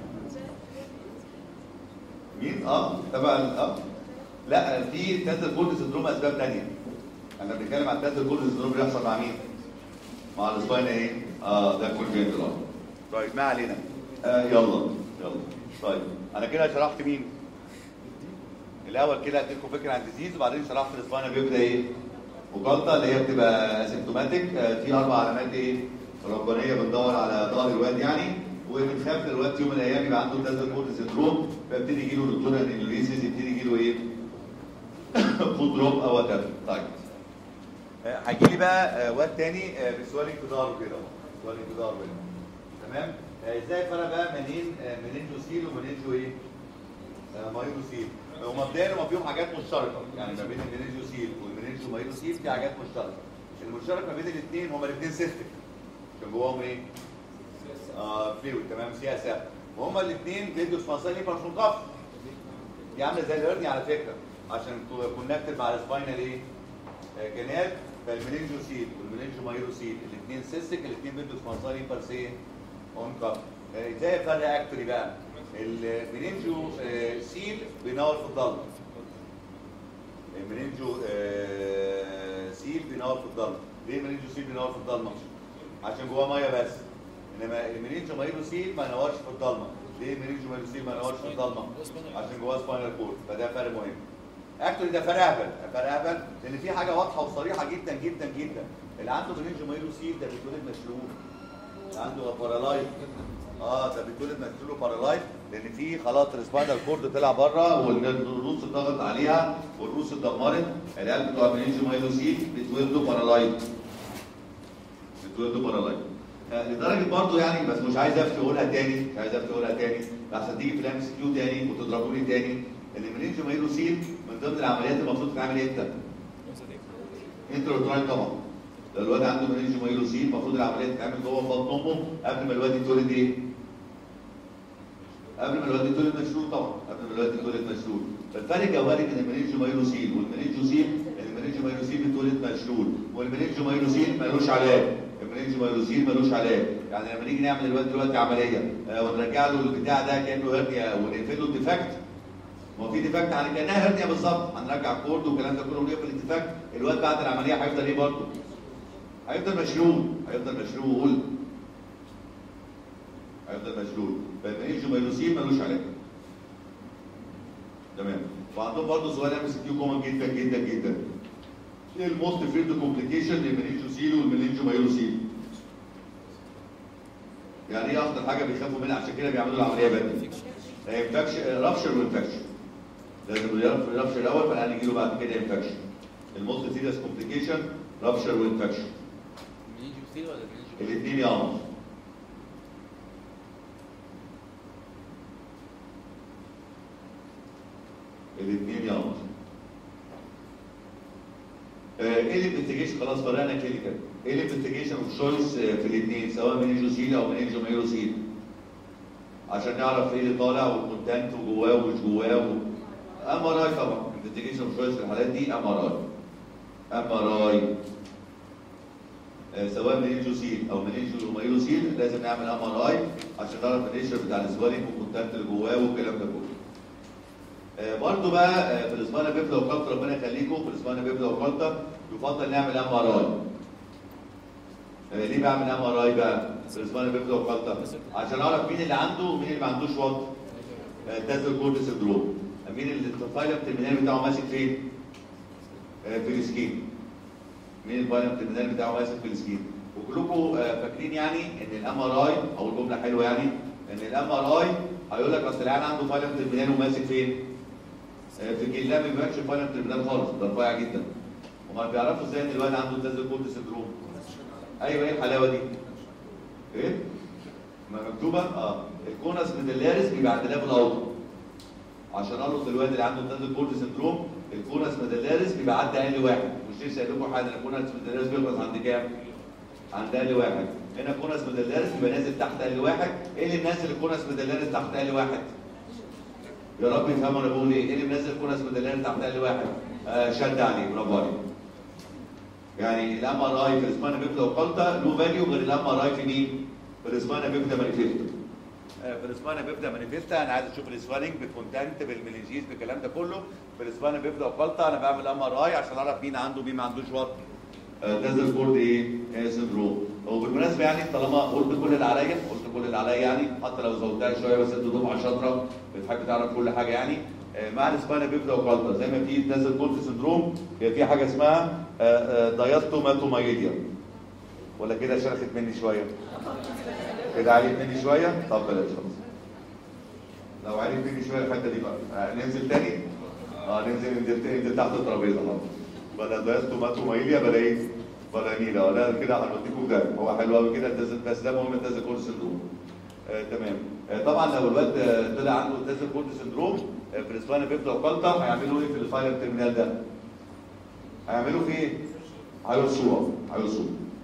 مين؟ اه تبع ال- اه لا في تازل كولد سندروم اسباب ثانيه احنا بنتكلم عن تازل كولد سندروم بيحصل مع مين؟ مع السباين ايه؟ اه ده كونجنتال اه طيب ما علينا آه يلا يلا طيب انا كده شرحت مين؟ الاول كده اديتكم فكره عن الديزيز وبعدين شرحت السباين بيبدا ايه؟ وجلطه اللي هي بتبقى اسيمتوماتيك آه في اربع علامات ايه؟ ربانيه بندور على ظهر الواد يعني وبنخاف الواد في يوم من الايام يبقى عنده تازل كورد سندروم فيبتدي يجي له نوتورال انيوريسيس يبتدي يجي له ايه؟ فود دروب او وات طيب آه، هيجي لي بقى آه، واد تاني آه، بسوالينج في ظهره كده اهو سوالينج في ظهره كده تمام آه، ازاي الفرق بقى منين آه، منينجو سيل ومنينجو ايه؟ آه، مايلو سيل هما مبدئيا هما فيهم حاجات مشتركه يعني ما بين المنينجو سيل والمنينجو مايلو سيل في حاجات مشتركه المشترك ما بين الاثنين هما الاثنين سيستم كان جواهم ايه؟ اه فلويد تمام سياسه وهما الاثنين بيدوا سبونسالي بارشونكاف دي عامله زي الهرني على فكره عشان كونكتد مع السباينال ايه؟ آه، كانال فالمنينجو سيل والمنينجو مايلو سيل الاثنين سيستك الاثنين بيدوا سبونسالي بارسيه اون كاب ازاي افرق اكتوري بقى؟ المنينجو آه، سيل بينور في الضلمه المنينجو آه، سيل بينور في الضلمه ليه المنينجو سيل بينور في الضلمه عشان جواه ميه بس انما المنينجو مايلو سيل ما ينورش في الضلمه ليه المنينجو مايلو سيل ما ينورش في الضلمه عشان جواه سباينال كورد فده فرق مهم اكتوري ده فرق اهبل فرق اهبل لان في حاجه واضحه وصريحه جدا جدا جدا اللي عنده منينجو مايلو سيل ده بيتولد مشلول اللي عنده بارالايز اه ده بيتولد مشلول بارالايز لان في خلاص السباينال كورد طلع بره والروس اتضغط عليها والروس اتدمرت العيال بتوع المنينجو مايلو سيل بيتولدوا بارالايز بتولدوا بارالايز آه، لدرجه برضه يعني بس مش عايز افتي اقولها تاني مش عايز افتي اقولها تاني لحسن تيجي في الام اس كيو تاني وتضربوني تاني ان المنينجو مايلو سيل من ضمن العمليات المفروض تتعمل امتى؟ انتروتراين طبعا لو الواد عنده منينجو مايلو سيل المفروض العمليه تتعمل جوه بطن امه قبل ما الواد يتولد ايه؟ قبل ما الواد يتولد مشلول طبعا قبل ما الواد يتولد مشلول فالفرق جوهري بين المنينجو مايلو سيل والمنينجو سيل ان المنينجو مايلو سيل بيتولد مشلول والمنينجو مايلو سيل ملوش علاج المنينجو مايلو سيل ملوش علاج يعني لما نيجي نعمل الواد دلوقتي عمليه آه، ونرجع له البتاع ده كانه هرنيا ونقفل له الديفكت ما هو في ديفكت يعني كانها هرنيا بالظبط هنرجع الكورد والكلام ده كله ونقفل الديفكت الواد بعد العمليه هيفضل ايه برضه؟ هيفضل مشلول هيفضل مشلول هيفضل مشلول فالمنينجو مايلوسين ملوش علاج تمام وعندهم برضه سؤال ام اس كيو كومن جدا جدا جدا ايه الموست فيلد كومبليكيشن للمنينجو سيل والمنينجو مايلوسين يعني ايه اخطر حاجه بيخافوا منها عشان كده بيعملوا العمليه بدري انفكشن رابشر وانفكشن لازم رابشر الاول بعدين يجي له بعد كده انفكشن الموست سيريس كومبليكيشن رابشر وانفكشن منينجو سيل ولا منينجو الاثنين يا الاثنين يا ايه الانفستيجيشن خلاص فرقنا كلينيكال ايه الانفستيجيشن اوف تشويس في الاثنين سواء منينجو سيل او منينجو مايلو سيل عشان نعرف ايه اللي طالع والكونتنت وجواه ومش جواه ام ار اي طبعا انفستيجيشن اوف تشويس في الحالات دي ام ار اي ام ار اي سواء منينجو سيل او منينجو مايلو سيل لازم نعمل ام ار اي عشان نعرف النيشر بتاع السوالينج والكونتنت اللي جواه والكلام ده كله. آه، برضو بقى آه، في الاسبانيا بيبدا وقلطه ربنا يخليكم في الاسبانيا بيبدا وقلطه يفضل نعمل ام ار اي. ليه بعمل ام ار اي بقى في الاسبانيا بيبدا وقلطه؟ عشان اعرف مين اللي عنده ومين اللي ما عندوش وات تازل كورد سندروم. مين اللي الفايلم ترمينال بتاعه ماسك فين؟ آه، في السكين. مين الفايلم ترمينال بتاعه ماسك في السكين وكلكم آه، فاكرين يعني ان الام ار اي او الجمله حلوه يعني ان الام ار اي هيقول لك اصل العيان عنده فايلم ترمينال وماسك فين؟ آه، في الجيل لا ما بيبانش فايلم ترمينال خالص ده رفيع جدا امال بيعرفوا ازاي ان الواد عنده تازل كورد سندروم ايوه ايه الحلاوه دي؟ ايه؟ ما مكتوبه؟ اه الكونس ميدلاريس بيبقى عند ليفل اوتر عشان القط الواد اللي عنده تازل كورد سندروم الكونس ميدلاريس بيبقى عند اقل واحد مش لسه قايل لكم حاجه الكونس ميدلاريس بيخلص عند كام؟ عند اقل واحد هنا كونس ميدلاريس بيبقى نازل تحت اقل واحد ايه اللي منزل الكونس ميدلاريس تحت اقل واحد؟ يا رب يفهموا انا بقول ايه؟ ايه اللي منزل الكونس ميدلاريس تحت اقل واحد؟ آه شد عليه برافو عليك يعني الام ار اي في الاسبانا بيبدا وقلطه له فاليو غير الام ار اي في مين؟ في الاسبانا بيبدا مانيفيستو في الاسبانا بيبدا مانيفيستا انا عايز اشوف السوالينج بالكونتنت بالمنجيز بالكلام ده كله في الاسبانا بيبدا وقلطه انا بعمل ام ار اي عشان اعرف مين عنده مين ما عندوش وات تازل كورد ايه آه، سندروم وبالمناسبه يعني طالما قلت كل اللي عليا قلت كل اللي عليا يعني حتى لو زودتها شويه بس انت دفعه شاطره بتحب تعرف كل حاجه يعني آه، مع الاسبانا بيبدا وقلطه زي ما في تازل كورد سندروم هي في حاجه اسمها دايستوماتومايليا ولا كده شرخت مني شويه كده عليت مني شويه طب بلاش خلاص لو عليت مني شويه الحته دي بقى آه ننزل تاني اه ننزل ننزل تاني ننزل تحت الترابيزه خلاص بلا داس توماتو مايليا بلا ايه بلا نيله ولا كده هنوديكم ده هو حلو قوي كده التز- بس ده مهم التازل كورد سندروم آه تمام آه طبعا لو الواد آه، طلع عنده التازل كورد سندروم آه في الاسبانيا بيبدا وكالتا هيعملوا ايه في الفاينل تيرمينال ده؟ هيعملوا فيه ايه؟ هيرصوها هيرصوها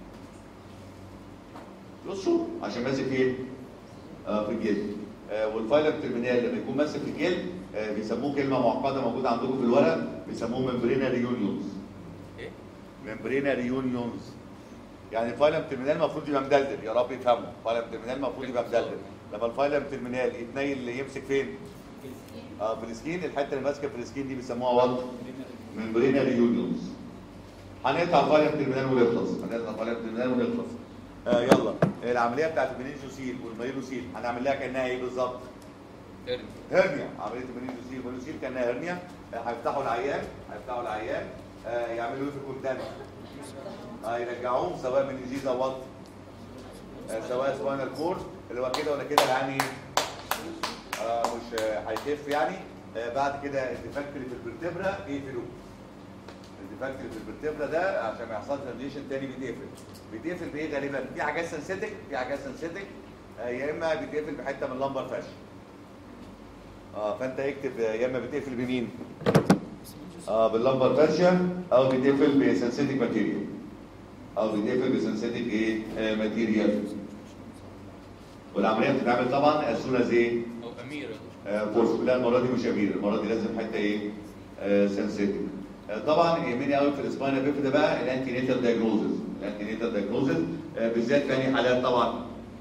يرصوه عشان ماسك ايه؟ آه في الجلد آه والفايلر تيرمينال لما يكون ماسك في الجلد آه بيسموه كلمه معقده موجوده عندكم في الورق بيسموه ممبرينا ريونيونز ايه؟ ممبرينا ريونيونز يعني الفايلم تيرمينال المفروض يبقى مدلدل يا رب يفهموا الفايلم تيرمينال المفروض يبقى مدلدل لما الفايلم تيرمينال يتنيل يمسك فين؟ اه في السكين الحته اللي ماسكه في السكين دي بيسموها وات ممبرينا ريونيونز هنقطع الفايلم تيرمينال ونخلص هنقطع الفايلم تيرمينال ونخلص آه يلا العمليه بتاعت المنينجوسيل والميلوسيل هنعمل لها كانها ايه بالظبط؟ ارمي هرنيا عمليه المنينجوسيل والميلوسيل كانها هرنيا آه، هيفتحوا العيان هيفتحوا العيان آه، يعملوا ايه في الكونتانا؟ آه، يرجعوهم سواء من الجيزه وات آه، سواء سباينال كورد اللي هو كده ولا كده يعني آه، مش آه، هيخف يعني آه، بعد كده الديفكت اللي في الفرتبرا يقفلوه الديفكت اللي في الفرتبرا ده عشان ما يحصلش راديشن تاني بيتقفل بيتقفل بايه غالبا في حاجات سنسيتك في حاجات سنسيتك آه، يا اما بيتقفل بحته من اللمبر فاش اه فانت اكتب آه، يا اما بتقفل بمين اه باللمبر فاشيا او بتقفل بسنسيتك ماتيريال او بتقفل بسنسيتك ايه آه، ماتيريال والعمليه بتتعمل طبعا as soon as ايه او امير فورس لا المره دي مش امير المره دي لازم حته ايه سنسيتيف طبعا يهمني قوي في الاسباينا بيف ده بقى الانتي نيتال دايجنوزز الانتي نيتال دايجنوزز بالذات في أنهي حالات طبعا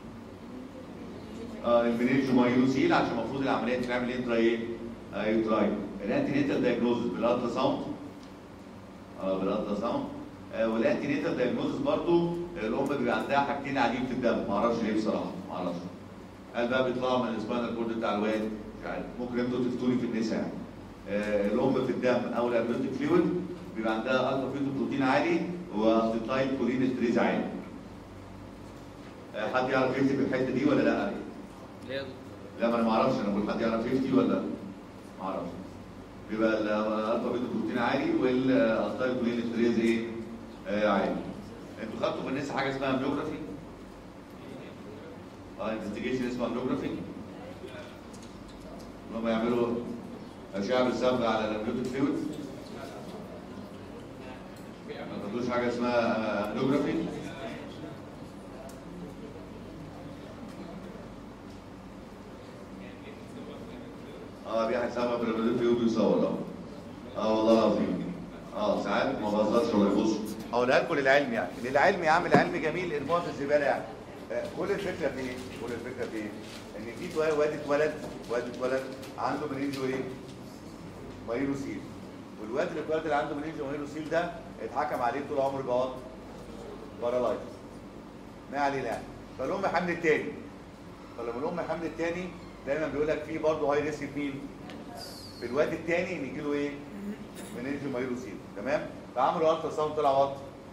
آه المنينجو مايلوسيل عشان المفروض العمليه تتعمل انترا ايه؟ آه يوتراي الانتي نيتال دايجنوزز بالالترا ساوند اه بالالترا ساوند آه والانتي نيتال دايجنوزز برضه الام بيبقى عندها حاجتين قاعدين في الدم ما اعرفش ليه بصراحه ما اعرفش هل بقى بيطلعوا من السباينال كورد بتاع الواد مش عارف ممكن انتوا تفتوني في النساء يعني آه الام في الدم او الامنيوتيك فلويد بيبقى عندها الفا فيتو بروتين عالي وستايل كولين ستريز عالي آه حد يعرف يكتب الحته دي ولا لا؟ ليه لا ما انا ما اعرفش انا بقول حد يعرف يفتي ولا لا؟ ما اعرفش بيبقى الالفا فيتو بروتين عالي والستايل كولين ستريز ايه؟ آه عالي انتوا خدتوا في النساء حاجه اسمها اميوجرافي؟ اه انفستيجيشن اسمها اميوجرافي هم يعملوا اشعه بالصبغه على الاميوتيك فلويد ما خدوش حاجه اسمها اميوجرافي اه بيحصل سبب الاميوتيك فلويد بيصور اه اه والله العظيم اه ساعات ما بهزرش ولا يبص اقولها لكم للعلم يعني للعلم يا عم العلم جميل ارموها في الزباله يعني آه، كل الفكره في ايه؟ كل الفكره في ايه؟ ان في واد واد اتولد واد اتولد عنده منينجو ايه؟ مايلوسيل والواد اللي اتولد اللي عنده منينجو مايلوسيل ده اتحكم عليه طول عمره بقى بارالايز ما علينا يعني فالام حمل التاني فلما الام حمل التاني دايما بيقول لك في برضه هاي ريسك مين؟ في الواد التاني ان يجي له ايه؟ منينجو مايلوسيل تمام؟ فعملوا الترا ساوند طلع وات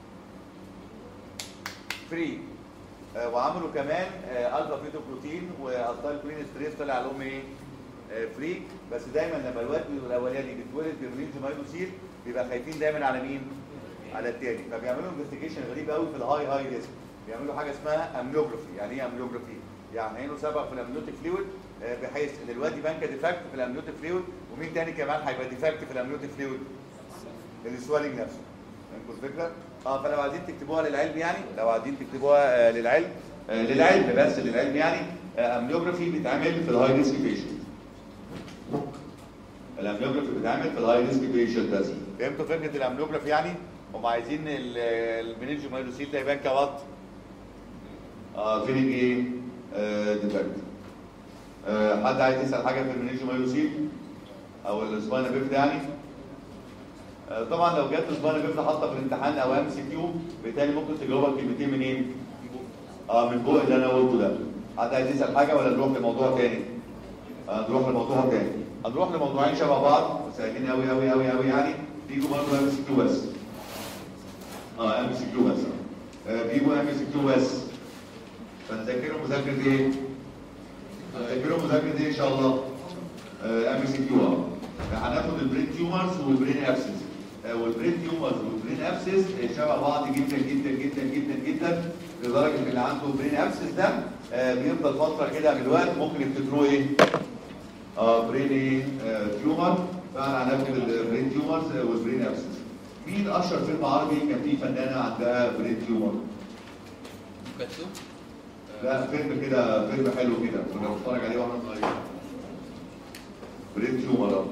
فري آه، وعملوا كمان آه، الفا فيتو بروتين واستايل كلين ستريس طلع لهم ايه؟ آه، فري بس دايما لما الواد الاولاني بيتولد بمنينجو مايلوسيل بيبقى خايفين دايما على مين؟ على التاني فبيعملوا انفستيجيشن غريب قوي في الهاي هاي ريسك بيعملوا حاجه اسمها امنيوجرافي يعني ايه امنيوجرافي؟ يعني عينه سبق في الامنيوتيك فلويد آه، بحيث ان الواد يبان كديفكت في الامنيوتيك فلويد ومين تاني كمان هيبقى ديفكت في الامنيوتيك فلويد؟ السوالينج نفسه فهمتوا الفكره؟ اه فلو عايزين تكتبوها للعلم يعني لو عايزين تكتبوها آه للعلم آه للعلم بس للعلم يعني آه امنيوجرافي بيتعمل في الهاي ريسك بيشنت الامنيوجرافي بيتعمل في الهاي ريسك بيشنت بس فهمتوا فكره الامنيوجرافي يعني؟ هم عايزين المنينجو مايلوسيل ده يبان كوات اه فينينج ايه؟ آه ديفكت آه حد عايز يسال حاجه في المنينجو مايلوسيل او السباينا بيفت يعني؟ آه، طبعا لو جت سباينا بيفت حاطه في الامتحان او ام سي كيو بالتالي ممكن تجاوبها بكلمتين منين؟ اه من فوق اللي انا قلته ده حد عايز يسال حاجه ولا نروح لموضوع تاني؟ آه نروح لموضوع تاني هنروح لموضوعين شبه بعض سهلين قوي قوي قوي قوي يعني بيجوا برضه ام سي كيو بس اه ام سي كيو بس آه، بيجوا ام سي كيو بس فنذاكرهم مذاكره ايه؟ هنذاكرهم مذاكره ايه ان شاء الله؟ ام سي كيو اه هناخد البرين تيومرز والبرين ابسس والبرين تيومرز والبرين ابسس شبه بعض جدا جدا جدا جدا جدا لدرجه ان اللي عنده برين ابسس ده آه، بيفضل فتره كده من الوقت ممكن يفتكروه ايه؟ اه برين ايه؟ آه، تيومر فاحنا هناخد البرين تيومرز والبرين ابسس مين اشهر فيلم عربي كان فيه فنانه عندها برين تيومر؟ كاتو لا فيلم كده فيلم حلو كده كنا بنتفرج عليه واحنا صغيرين برين تيومر اه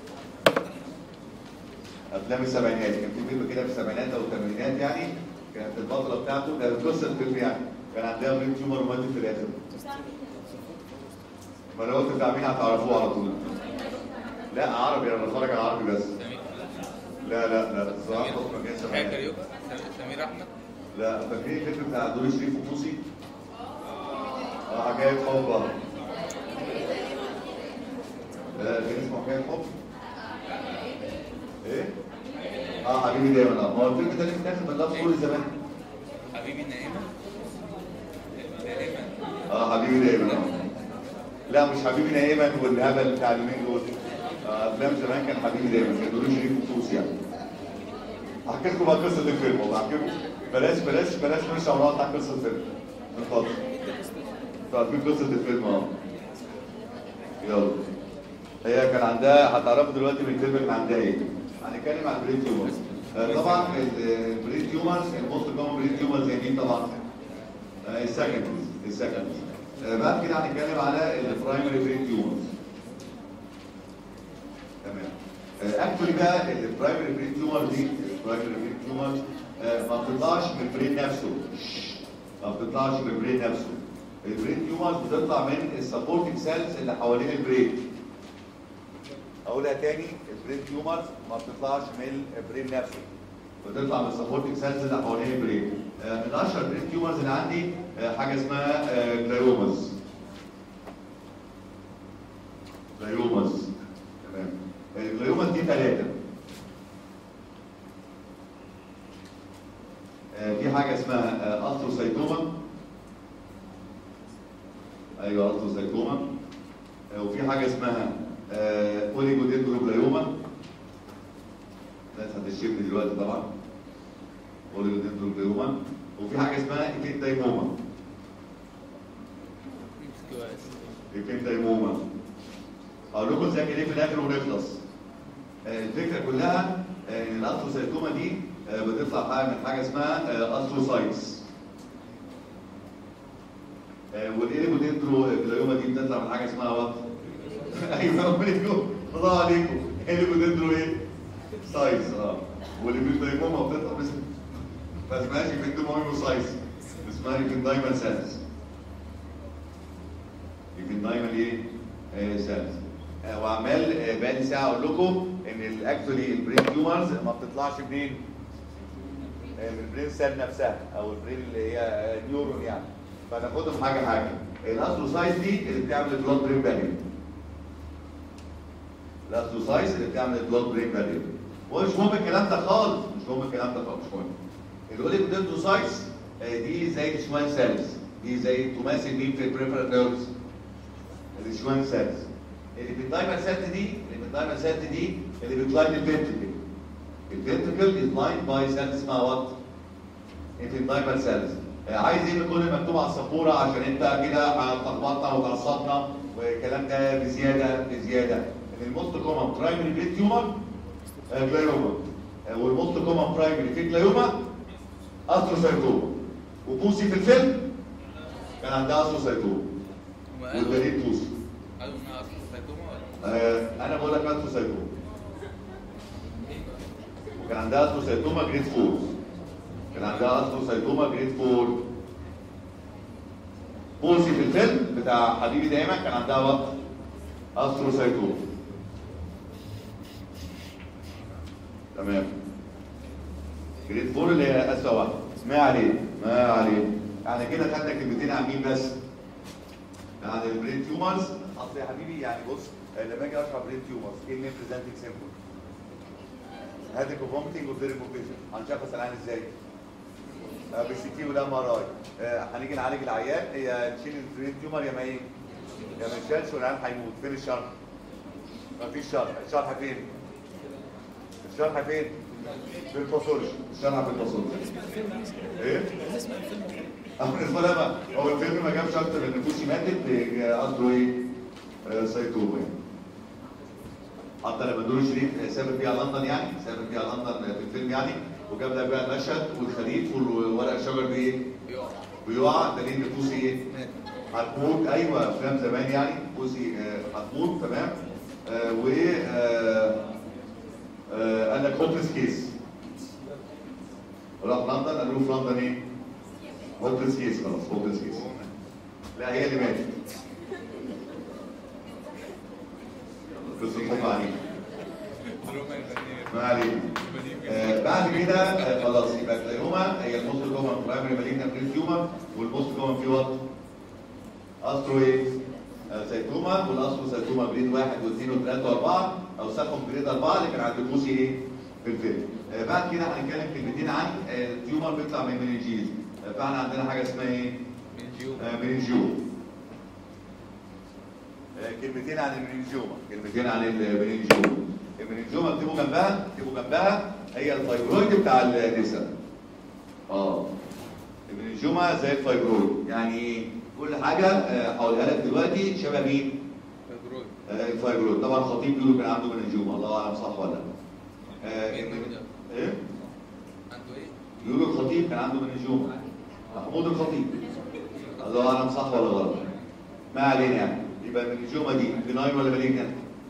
افلام السبعينات كان في فيلم كده في السبعينات او الثمانينات يعني كانت البطله بتاعته ده قصه الفيلم يعني كان عندها برين تيومر وماتت في الاخر ما انا قلت بتاع مين هتعرفوه على طول لا عربي انا بتفرج على عربي بس سمير لا لا لا الصراحه ما كانش حاجه سبعينات. كاريوكا سمير احمد لا فاكرين الفيلم بتاع دور شريف وطوسي؟ اه حكاية حب اه لا كان اسمه حكاية حب ايه؟ اه حبيبي دايما اه ما هو الفيلم ده اللي اتاخد من لاف ستوري زمان حبيبي نائمه نائمه اه حبيبي دايما اه لا مش حبيبي نايما والهبل بتاع اليومين دول آه، افلام زمان كان حبيبي دايما كان دور شريف وطوسي يعني احكي لكم بقى قصه الفيلم والله احكي لكم بلاش بلاش بلاش نرجع ونقعد على قصه الفيلم من فضلك انتوا عارفين قصه الفيلم اه يلا هي كان عندها هتعرفوا دلوقتي من الفيلم اللي عندها ايه هنتكلم عن البرين تيومرز آه، طبعا البرين تيومرز الموست كومن برين تيومرز هي مين طبعا آه، السكند السكند آه، بعد كده هنتكلم على البرايمري برين تيومرز تمام اكشولي بقى البرايمري برين تيومر دي البرايمري برين تيومر ما بتطلعش من البرين نفسه ما بتطلعش من البرين نفسه البرين تيومرز بتطلع من السبورتنج سيلز اللي حوالين البرين اقولها تاني البرين تيومرز ما بتطلعش من البرين نفسه بتطلع من السبورتنج سيلز اللي حوالين البرين آه، من اشهر البرين تيومرز اللي عندي آه، حاجه اسمها جلايومز جلايومز تمام الجلايومز دي ثلاثه في حاجه اسمها استروسايتوما ايوه استروسايتوما آه، وفي حاجه اسمها اوليجودندروبلايوما الناس هتشتمني دلوقتي طبعا اوليجودندروبلايوما وفي حاجه اسمها ايكينتايموما كيو اس ايكينتايموما هقول لكم نذاكر ايه في الاخر ونخلص آه، الفكره كلها آه، ان الاستروسايتوما دي آه، بتطلع حاجه من حاجه اسمها آه، استروسايتس آه، والايليبودندروبلايوما دي بتطلع من حاجه اسمها وات ايوه عليكم الله عليكم ايليبودندرو ايه؟ سايز اه والايليبودندروما بتطلع بس ما اسمهاش ايليبودندروما سايز اسمها ايليبودندروما سيلز يمكن دايما ايه آه، سيلز آه، وعمال آه، بقالي ساعه اقول لكم ان الاكشولي البرين تيومرز ما بتطلعش منين؟ آه، من البرين سيل نفسها او البرين اللي هي آه، نيورون يعني فناخدهم حاجه حاجه الاستروسايز دي اللي بتعمل البلاد برين بارير الاستروسايز اللي بتعمل البلاد برين بارير ومش مهم الكلام ده خالص مش مهم الكلام ده خالص مش مهم الاوليجودندروسايتس آه، دي زي الشوان سيلز دي زي تماثل مين في البريفرال نيرفز الشوان سيلز اللي في الدايمر سيلز دي اللي في الدايمر سيلز دي اللي بتلاين الفنتركل الفنتركل از لاين باي سيلز اسمها وات الدايمر سيلز عايز ايه بكل مكتوب على السبوره عشان انت كده هتلخبطنا وتعصبنا والكلام ده بزياده بزياده ان الموست كومن برايمري بريد تيومر جلايوما والموست كومن برايمري في جلايوما استروسايتوما وبوسي في الفيلم كان عندها استروسايتوما والبنين بوسي قالوا انها اصلا سيتوما ولا آه، انا بقول لك استروسايتوما وكان عندها استروسايتوما جريد 4 كان عندها استروسايتوما جريد 4 بوسي في الفيلم بتاع حبيبي دايما كان عندها وقت استروسايتوما تمام جريد 4 اللي هي اسوء واحده ما عليه ما عليه يعني كده خدنا كلمتين عن مين بس عن البرين تيومرز اصل يا حبيبي يعني بص آه، لما اجي اشرح برين تيومرز ايه اللي بريزنتنج سيمبل هادك وفومتنج وفيري موفيشن هنشخص العين ازاي بالسي تي والام ار اي هنيجي نعالج العيان هي نشيل البرين تيومر يا ما ايه؟ يا ما يشالش والعيان هيموت فين الشرح؟ مفيش شرح الشرح فين؟ الشرح فين؟ في الباثولوجي الشرح في الباثولوجي ايه؟ اسمع الفيلم أو بالنسبه لي بقى هو الفيلم ما جابش اكتر من نفوسي ماتت قصده ايه؟ آه، سيتوما يعني. حتى لما دور شريف سافر فيها لندن يعني سافر فيها لندن في الفيلم يعني وجاب لك بقى المشهد والخريف والورق الشجر بايه؟ بيقع دليل نفوسي ايه؟ هتموت ايوه افلام زمان يعني نفوسي آه، هتموت تمام آه، و آه، آه، قال لك هوبلس كيس راح لندن قالوا له في لندن ايه؟ هوبلس كيس خلاص هوبلس كيس لا هي اللي ماتت بس الحب عليك ما علينا آه بعد كده آه خلاص يبقى الجلايوما هي الموست كومن برايمري مالجنت برين تيومر والموست كومن في وات؟ استرو ايه؟ آه سيتوما والاسترو سيتوما بريد واحد واثنين وثلاثه واربعه او ساكم بريد اربعه اللي كان عند الكوسي ايه؟ في الفيلم. آه بعد كده هنتكلم كلمتين عن آه التيومر بيطلع من المننجيز آه فاحنا عندنا حاجه اسمها ايه؟ آه مننجيوم. آه كلمتين عن المننجيوما كلمتين عن المننجيوما المننجيوما اكتبوا جنبها اكتبوا جنبها هي الفايبرويد بتاع النساء اه المننجيوما زي الفايبرويد يعني ايه كل حاجه آه، هقولها لك دلوقتي شبه مين آه، الفايبرويد طبعا خطيب بيقولوا كان عنده مننجيوما الله اعلم صح ولا لا آه، المن- ايه بيقولوا الخطيب كان عنده مننجيوما محمود الخطيب الله اعلم صح ولا غلط ما علينا يعني يبقى المننجيوما دي بناين ولا مالجنت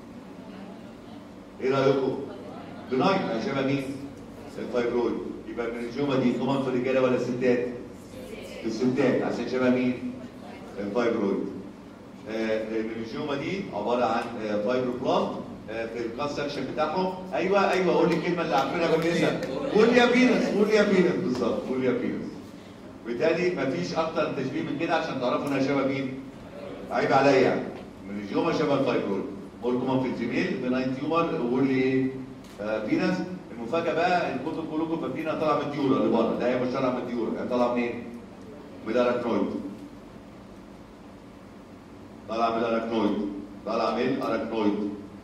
ايه رايكم بناين يعني شبه مين الفايبرويد يبقى المننجيوما دي كومن في الرجاله ولا الستات في الستات عشان شبه مين الفايبرويد آه، المننجيوما دي عباره عن آه، فايبروبلاست آه، في الكاس سكشن بتاعهم ايوه ايوه قول لي الكلمه اللي عارفينها بالنسبه قول يا بينس قول يا بينس بالظبط قول يا بينس بالتالي مفيش اكتر تشبيه من كده عشان تعرفوا انها شبه مين عيب عليا يعني المننجيوما شبه الفايبرويد قول كومن في الجميل بناين تيومر وقول لي ايه آه، بينس المفاجاه بقى ان كنتوا كلكم فاكرين إنها طالعه من الديورا اللي بره لا هي مش طالعه من الديورا هي طالعه منين؟ من الاراكنويد طالعه من الاراكنويد طالعه من الاراكنويد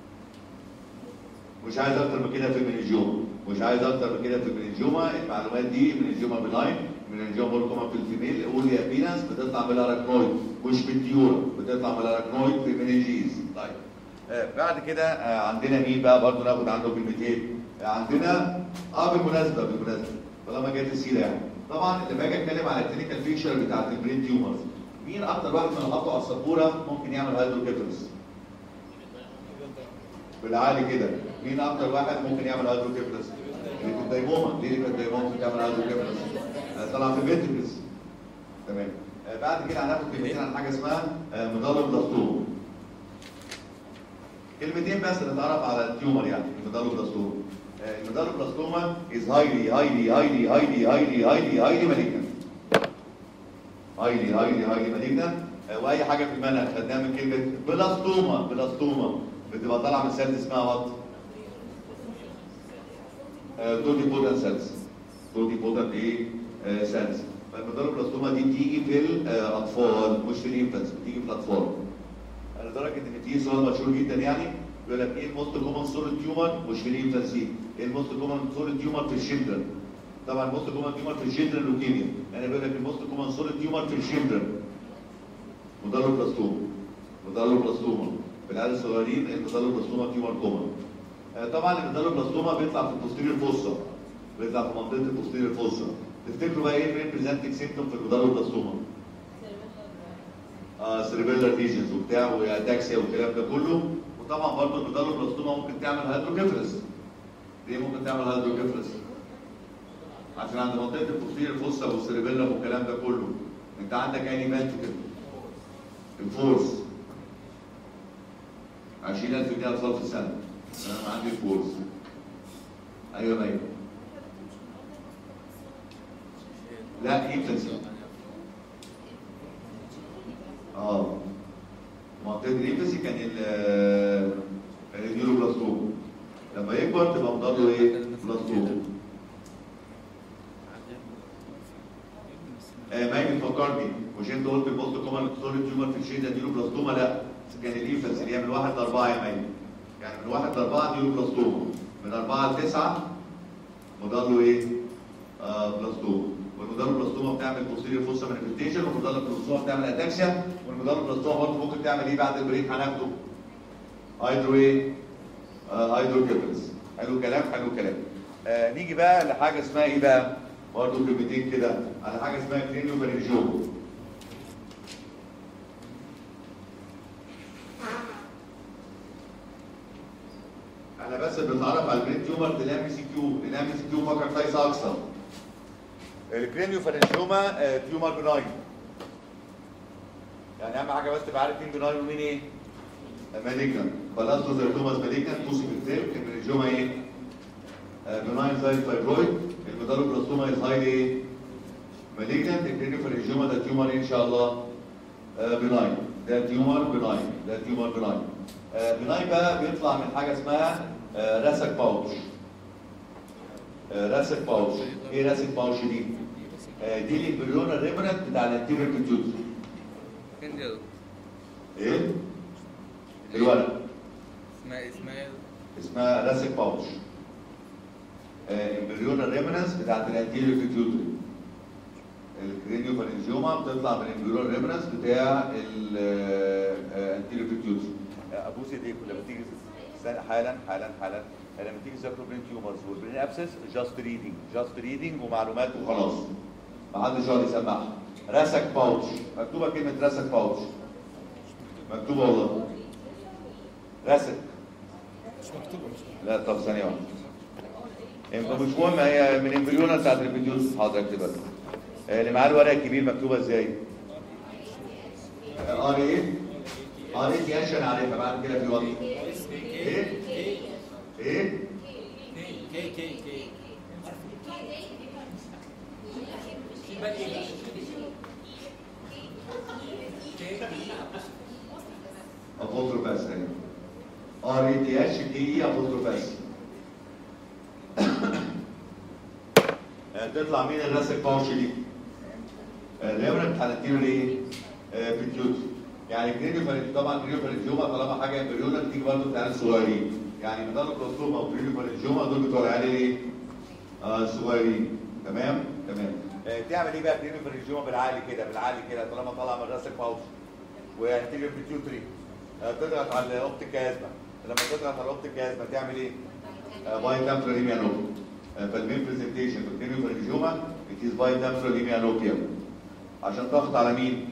مش عايز اكتر من كده في المننجيوما مش عايز اكتر من كده في المننجيوما المعلومات دي مننجيوما بناين مننجيوما بولكوما في الفيميل قول يا بينس بتطلع من الاراكنويد مش من الديورا بتطلع من الاراكنويد في المننجيز طيب آه بعد كده آه عندنا مين بقى برضه ناخد عنده كلمتين آه عندنا اه بالمناسبه بالمناسبه طالما جت السيره يعني طبعا لما باجي اتكلم على الكلينيكال فيكشر بتاعت البرين تيومرز مين اكتر واحد من حطه على السبوره ممكن يعمل هيدروكيفالس بالعالي كده مين اكتر واحد ممكن يعمل هيدروكيفالس اللي في الدايموما ليه اللي في الدايموما ممكن تعمل هيدروكيفالس آه طلع في فيتريكس تمام آه بعد كده هناخد كلمتين عن حاجه اسمها آه مدار بلاستوم كلمتين بس نتعرف على التيومر يعني الميدالوبلاستوما آه، الميدالوبلاستوما is highly highly highly highly highly highly highly malignant highly highly highly malignant آه، واي حاجه في المنهج خدناها من كلمه بلاستوما بلاستوما بتبقى طالعه من سيلز اسمها وات توتي بوتن سيلز توتي بوتن ايه سيلز فالميدالوبلاستوما دي بتيجي في الاطفال مش في الانفانتس بتيجي في الاطفال لدرجه ان في سؤال مشهور جدا يعني بيقول لك ايه الموست كومن سوليد تيومر مش في الانفانسي ايه الموست كومن سوليد تيومر في الشيلدرن طبعا الموست كومن تيومر في الشيلدرن لوكيميا يعني بيقول لك الموست كومن سوليد تيومر في الشيلدرن مدلوبلاستوما مدلوبلاستوما في العيال الصغيرين المدلوبلاستوما تيومر كومن آه، طبعا المدلوبلاستوما بيطلع في البوستيريور فوسا بيطلع في منطقه البوستيريور فوسا تفتكروا بقى ايه الريبريزنتنج سيمتوم في المدلوبلاستوما آه سيربيلر ليجنز وبتاع واتاكسيا والكلام ده كله وطبعا برضه الميدالوبلاستوما ممكن تعمل هيدروكيفالس ليه ممكن تعمل هيدروكيفالس؟ عشان عند منطقه البوستيريور فوسا والسيربيلر والكلام ده كله انت عندك اني فنتكل الفورس 20000 جنيه اطفال في السنه انا عندي الفورس ايوه ما لا انفنسي اه منطقه الانفنسي كان ال النيوروبلاستوم لما يكبر تبقى مضاده ايه؟ بلاستوم آه ماجد فكرني مش انت قلت البوست كومن سوليد تيومر في الشيء ده ديلوبلاستوما لا كان الايفنس اللي هي من واحد لاربعه يا ماجد يعني من واحد لاربعه ديلوبلاستوما من اربعه لتسعه مضله ايه؟ آه بلاستوما والمضله بلاستوما بتعمل بوستيريور فوسا مانيفستيشن والمضله بلاستوما بتعمل اتاكسيا والمضله بلاستوما برضه ممكن تعمل ايه بعد البريك هناخده؟ هيدرو ايه؟ آه هيدرو كيبلز حلو الكلام حلو الكلام آه نيجي بقى لحاجه اسمها ايه بقى؟ برضه كلمتين كده على حاجه اسمها كلينيو فارنجيوم احنا بس بنتعرف على البرين تيومر تلاقي سي كيو تلاقي سي كيو فقط ليس اكثر الكرينيو فارنجيوما آه، تيومر بناين يعني اهم حاجه بس تبقى عارف مين بناين ومين ايه مالجنان بلاستو زيرتوماس مالجنان توسي بالتيل الفارنجيوما ايه آه، بناين زي الفايبرويد الميدالوبلاستوما از هايلي ايه مالجنان الكرينيو فارنجيوما ده تيومر ان شاء الله آه، بناين ده تيومر بناين ده تيومر بناين آه، بناين بقى بيطلع من حاجه اسمها آه، راسك باوتش آه، راسك باوتش ايه راسك باوتش دي؟ آه، دي الامبريونال ريمنت بتاع الانتيريور بيتيوتري فين دي يا دكتور؟ ايه؟ الورق اسمها اسمها ايه؟ اسمها راسك باوتش امبريونال ريمنس بتاعت الانتيريور بيتيوتري الكرينيو فارنجيوما بتطلع من الامبريونال ريمنس بتاع الانتيريور بيتيوتري ابوس ايديك لما تيجي استنى حالا حالا حالا لما تيجي تذاكروا برين تيومرز والبرين ابسس جاست ريدنج جاست ريدنج ومعلومات وخلاص ما حدش يقعد يسمعها راسك باوتش مكتوبه كلمه راسك باوتش مكتوبه والله راسك مش مكتوبه مش مكتوبه لا طب ثانية واحدة يبقى مش مهم هي من امبريونا بتاعت البيديوس حاضر اكتبها لك. آه، اللي معاه الورق الكبير مكتوبة ازاي؟ ار ايه؟ ار ايه دي عشان عارفها بعد كده في وقت ايه؟ ايه؟ كي كي كي ابوستروف اس يعني ار اي تي اتش كي اي ابوستروف اس تطلع مين الراسك باوش دي؟ الريمنت بتاع الانتيريور ايه؟ بيتيوتري يعني كريديو فارنج طبعا كريديو فارنجيوما طالما حاجه امبريونا بتيجي برضه بتاع الصغيرين يعني ميدالو بلاستوما وكريديو فارنجيوما دول بتوع العيال ايه؟ آه، الصغيرين تمام؟ تمام آه، تعمل ايه بقى كريديو فارنجيوما بالعالي كده بالعالي كده طالما طالعه من راسك باوش وانتيريور بيتيوتري آه، تضغط على الاوبتيك ازمه لما تضغط على الاوبتيك ازمه تعمل ايه؟ باي تامفروليميا نوبيا فالمين برزنتيشن في الكريديو فارنجيوما it is باي تامفروليميا نوبيا عشان ضغط على مين؟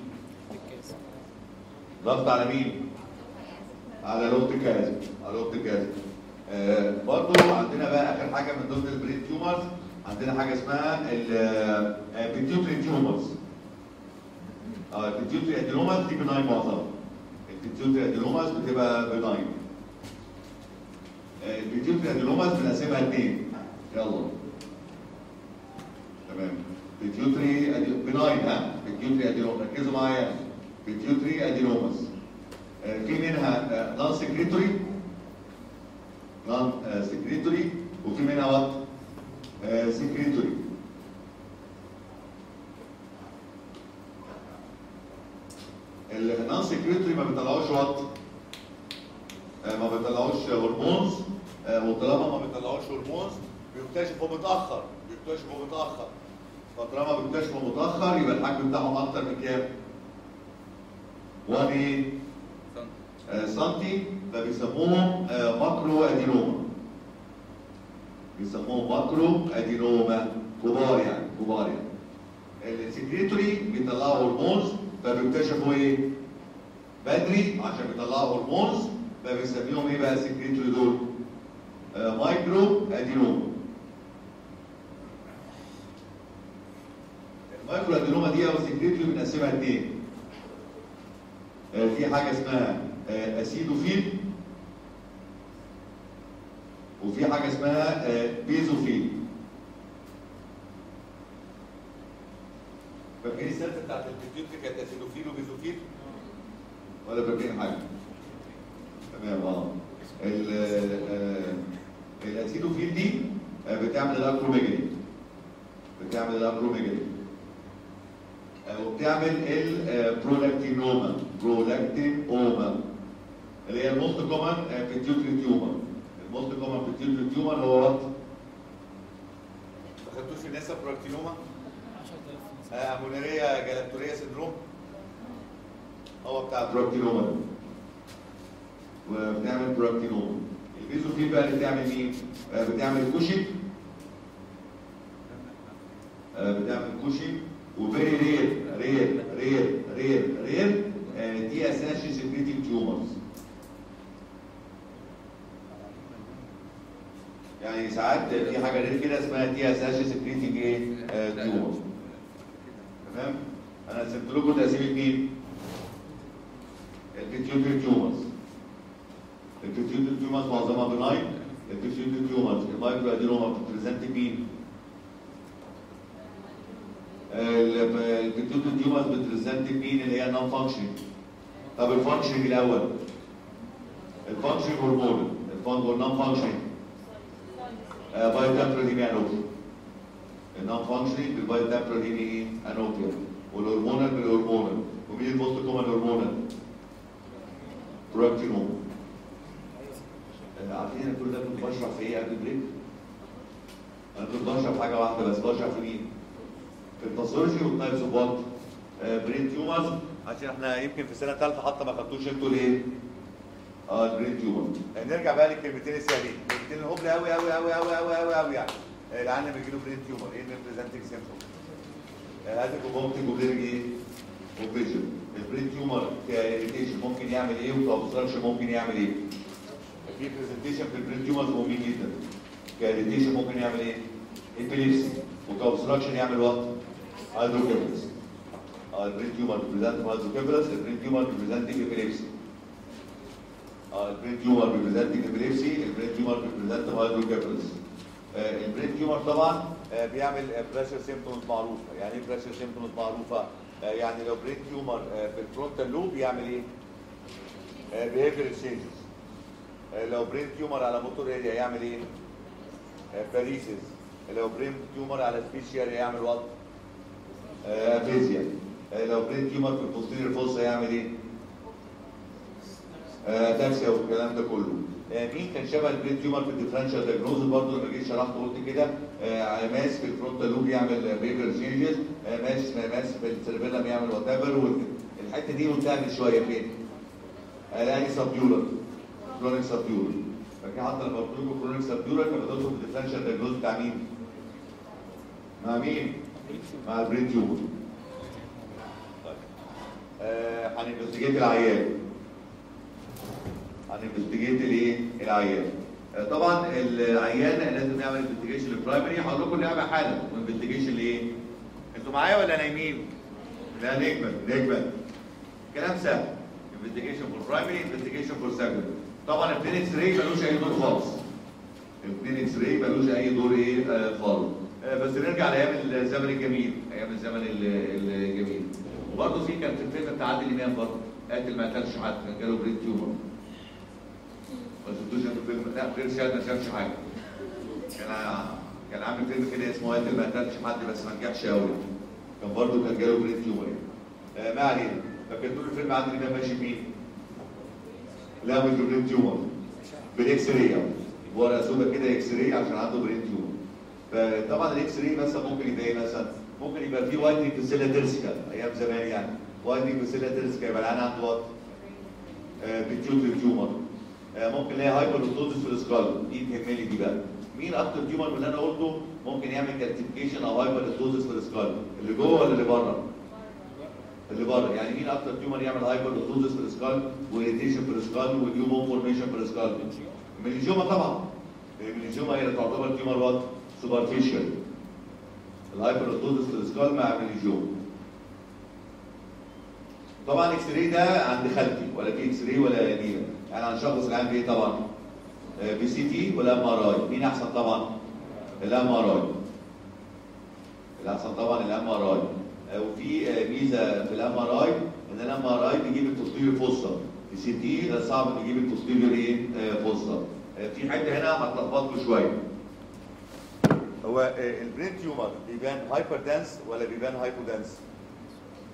ضغط على مين؟ على الاوبتيك ازمه على الاوبتيك ازمه آه برضه عندنا بقى اخر حاجه من ضمن البرين تيومرز عندنا حاجه اسمها البيتيوتري تيومرز اه البيتيوتري ادينوماز دي بناين معظمها البيتيوتري ادينوماز بتبقى بناين آه، البيتيوتري ادينوماز بنقسمها اثنين يلا تمام بيتيوتري أدي- بناين ها بيتيوتري ادينوماز ركزوا معايا بيتيوتري ادينوماز آه، في منها نون سكريتوري نون سكريتوري وفي منها وات سكريتوري النون سكريتوري ما بيطلعوش وات آه، ما بيطلعوش هرمونز آه، وطالما ما بيطلعوش هرمونز بيكتشفوا متاخر بيكتشفوا متاخر فطالما بيكتشفوا متاخر يبقى الحجم بتاعهم اكتر من كام؟ 1 ايه؟ سنتي. آه، سنتي فبيسموهم آه، ماكرو ادينوما بيسموهم ماكرو ادينوما كبار يعني كبار يعني السكريتوري بيطلعوا هرمونز فبيكتشفوا ايه؟ بدري عشان بيطلعوا هرمونز فبنسميهم ايه بقى السكريتوري دول؟ آه، مايكرو ادينوما المايكرو ادينوما دي او السكريتوري بنقسمها اتنين آه، في حاجه اسمها آه، اسيدوفيل وفي حاجه اسمها آه، بيزوفيل فاكرين السيرت بتاعت البيتيوتري كانت اسيدوفيل وبيزوفيل ولا فاكرين حاجه تمام اه ال- آه، الاسيدوفيل دي آه، بتعمل الاكروميجالي بتعمل الاكروميجالي آه، وبتعمل البرولاكتينوما برولاكتينوما اللي هي الموست كومن بيتيوتري تيومر الموست كومن بيتيوتري تيومر هو وات؟ ما خدتوش في النساء برولاكتينوما؟ 10000 امونيريا جلاكتوريا سندروم هو بتاع برولاكتينوما ده. وبتعمل برولاكتينوما البيزوفيل بقى اللي بتعمل مين؟ آه، بتعمل كوشي آه، بتعمل كوشي وفيري رير رير رير رير رير دي اساسي سكريتنج تيومرز يعني ساعات في حاجه غير كده اسمها تي اساسي سكريتنج ايه؟ تيومرز تمام؟ انا قسمت لكم تقسيمه مين؟ البيتيوتري تيومرز البيتيوتري تيومرز معظمها بناين البيتيوتري تيومرز المايكرو ادينوما بتبريزنت مين؟ البيتيوتري تيومرز بتبريزنت مين اللي هي نون فانكشنينج طب الفانكشنينج الاول الفانكشنينج هرمون الفانكشنينج نون فانكشنينج باي تمبرال هيمي انوبيا النون فانكشنينج بالباي تمبرال هيمي انوبيا والهرمونال بالهرمونال ومين الموست كومن هرمونال؟ بروكتينوم عارفين انا كل ده كنت بشرح في ايه قبل البريك؟ انا كنت بشرح في حاجه واحده بس بشرح في مين؟ في الباثولوجي والتايبس اوف وات؟ برين تيومرز عشان احنا يمكن في سنه ثالثه حتى ما خدتوش انتوا ليه؟ اه البرين تيومر نرجع بقى للكلمتين السهلين الكلمتين الهبل قوي قوي قوي قوي قوي قوي قوي يعني آه، العيان لما يجي له برين تيومر ايه الريبريزنتنج سيمبتوم؟ هذا كومبونتنج وبليرج ايه؟ وفيجن البرين تيومر كايريتيشن ممكن يعمل ايه وكاوبستراكشن ممكن يعمل ايه؟ في برزنتيشن في البرين تيومرز مهمين جدا كايريتيشن ممكن يعمل ايه؟ ابيليبسي وكاوبستراكشن يعمل وات؟ هيدروكيفلس البرين تيومر بريزنت هيدروكيفلس البرين تيومر بريزنتنج ابيليبسي البرين تيومر بريزنتنج ابيليبسي البرين تيومر بريزنت هيدروكيفلس البرين تيومر طبعا آه، بيعمل بريشر سيمبتومز معروفه يعني ايه بريشر سيمبتومز معروفه آه، يعني لو برين تيومر آه، في الفرونتال لوب يعمل ايه بيهيفير تشينجز لو برين تيومر على موتور اريا يعمل ايه باريسيس لو برين تيومر على سبيشال يعمل وات افيزيا لو برين تيومر في البوستيريور فوسا يعمل ايه تاكسيا والكلام ده كله آه، مين كان شبه البرين تيومر في الديفرنشال دايجنوز برضه لما جيت شرحت قلت كده آه، ماس في الفرونتال لوب يعمل بيبر تشينجز ماس ماس في السيربيلم يعمل وات ايفر الحته دي قلتها من شويه فين؟ الاقي سبيولر كرونيك سبيولر فكده حتى لما قلت لكم كرونيك سبيولر كان بدخل في الديفرنشال دايجنوز بتاع مين؟ مع مين؟ مع البرين تيومر طيب آه، هننفستيجيت العيان هننفستيجيت الايه؟ العيان. آه، طبعا العيان لازم نعمل انفستيجيشن للبرايمري هقول لكم نعمل حاله انفستيجيشن لايه؟ انتوا معايا ولا نايمين؟ لا نجمل نجمل كلام سهل انفستيجيشن فور برايمري انفستيجيشن فور سكندري طبعا الاثنين اكس راي ملوش اي دور خالص الاثنين اكس راي ملوش اي دور ايه آه، خالص آه، بس نرجع لايام الزمن الجميل ايام الزمن ال- الجميل وبرضه في كان في الفيلم بتاع عادل امام برضه قاتل ما قتلش حد كان جاله برين تيومر ما شفتوش انتوا الفيلم لا غير شاهد ما شافش حاجه كان ع- كان عامل فيلم كده اسمه قاتل ما قتلش حد بس ما نجحش قوي كان برضه كان جاله برين تيومر آه، ما علينا فكان طول الفيلم عادل امام ماشي مين؟ لا مش برين تيومر بالاكس راي ورقه سودا كده اكس راي عشان عنده برين تيومر فطبعا الاكس راي مثلا ممكن يبقى ايه مثلا ممكن يبقى في وايتنج في السيلا تيرسيكا ايام زمان يعني وايتنج في السيلا تيرسيكا يبقى العيان عنده وات بيتيوتري تيومر آه، ممكن نلاقي هايبر في السكال دي تهمني دي بقى مين اكتر تيومر من اللي انا قلته ممكن يعمل كالسيفيكيشن او هايبر في السكال اللي جوه ولا اللي بره؟ اللي بره يعني مين اكتر تيومر يعمل هايبر في السكال وإيريتيشن في السكال ونيو بون فورميشن في السكال الميليجوما طبعا الميليجوما هي اللي تعتبر تيومر وات سوبرفيشال الهايبر في السكال مع الميليجوما طبعا اكس راي ده عند خالتي ولا في اكس راي ولا نيله يعني هنشخص العين بايه طبعا آه، بي سي تي ولا ام ار اي مين احسن طبعا الام ار اي الاحسن طبعا الام ار اي وفي آه، ميزه في الام ار اي ان الام ار اي بيجيب البوستيريور فوسا السي تي ده صعب نجيب البوستيريور ايه آه، فوسا آه، في حته هنا هتلخبطكم شويه هو آه، البرين تيومر بيبان هايبر دانس ولا بيبان هايبو دانس؟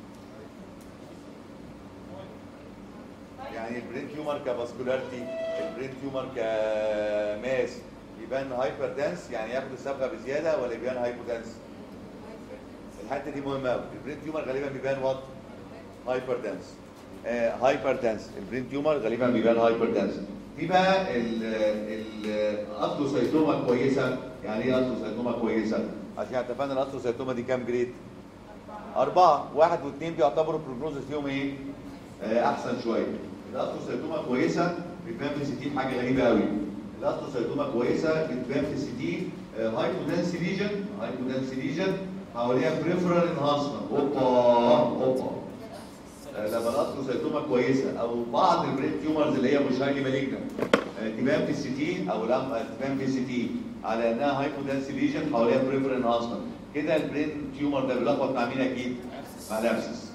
يعني البرين تيومر كفاسكولاريتي البرين تيومر كماس يبان هايبر دانس يعني ياخد الصبغه بزياده ولا يبان هايبو دانس الحته دي مهمه قوي البرين تيومر غالبا بيبان وات هايبر دانس هايبر دانس البرين تيومر غالبا بيبان هايبر دانس في بقى الاستروسايتوما كويسه يعني ايه استروسايتوما كويسه عشان اتفقنا الاستروسايتوما دي كام جريد أربعة واحد واثنين بيعتبروا بروجنوزس فيهم إيه؟ آه أحسن شوية. الأستروسايتوما كويسة بتبان في السي تي حاجة غريبة قوي. الأستروسايتوما كويسة بتبان في السي تي هايبودنس ليجن هايبودنس ليجن حواليها بريفرال انهانسمنت هوبا هوبا. آه لما الأستروسايتوما كويسة أو بعض البرين تيومرز اللي هي مش هايلي مالجنت تبان في السي تي أو لما تبان في السي تي على إنها هايبودنس ليجن حواليها بريفرال انهانسمنت. كده البرين تيومر ده بيلخبط مع مين اكيد؟ مع الابسس.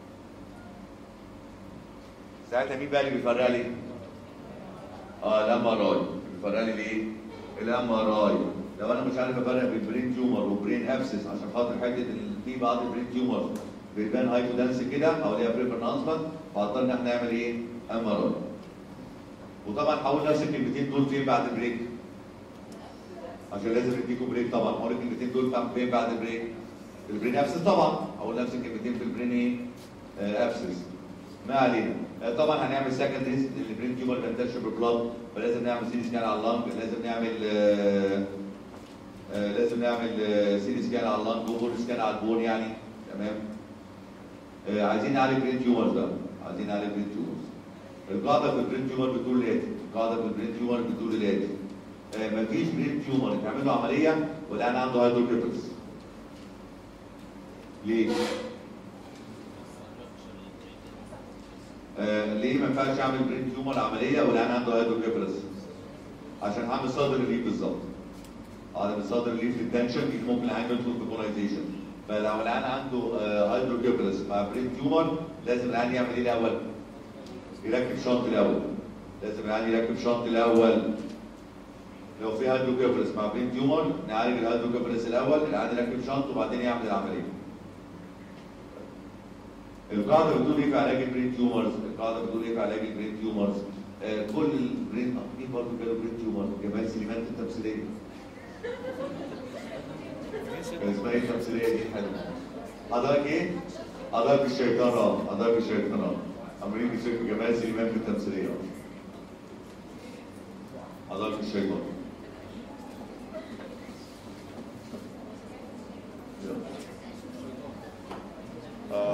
ساعتها مين بقى اللي بيفرق لي؟ اه الام ار اي بيفرق لي ليه؟ الام ار اي لو انا مش عارف افرق بين برين تيومر وبرين ابسس عشان خاطر حته ال- في بعض البرين تيومر بيبان هايبودنس كده حواليها بريفر انسمنت فاضطر ان احنا نعمل ايه؟ ام ار اي. وطبعا هقول نفس الكلمتين دول فين بعد البريك؟ عشان لازم نديكم بريك طبعا هقول الكلمتين دول فين بعد البريك؟ البرين ابسس طبعا هقول نفس الكلمتين في البرين ايه؟ آه، ابسس ما علينا آه، طبعا هنعمل سكندري البرين تيومر بينتشر بالبلاد فلازم نعمل سي سكان على اللنج لازم نعمل آه، آه، لازم نعمل سي سكان على اللنج وبول سكان على البون يعني تمام آه، عايزين نعالج برين تيومر ده عايزين نعالج برين تيومر القاعده في البرين تيومر بتقول الاتي القاعده في البرين تيومر بتقول الاتي آه، مفيش برين تيومر تعمل له عمليه والان عنده هيدروكريبس ليه؟ آه ليه ما ينفعش اعمل برين تيومر عمليه والان عنده هيدروكريبس؟ عشان هعمل صدر ريليف بالظبط. اعمل صدر ريليف للتنشن دي ممكن العين يدخل في كولونيزيشن. فلو العين عنده آه هيدروكريبس مع برين تيومر لازم العين يعمل ايه الاول؟ يركب شنط الاول. لازم العين يركب شنط الاول. لو في هيدروكريبس مع برين تيومر نعالج الهيدروكريبس الاول العين يركب شنط وبعدين يعمل العمليه. القاعده بتقول ايه في علاج البرين تيومرز؟ القاعده بتقول ايه في علاج البرين تيومرز؟ آه كل البرين آه، مين برضه جاله برين تيومر؟ جمال سليمان في التمثيليه. كان اسمها ايه التمثيليه دي حلوه. حضرتك ايه؟ حضرتك الشيطان اه حضرتك الشيطان اه عمالين بيمسكوا جمال سليمان في التمثيليه حضرتك الشيطان. آه.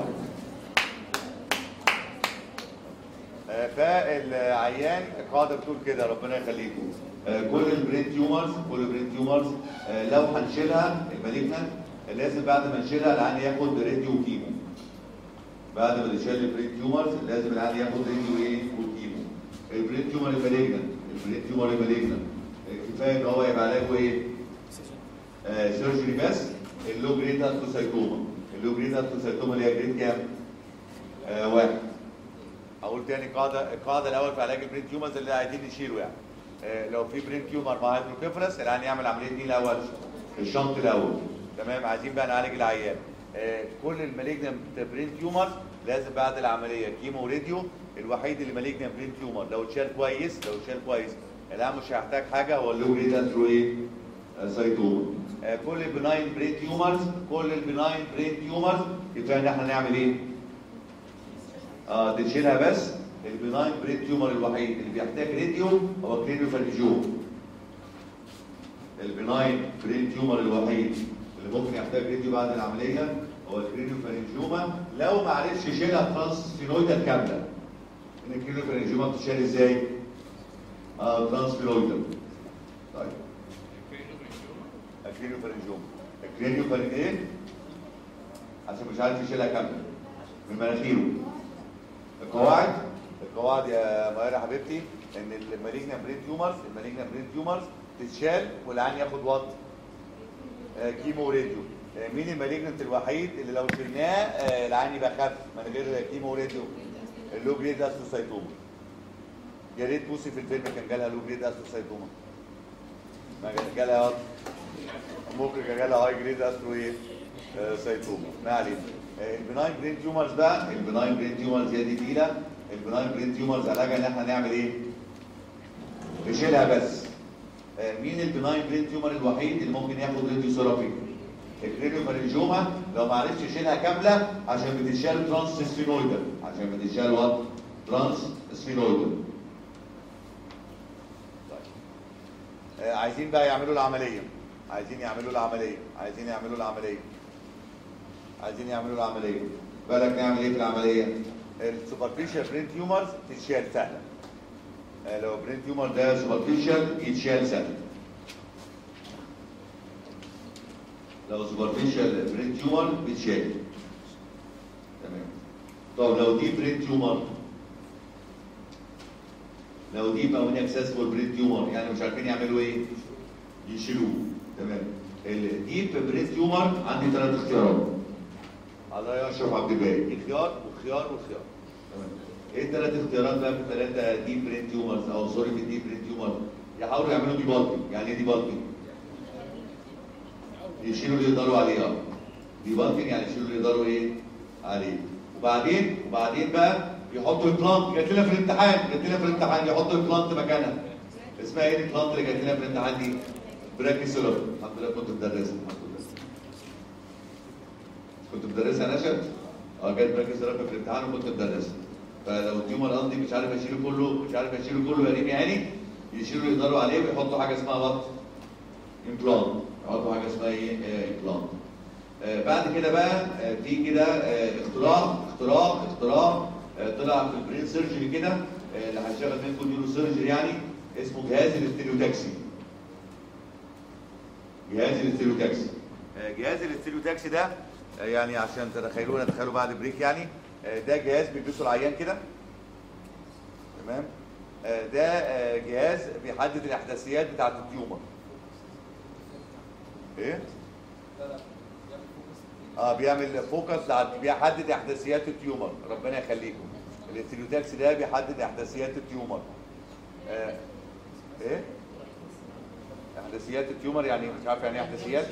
آه، فالعيان القاعده بتقول كده ربنا يخليكم آه، كل البرين تيومرز كل البرين تيومرز آه، لو هنشيلها المالجنت لازم بعد ما نشيلها العيان ياخد راديو وكيمو بعد ما نشيل البرين تيومرز لازم العيان ياخد راديو ايه وكيمو البرين تيومر المالجنت البرين تيومر المالجنت آه، كفايه ان هو يبقى علاجه ايه؟ سيرجري بس اللو جريد استروسايتوما اللو جريد استروسايتوما اللي هي جريد كام؟ آه واحد اقول تاني قاعده القاعده الاول في علاج البرين تيومرز اللي عايزين نشيله يعني آه لو في برين تيومر مع هيدروكيفرس العيان يعمل عمليه دي الاول الشنط الاول تمام عايزين بقى نعالج العيان آه كل المالجنم برين تيومر لازم بعد العمليه كيمو وراديو الوحيد اللي مالجنم برين تيومر لو اتشال كويس لو اتشال كويس العيان مش هيحتاج حاجه هو اللو جريد استرو ايه؟ آه، سايتوما آه كل البناين برين تيومرز كل البناين برين تيومرز كفايه ان احنا نعمل ايه؟ اه تشيلها بس البناين برين تيومر الوحيد اللي بيحتاج راديو هو كلينوفارنجيوم البناين برين تيومر الوحيد اللي ممكن يحتاج راديو بعد العمليه هو الكلينوفارنجيوما لو ما عرفش يشيلها ترانسفينويدال كامله ان الكلينوفارنجيوما بتشيل ازاي؟ اه ترانسفينويدال طيب الكلينوفارنجيوما الكلينوفارنج ايه؟ عشان مش عارف يشيلها كامله من مناخيره القواعد القواعد يا مايرا حبيبتي ان المالجنا برين تيومرز المالجنا برين تيومرز تتشال والعين ياخد وات آه كيمو راديو آه مين المالجنت الوحيد اللي لو شلناه آه العين يبقى خف من غير كيمو راديو اللو جريد استروسايتوما يا ريت بوسي في الفيلم كان جالها لو جريد استروسايتوما ما جال- جالها وات ممكن كان جالها هاي جريد استرو ايه آه، سايتوما ما علينا آه، البناين برين تيومرز ده البناين برين تيومرز هي دي تقيله البناين برين تيومرز علاجها ان احنا نعمل ايه؟ نشيلها بس آه، مين البناين برين تيومر الوحيد اللي ممكن ياخد راديو ثيرابي؟ الكرينيوفارنجوما لو ما عرفتش يشيلها كامله عشان بتتشال ترانس سفينويدال عشان بتتشال وات؟ ترانس سفينويدال آه، عايزين بقى يعملوا العمليه عايزين يعملوا العمليه عايزين يعملوا العمليه عايزين يعملوا العمليه بالك نعمل ايه في العمليه السوبرفيشال برين تيومرز تتشال سهله آه، لو برين تيومر ده سوبرفيشال يتشال سهل لو سوبرفيشال برين تيومر بيتشال تمام طب لو دي برين تيومر لو دي بقى من اكسسبل برين تيومر يعني مش عارفين يعملوا ايه يشيلوه تمام الديب برين تيومر عندي ثلاث اختيارات الله يشرف عبد الباقي اختيار وخيار وخيار تمام ايه الثلاث اختيارات بقى في الثلاثه ديب برين تيومرز او سوري في الديب برين تيومر يحاولوا يعملوا دي بالكي يعني ايه دي بالكي يشيلوا اللي يقدروا عليه اه دي بالكي يعني يشيلوا اللي يقدروا ايه عليه وبعدين وبعدين بقى يحطوا البلانت جات لنا في الامتحان جات لنا في الامتحان يحطوا البلانت مكانها اسمها ايه البلانت اللي جات لنا في الامتحان دي براكي سيلر الحمد لله كنت مدرسها الحمد لله كنت مدرسها نشأت اه جت براكي سيلر في الامتحان وكنت مدرسها فلو التيومر قصدي مش عارف اشيله كله مش عارف اشيله كله يا ريم يعني يشيلوا يقدروا عليه ويحطوا حاجه اسمها وات امبلانت يحطوا حاجه اسمها ايه امبلانت آه بعد كده بقى آه في كده آه اختراع اختراع اختراع آه طلع في البرين سيرجري كده آه اللي هيشتغل منكم نيورو سيرجري يعني اسمه جهاز الاستيريوتاكسي جهاز الاستيريوتاكسي آه جهاز الاستيريوتاكسي ده آه يعني عشان تتخيلونا تخيلوا بعد بريك يعني آه ده جهاز بيلبسه العيان كده تمام آه ده آه جهاز بيحدد الاحداثيات بتاعت التيومر ايه اه بيعمل فوكس على بيحدد احداثيات التيومر ربنا يخليكم الاستيريوتاكس ده بيحدد احداثيات التيومر آه. ايه احداثيات التيومر يعني مش عارف يعني ايه احداثيات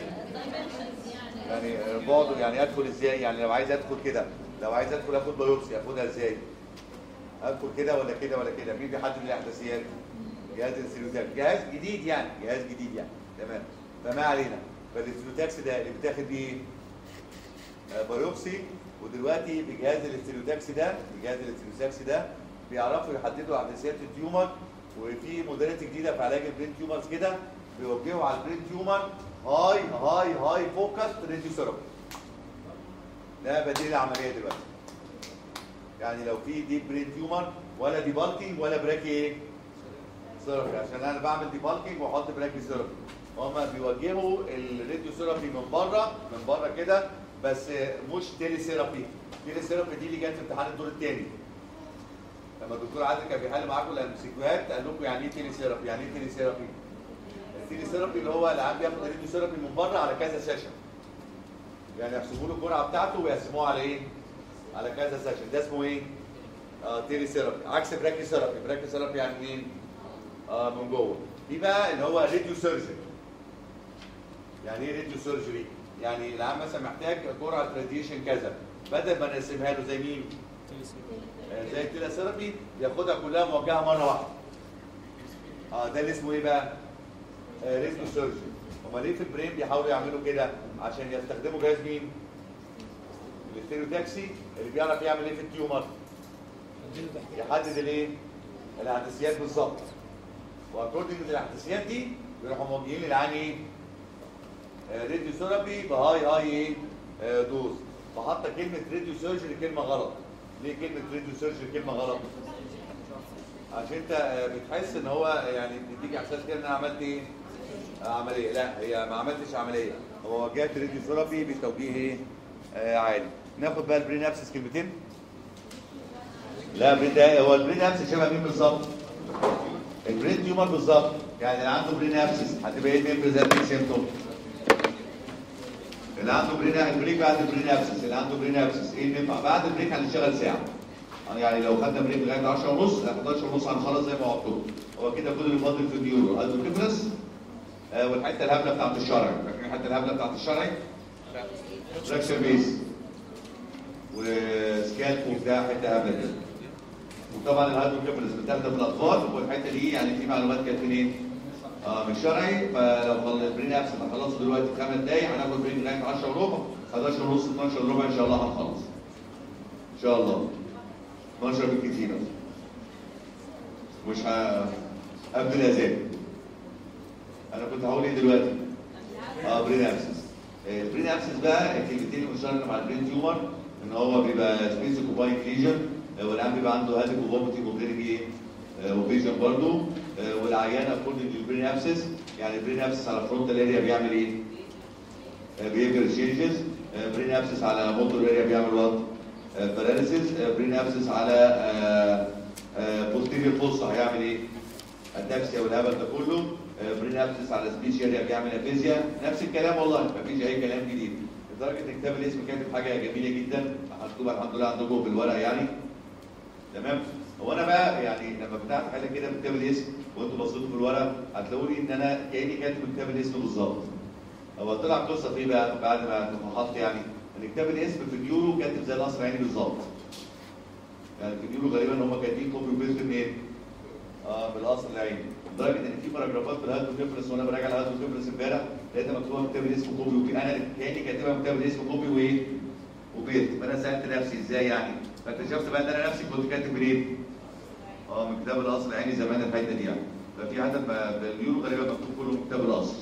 يعني آه، بعده يعني ادخل ازاي يعني لو عايز ادخل كده لو عايز ادخل اخد بايوبسي اخدها ازاي ادخل كده ولا كده ولا كده مين بيحدد الاحداثيات جهاز الاستيريوتاكس جهاز جديد يعني جهاز جديد يعني تمام فما علينا فالاستيريوتاكس ده اللي بتاخد بيه آه، بايوبسي ودلوقتي بجهاز الاستيريوتاكس ده بجهاز الاستيريوتاكس ده بيعرفوا يحددوا احداثيات التيومر وفي موديلات جديده في علاج البرين تيومرز كده بيوجهوا على البرين تيومر هاي هاي هاي فوكس راديو ثيرابي ده بديل العمليه دلوقتي يعني لو في ديب برين تيومر ولا دي بالكينج ولا براكي ايه ثيرابي عشان انا بعمل دي بالكينج واحط براكي ثيرابي هما بيوجهوا الراديو ثيرابي من بره من بره كده بس مش تيلي ثيرابي تيلي ثيرابي دي اللي جت في امتحان الدور الثاني لما الدكتور عادل كان بيحل معاكم الامسكوات قال لكم يعني ايه تيلي ثيرابي يعني ايه تيلي ثيرابي التيلي ثيرابي اللي هو العيان بياخد الراديو ثيرابي من بره على كذا سيشن يعني يحسبوا له الجرعه بتاعته ويقسموها على ايه على كذا سيشن ده اسمه ايه اه تيلي ثيرابي عكس براكي ثيرابي براكي ثيرابي يعني منين اه من جوه في بقى اللي هو راديو سيرجري يعني ايه راديو سيرجري يعني العيان مثلا محتاج جرعه راديشن كذا بدل ما نقسمها له زي مين آه، زي التيلا ثيرابي ياخدها كلها موجهه مره واحده اه ده اللي اسمه ايه بقى آه راديو سيرجري هما ليه في البرين بيحاولوا يعملوا كده عشان يستخدموا جهاز مين الاستيريوتاكسي اللي بيعرف يعمل ايه في التيومر يحدد الايه الاحداثيات بالظبط واكوردنج للاحداثيات دي بيروحوا موجهين للعين ايه راديو ثيرابي بهاي هاي ايه آه، دوز فحاطه كلمه راديو سيرجري كلمه غلط ليه كلمه راديو سيرجري كلمه غلط عشان انت آه، بتحس ان هو يعني بيديك احساس كده ان انا عملت ايه آه، عمليه لا هي ما عملتش عمليه هو وجهت راديو ثيرابي بتوجيه ايه آه، عالي ناخد بقى البرين ابسس كلمتين لا البرين ده هو البرين ابسس شبه مين بالظبط البرين تيومر بالظبط يعني اللي عنده برين ابسس هتبقى ايه المين بريزنتنج سيمتوم اللي عنده برين البريك بعد البرين ابسس اللي عنده برين ابسس ايه اللي ينفع بعد البريك هنشتغل ساعه يعني لو خدنا بريك لغايه 10 ونص لا 11 ونص هنخلص زي ما وعدتكم هو كده كل اللي فاضل في النيورو الدوكيفرس آه والحته الهبله بتاعت الشرعي فاكرين الحته الهبله بتاعت الشرعي فراكشر بيس وسكالب وبتاع حته هبله كده وطبعا الهيدروكيفالس بتاخده في الاطفال والحته دي يعني في معلومات كانت منين؟ اه من شرعي فلو خلص البرين ابس هنخلصه دلوقتي في خمس دقايق هناخد برين لغايه 10 وربع 11 ونص 12 وربع ان شاء الله هنخلص. ان شاء الله. 12 بالكتير مش ه... قبل الاذان. انا كنت هقول ايه دلوقتي؟ اه برين ابسس. البرين ابسس بقى الكلمتين المشتركه مع البرين تيومر ان هو بيبقى سبيس كوباين ليجن والعيان بيبقى عنده هادك وفوميتنج وغير ايه وفيجن برضه والعيان اكوردنج للبرين ابسس يعني البرين ابسس على فرونتال اريا بيعمل ايه؟ بيهيفير تشينجز برين ابسس على موتور اريا بيعمل وات؟ باراليسيس برين ابسس على بوستيريور فوس هيعمل ايه؟ التاكسيا والهبل ده كله برين ابسس على سبيش اريا بيعمل افيزيا نفس الكلام والله مفيش اي كلام جديد لدرجه ان كتاب الاسم كاتب حاجه جميله جدا مكتوبه الحمد لله عندكم في الورق يعني تمام هو انا بقى يعني لما فتحت حاجه كده في كتاب الاسم وانتوا بصيتوا في الورق هتلاقوني ان انا كاني كاتب كتاب الاسم بالظبط هو طلع قصه فيه بقى بعد ما فحصت يعني ان كتاب الاسم في اليورو كاتب زي نصر عيني بالظبط يعني في اليورو غالبا هم كاتبين كوبي وبيست منين؟ اه بالاصل العيني لدرجه ان في باراجرافات في الهيدروكيفالس وانا براجع الهيدروكيفالس امبارح لقيتها مكتوبه في كتاب الاسم كوبي وبي انا كاني كاتبها في كتاب الاسم كوبي وايه؟ وبيست فانا سالت نفسي ازاي يعني؟ فاكتشفت بقى ان انا نفسي كنت كاتب منين؟ اه من كتاب الاصل العيني زمان الحته دي يعني ففي عدد ما- باليورو غالبا مكتوب كله من كتاب الاصل.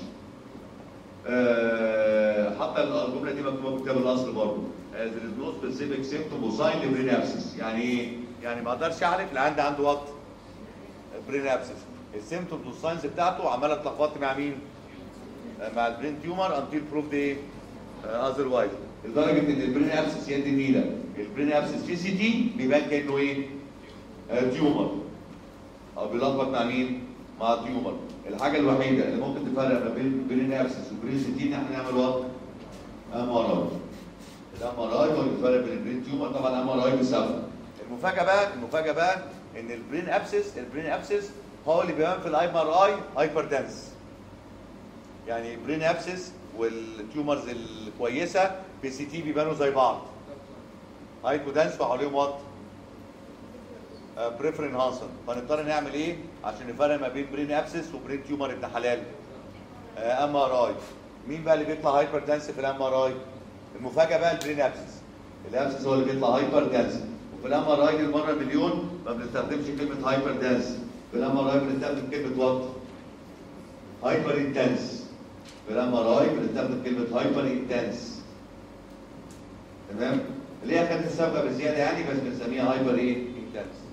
آه حتى الجمله دي مكتوبه في كتاب الاصل برضه. آه there is no specific symptom or sign لبرينابسس يعني ايه؟ يعني ما اقدرش اعرف العيان ده عنده وقت برينابسس السيمتومز والساينز بتاعته عماله اتلخبطت مع مين؟ آه مع البرين تيومر انتل بروفد ايه؟ اذروايز لدرجه ان البرين ابسس يد النيله البرين ابسس في سي تي بيبان كانه ايه؟ آه تيومر او بيلخبط مع مين؟ مع تيومر الحاجه الوحيده اللي ممكن تفرق ما بين برين ابسس وبرين سي تي ان احنا نعمل وات؟ ام ار اي الام ار اي هو اللي بيفرق بين البرين تيومر طبعا ام ار اي بيسافر المفاجاه بقى المفاجاه بقى ان البرين ابسس البرين ابسس هو اللي بيبان في الام ار اي هايبر دنس يعني برين ابسس والتيومرز الكويسه في سي تي بيبانوا زي بعض هايبو دنس وحواليهم وات بريفر انهانسر فنضطر نعمل ايه عشان نفرق ما بين برين ابسس وبرين تيومر ابن حلال ام ار اي مين بقى اللي بيطلع هايبر دنس في الام ار اي المفاجاه بقى البرين ابسس الابسس هو اللي بيطلع هايبر دنس وفي الام ار اي المره مليون ما بنستخدمش كلمه هايبر دنس في الام ار اي بنستخدم كلمه وات هايبر انتنس في الام ار اي بنستخدم كلمه هايبر انتنس تمام اللي هي خدت السابقه بزياده يعني بس بنسميها هايبر ايه انتنس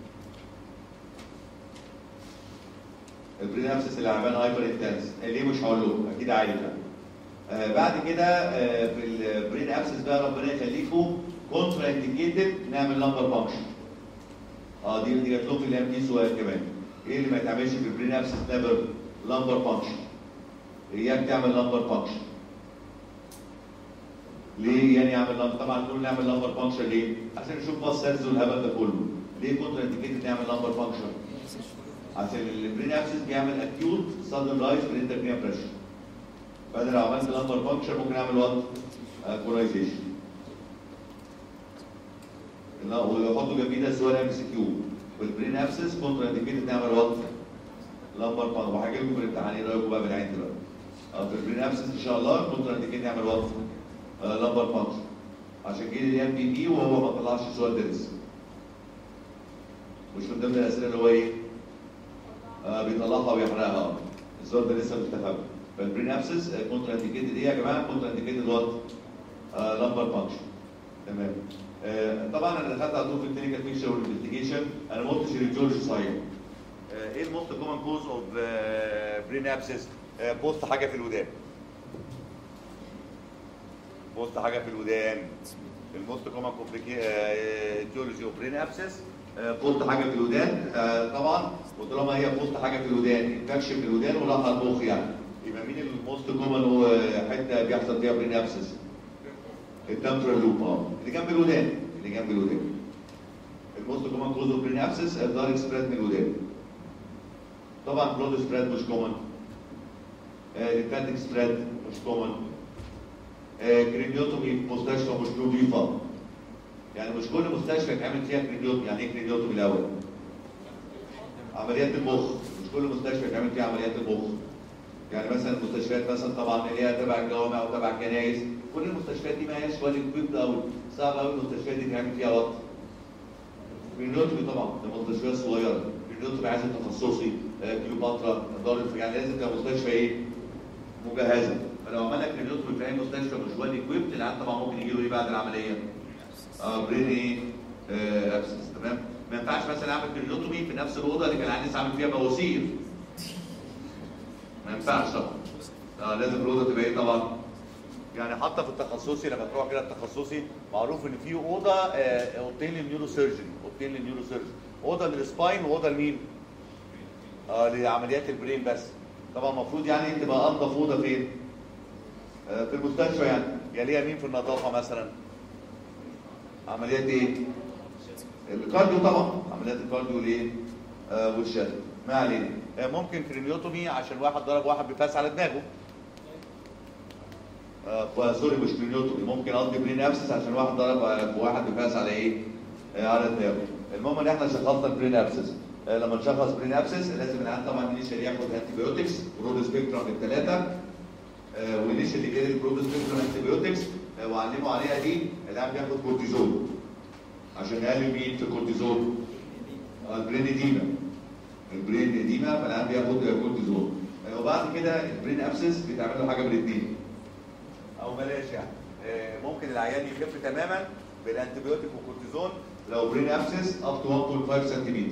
البرينابسس اللي عمال هايبر انتنس ليه مش هقول له اكيد عارف يعني آه بعد كده آه في البرين ابسس بقى ربنا يخليكم كونترا انديكيتد نعمل لمبر فانكشن اه دي دي جات لهم في الام دي سؤال كمان ايه اللي ما يتعملش في البرين ابسس نيفر لمبر فانكشن اياك تعمل لمبر فانكشن ليه يعني يعمل لمبر طبعا كلنا نعمل لمبر فانكشن ليه عشان نشوف باص سيلز والهبل ده كله ليه كونترا انديكيتد نعمل لمبر فانكشن عشان البرين ابسس بيعمل اكيوت سادن رايز في الانتركريم بريشر فانا لو عملت لمبر فانكشن ممكن اعمل وات كورايزيشن لا ويحطوا جنبيه ده سؤال ام سي كيو والبرين ابسس كونترا انديكيتد نعمل وات لمبر فانكشن وهاجي لكم في الامتحان ايه رايكم بقى بالعين دلوقتي اه في البرين ابسس ان شاء الله كونترا انديكيتد نعمل وات لمبر فانكشن عشان كده الام بي بي وهو ما طلعش سؤال ده لسه مش من ضمن الاسئله اللي هو ايه؟ آه بيطلعها ويحرقها السؤال ده لسه مستخبي فالبرين ابسس كونترا انديكيتد ايه يا جماعه؟ كونترا انديكيتد وات؟ لمبر فانكشن تمام آه طبعا انا دخلت على طول في الكلينيكال بيكتشر والانفستيجيشن انا ما قلتش الريتيولوجي صحيح آه ايه الموست كومن كوز اوف برين ابسس؟ بوست حاجه في الودان بوست حاجه في الودان الموست كومن كومبليكيولوجي اوف برين ابسس بوست حاجه في الودان آه طبعا وطالما هي بوست حاجه في الودان انفكشن في الودان وراح على المخ يعني يبقى مين الموست كومن حته بيحصل فيها برين ابسس التمبرال لوب اه اللي جنب الودان اللي جنب الودان الموست كومن كوز اوف برين ابسس الدايركت سبريد من الودان طبعا برود سبريد مش كومن ليمفاتيك سبريد مش كومن كرينيوتومي في مستشفى مش نظيفه يعني مش كل مستشفى يتعمل فيها كرينيوتومي يعني ايه كرينيوتومي الاول؟ عمليات المخ مش كل مستشفى يتعمل فيها عمليات المخ يعني مثلا المستشفيات مثلا طبعا اللي هي تبع الجوامع وتبع الكنائس كل المستشفيات دي ما هياش ولا كبيرة قوي صعب قوي المستشفيات دي تعمل فيها وقت برينوتومي طبعا ده مستشفيات صغيره برينوتومي عايز تخصصي آه، كليوباترا دار يعني لازم تبقى مستشفى ايه؟ مجهزه فلو عملنا كرينوتومي في اي مستشفى مش ويل اكويبد العيان طبعا ممكن يجي له ايه بعد العمليه؟ اه برين ايه؟ آه ابسس تمام؟ ما ينفعش مثلا اعمل كرينوتومي في نفس الاوضه اللي كان العيان لسه عامل فيها بواسير ما ينفعش طبعا آه لازم الاوضه تبقى ايه طبعا؟ يعني حتى في التخصصي لما تروح كده التخصصي معروف ان في اوضه آه، اوضتين للنيورو سيرجري اوضتين للنيورو سيرجري اوضه للسباين واوضه لمين؟ اه لعمليات البرين بس طبعا المفروض يعني تبقى انضف اوضه فين؟ آه، في المستشفى يعني يليها مين في النظافه مثلا؟ عمليات ايه؟ الكارديو طبعا عمليات الكارديو ليه؟ آه والشد ما علينا آه ممكن كرينيوتومي عشان واحد ضرب واحد بفاس على دماغه آه سوري مش كرينيوتومي ممكن قصدي برين ابسس عشان واحد ضرب آه، واحد بفاس على ايه؟ آه على دماغه المهم ان احنا شخصنا البرين ابسس آه لما نشخص برين ابسس لازم العيان طبعا انيشال ياخد انتي بيوتكس برود سبيكترم الثلاثه آه وانيشال يجي البرود سبيكترم انتي بيوتكس آه وعلموا عليها دي العيان بياخد كورتيزون عشان يقلل مين في الكورتيزون؟ آه البرين اديما البرين اديما فالعيان بياخد كورتيزون آه وبعد كده البرين ابسس بيتعمل له حاجه من الاثنين او بلاش يعني آه، ممكن العيان يخف تماما بالانتيبيوتيك والكورتيزون لو برين ابسس اب تو 1.5 سنتيمتر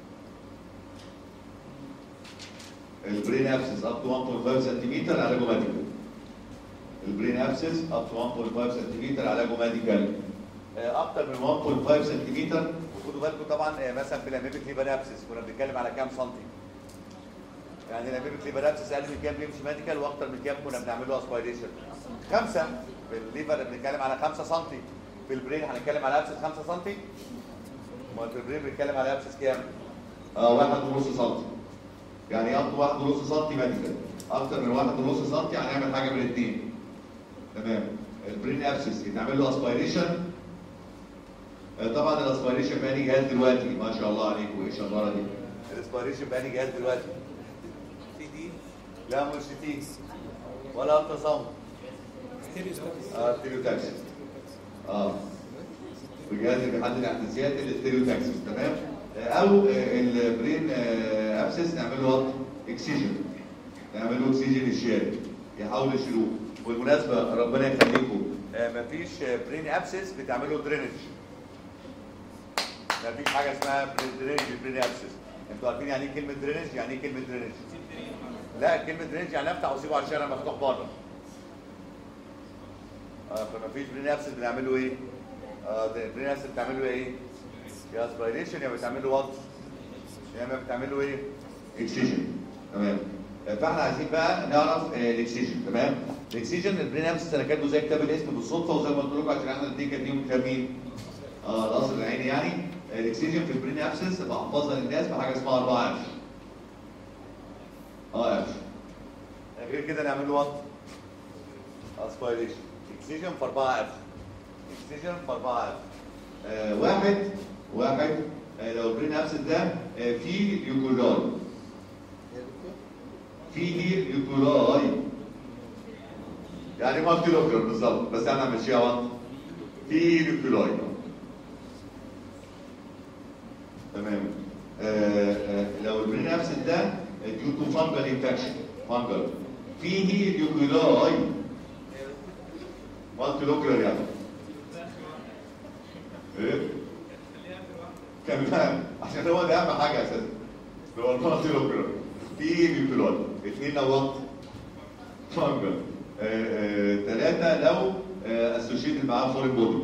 البرين ابسس اب تو 1.5 سنتيمتر علاجه ميديكال البرين ابسس اب تو 1.5 سنتيمتر علاجه ميديكال آه، اكتر من 1.5 سنتيمتر وخدوا بالكم طبعا آه، مثلا في الاميبيك ليبر ابسس كنا بنتكلم على كام سنتي يعني الاميبيك ليبر ابسس اقل من كام بيمشي ميديكال واكتر من كام كنا بنعمل له اسبيريشن خمسة في الليفر بنتكلم على خمسة سنتي في البرين هنتكلم على ابسس خمسة سنتي امال في البرين بنتكلم على ابسس كام؟ اه واحد ونص سنتي يعني يقضوا واحد ونص سنتي ميديكال اكتر من واحد ونص سنتي هنعمل حاجه من الاثنين تمام البرين ابسس يتعمل له اسبيريشن طبعا الاسبيريشن بقى لي جهاز دلوقتي ما شاء الله عليكم ايه الشطاره دي الاسبيريشن بقى لي جهاز دلوقتي سي دي لا مش تي ولا الترا ساوند اه ستيريوتاكسس اه بجهاز اللي بيحدد الاحداثيات الستيريوتاكسس تمام آه، او آه، البرين آه، ابسس نعمل له وات اكسجين نعمل له اكسجين الشارع يحاولوا يشيلوه بالمناسبه ربنا يخليكم آه، مفيش آه، برين ابسس بتعمل له درينج مفيش حاجه اسمها درينج برين ابسس انتوا عارفين يعني ايه كلمه درينج يعني ايه كلمه درينج لا كلمه درينج يعني افتح واسيبه على الشارع مفتوح بره اه فما فيش برين ابسس بنعمل له ايه؟ اه ده برين ابسس بتعمل له ايه؟ يا اسبيريشن يا بتعمل له وات يا اما بتعمل له ايه؟ اكسجين تمام آه، فاحنا عايزين بقى نعرف آه، الاكسجين تمام الاكسجين البرين ابسس انا كاتبه زي كتاب الاسم بالصدفه وزي ما قلت لكم عشان احنا الاثنين كاتبين كتاب مين؟ اه القصر العيني يعني آه، الاكسجين في البرين ابسس بحفظها للناس بحاجه اسمها 4 اف اه اف غير كده نعمل له وات اسبيريشن اكسجين في 4 اف اكسجين في 4 اف آه واحد واحد آه لو البرين ابسس ده آه فيه ليوكولاي فيه ليوكولاي يعني مالتي لوكر بالظبط بس احنا ماشيها وات فيه ليوكولاي تمام آه آه لو البرين ابسس ده ديو تو فانجل انفكشن فانجل فيه ليوكولاي مالتي لوكر يعني ايه كمان عشان هو ده اهم حاجه اساسا اللي هو المالتي لوكر في ليوكولاي اثنين نوات فانجل ثلاثه لو اسوشيتد معاه فورين بودي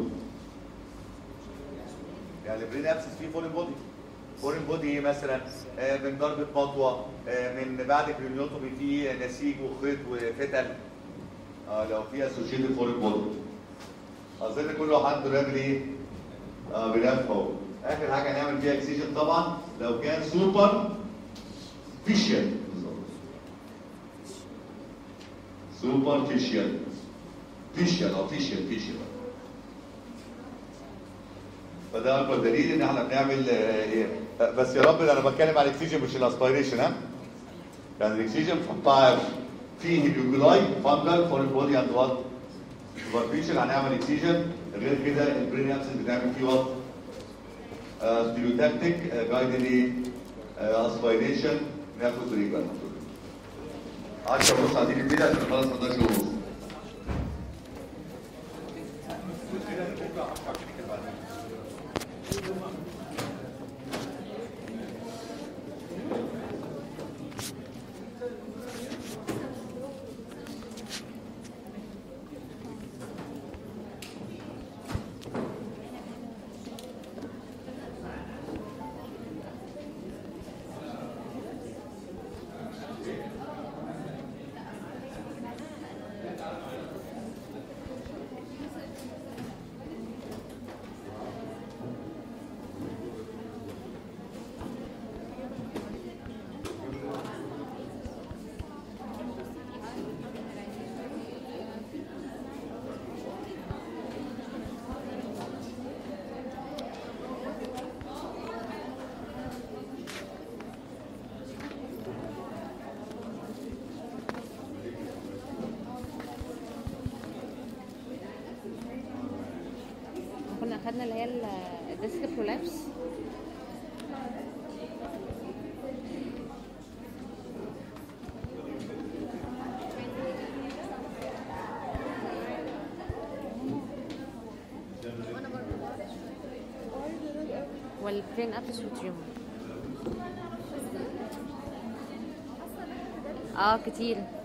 يعني البرين ابسس فيه فورين بودي فورين بودي ايه مثلا آه، من ضربه مطوه آه، من بعد كرينيوتومي فيه نسيج وخيط وفتل اه لو في اسوشيتد فورين بودي اظن كل واحد بيعمل ايه؟ اه بنفخ اهو اخر حاجه نعمل فيها اكسجين طبعا لو كان سوبر فيشيال سوبر فيشيال فيشيال او فيشيال فيشيال فده اكبر دليل ان احنا بنعمل آه، ايه آه، بس يا رب انا بتكلم على الاكسجين مش الاسبيريشن ها يعني الاكسجين في الطائر فيه هيليوجلاي فانجل فور البودي اند وات سوبرفيشال هنعمل اكسجين غير كده البرين ابسنت بنعمل فيه وات ستيريوتاكتيك جايدد ايه اسبيريشن ناخد بريك بقى 10 ونص عايزين نبتدي عشان خلاص 11 ونص كنا اخدنا اللي هي الديسك برولابس والبرين ابس وتريمور اه كتير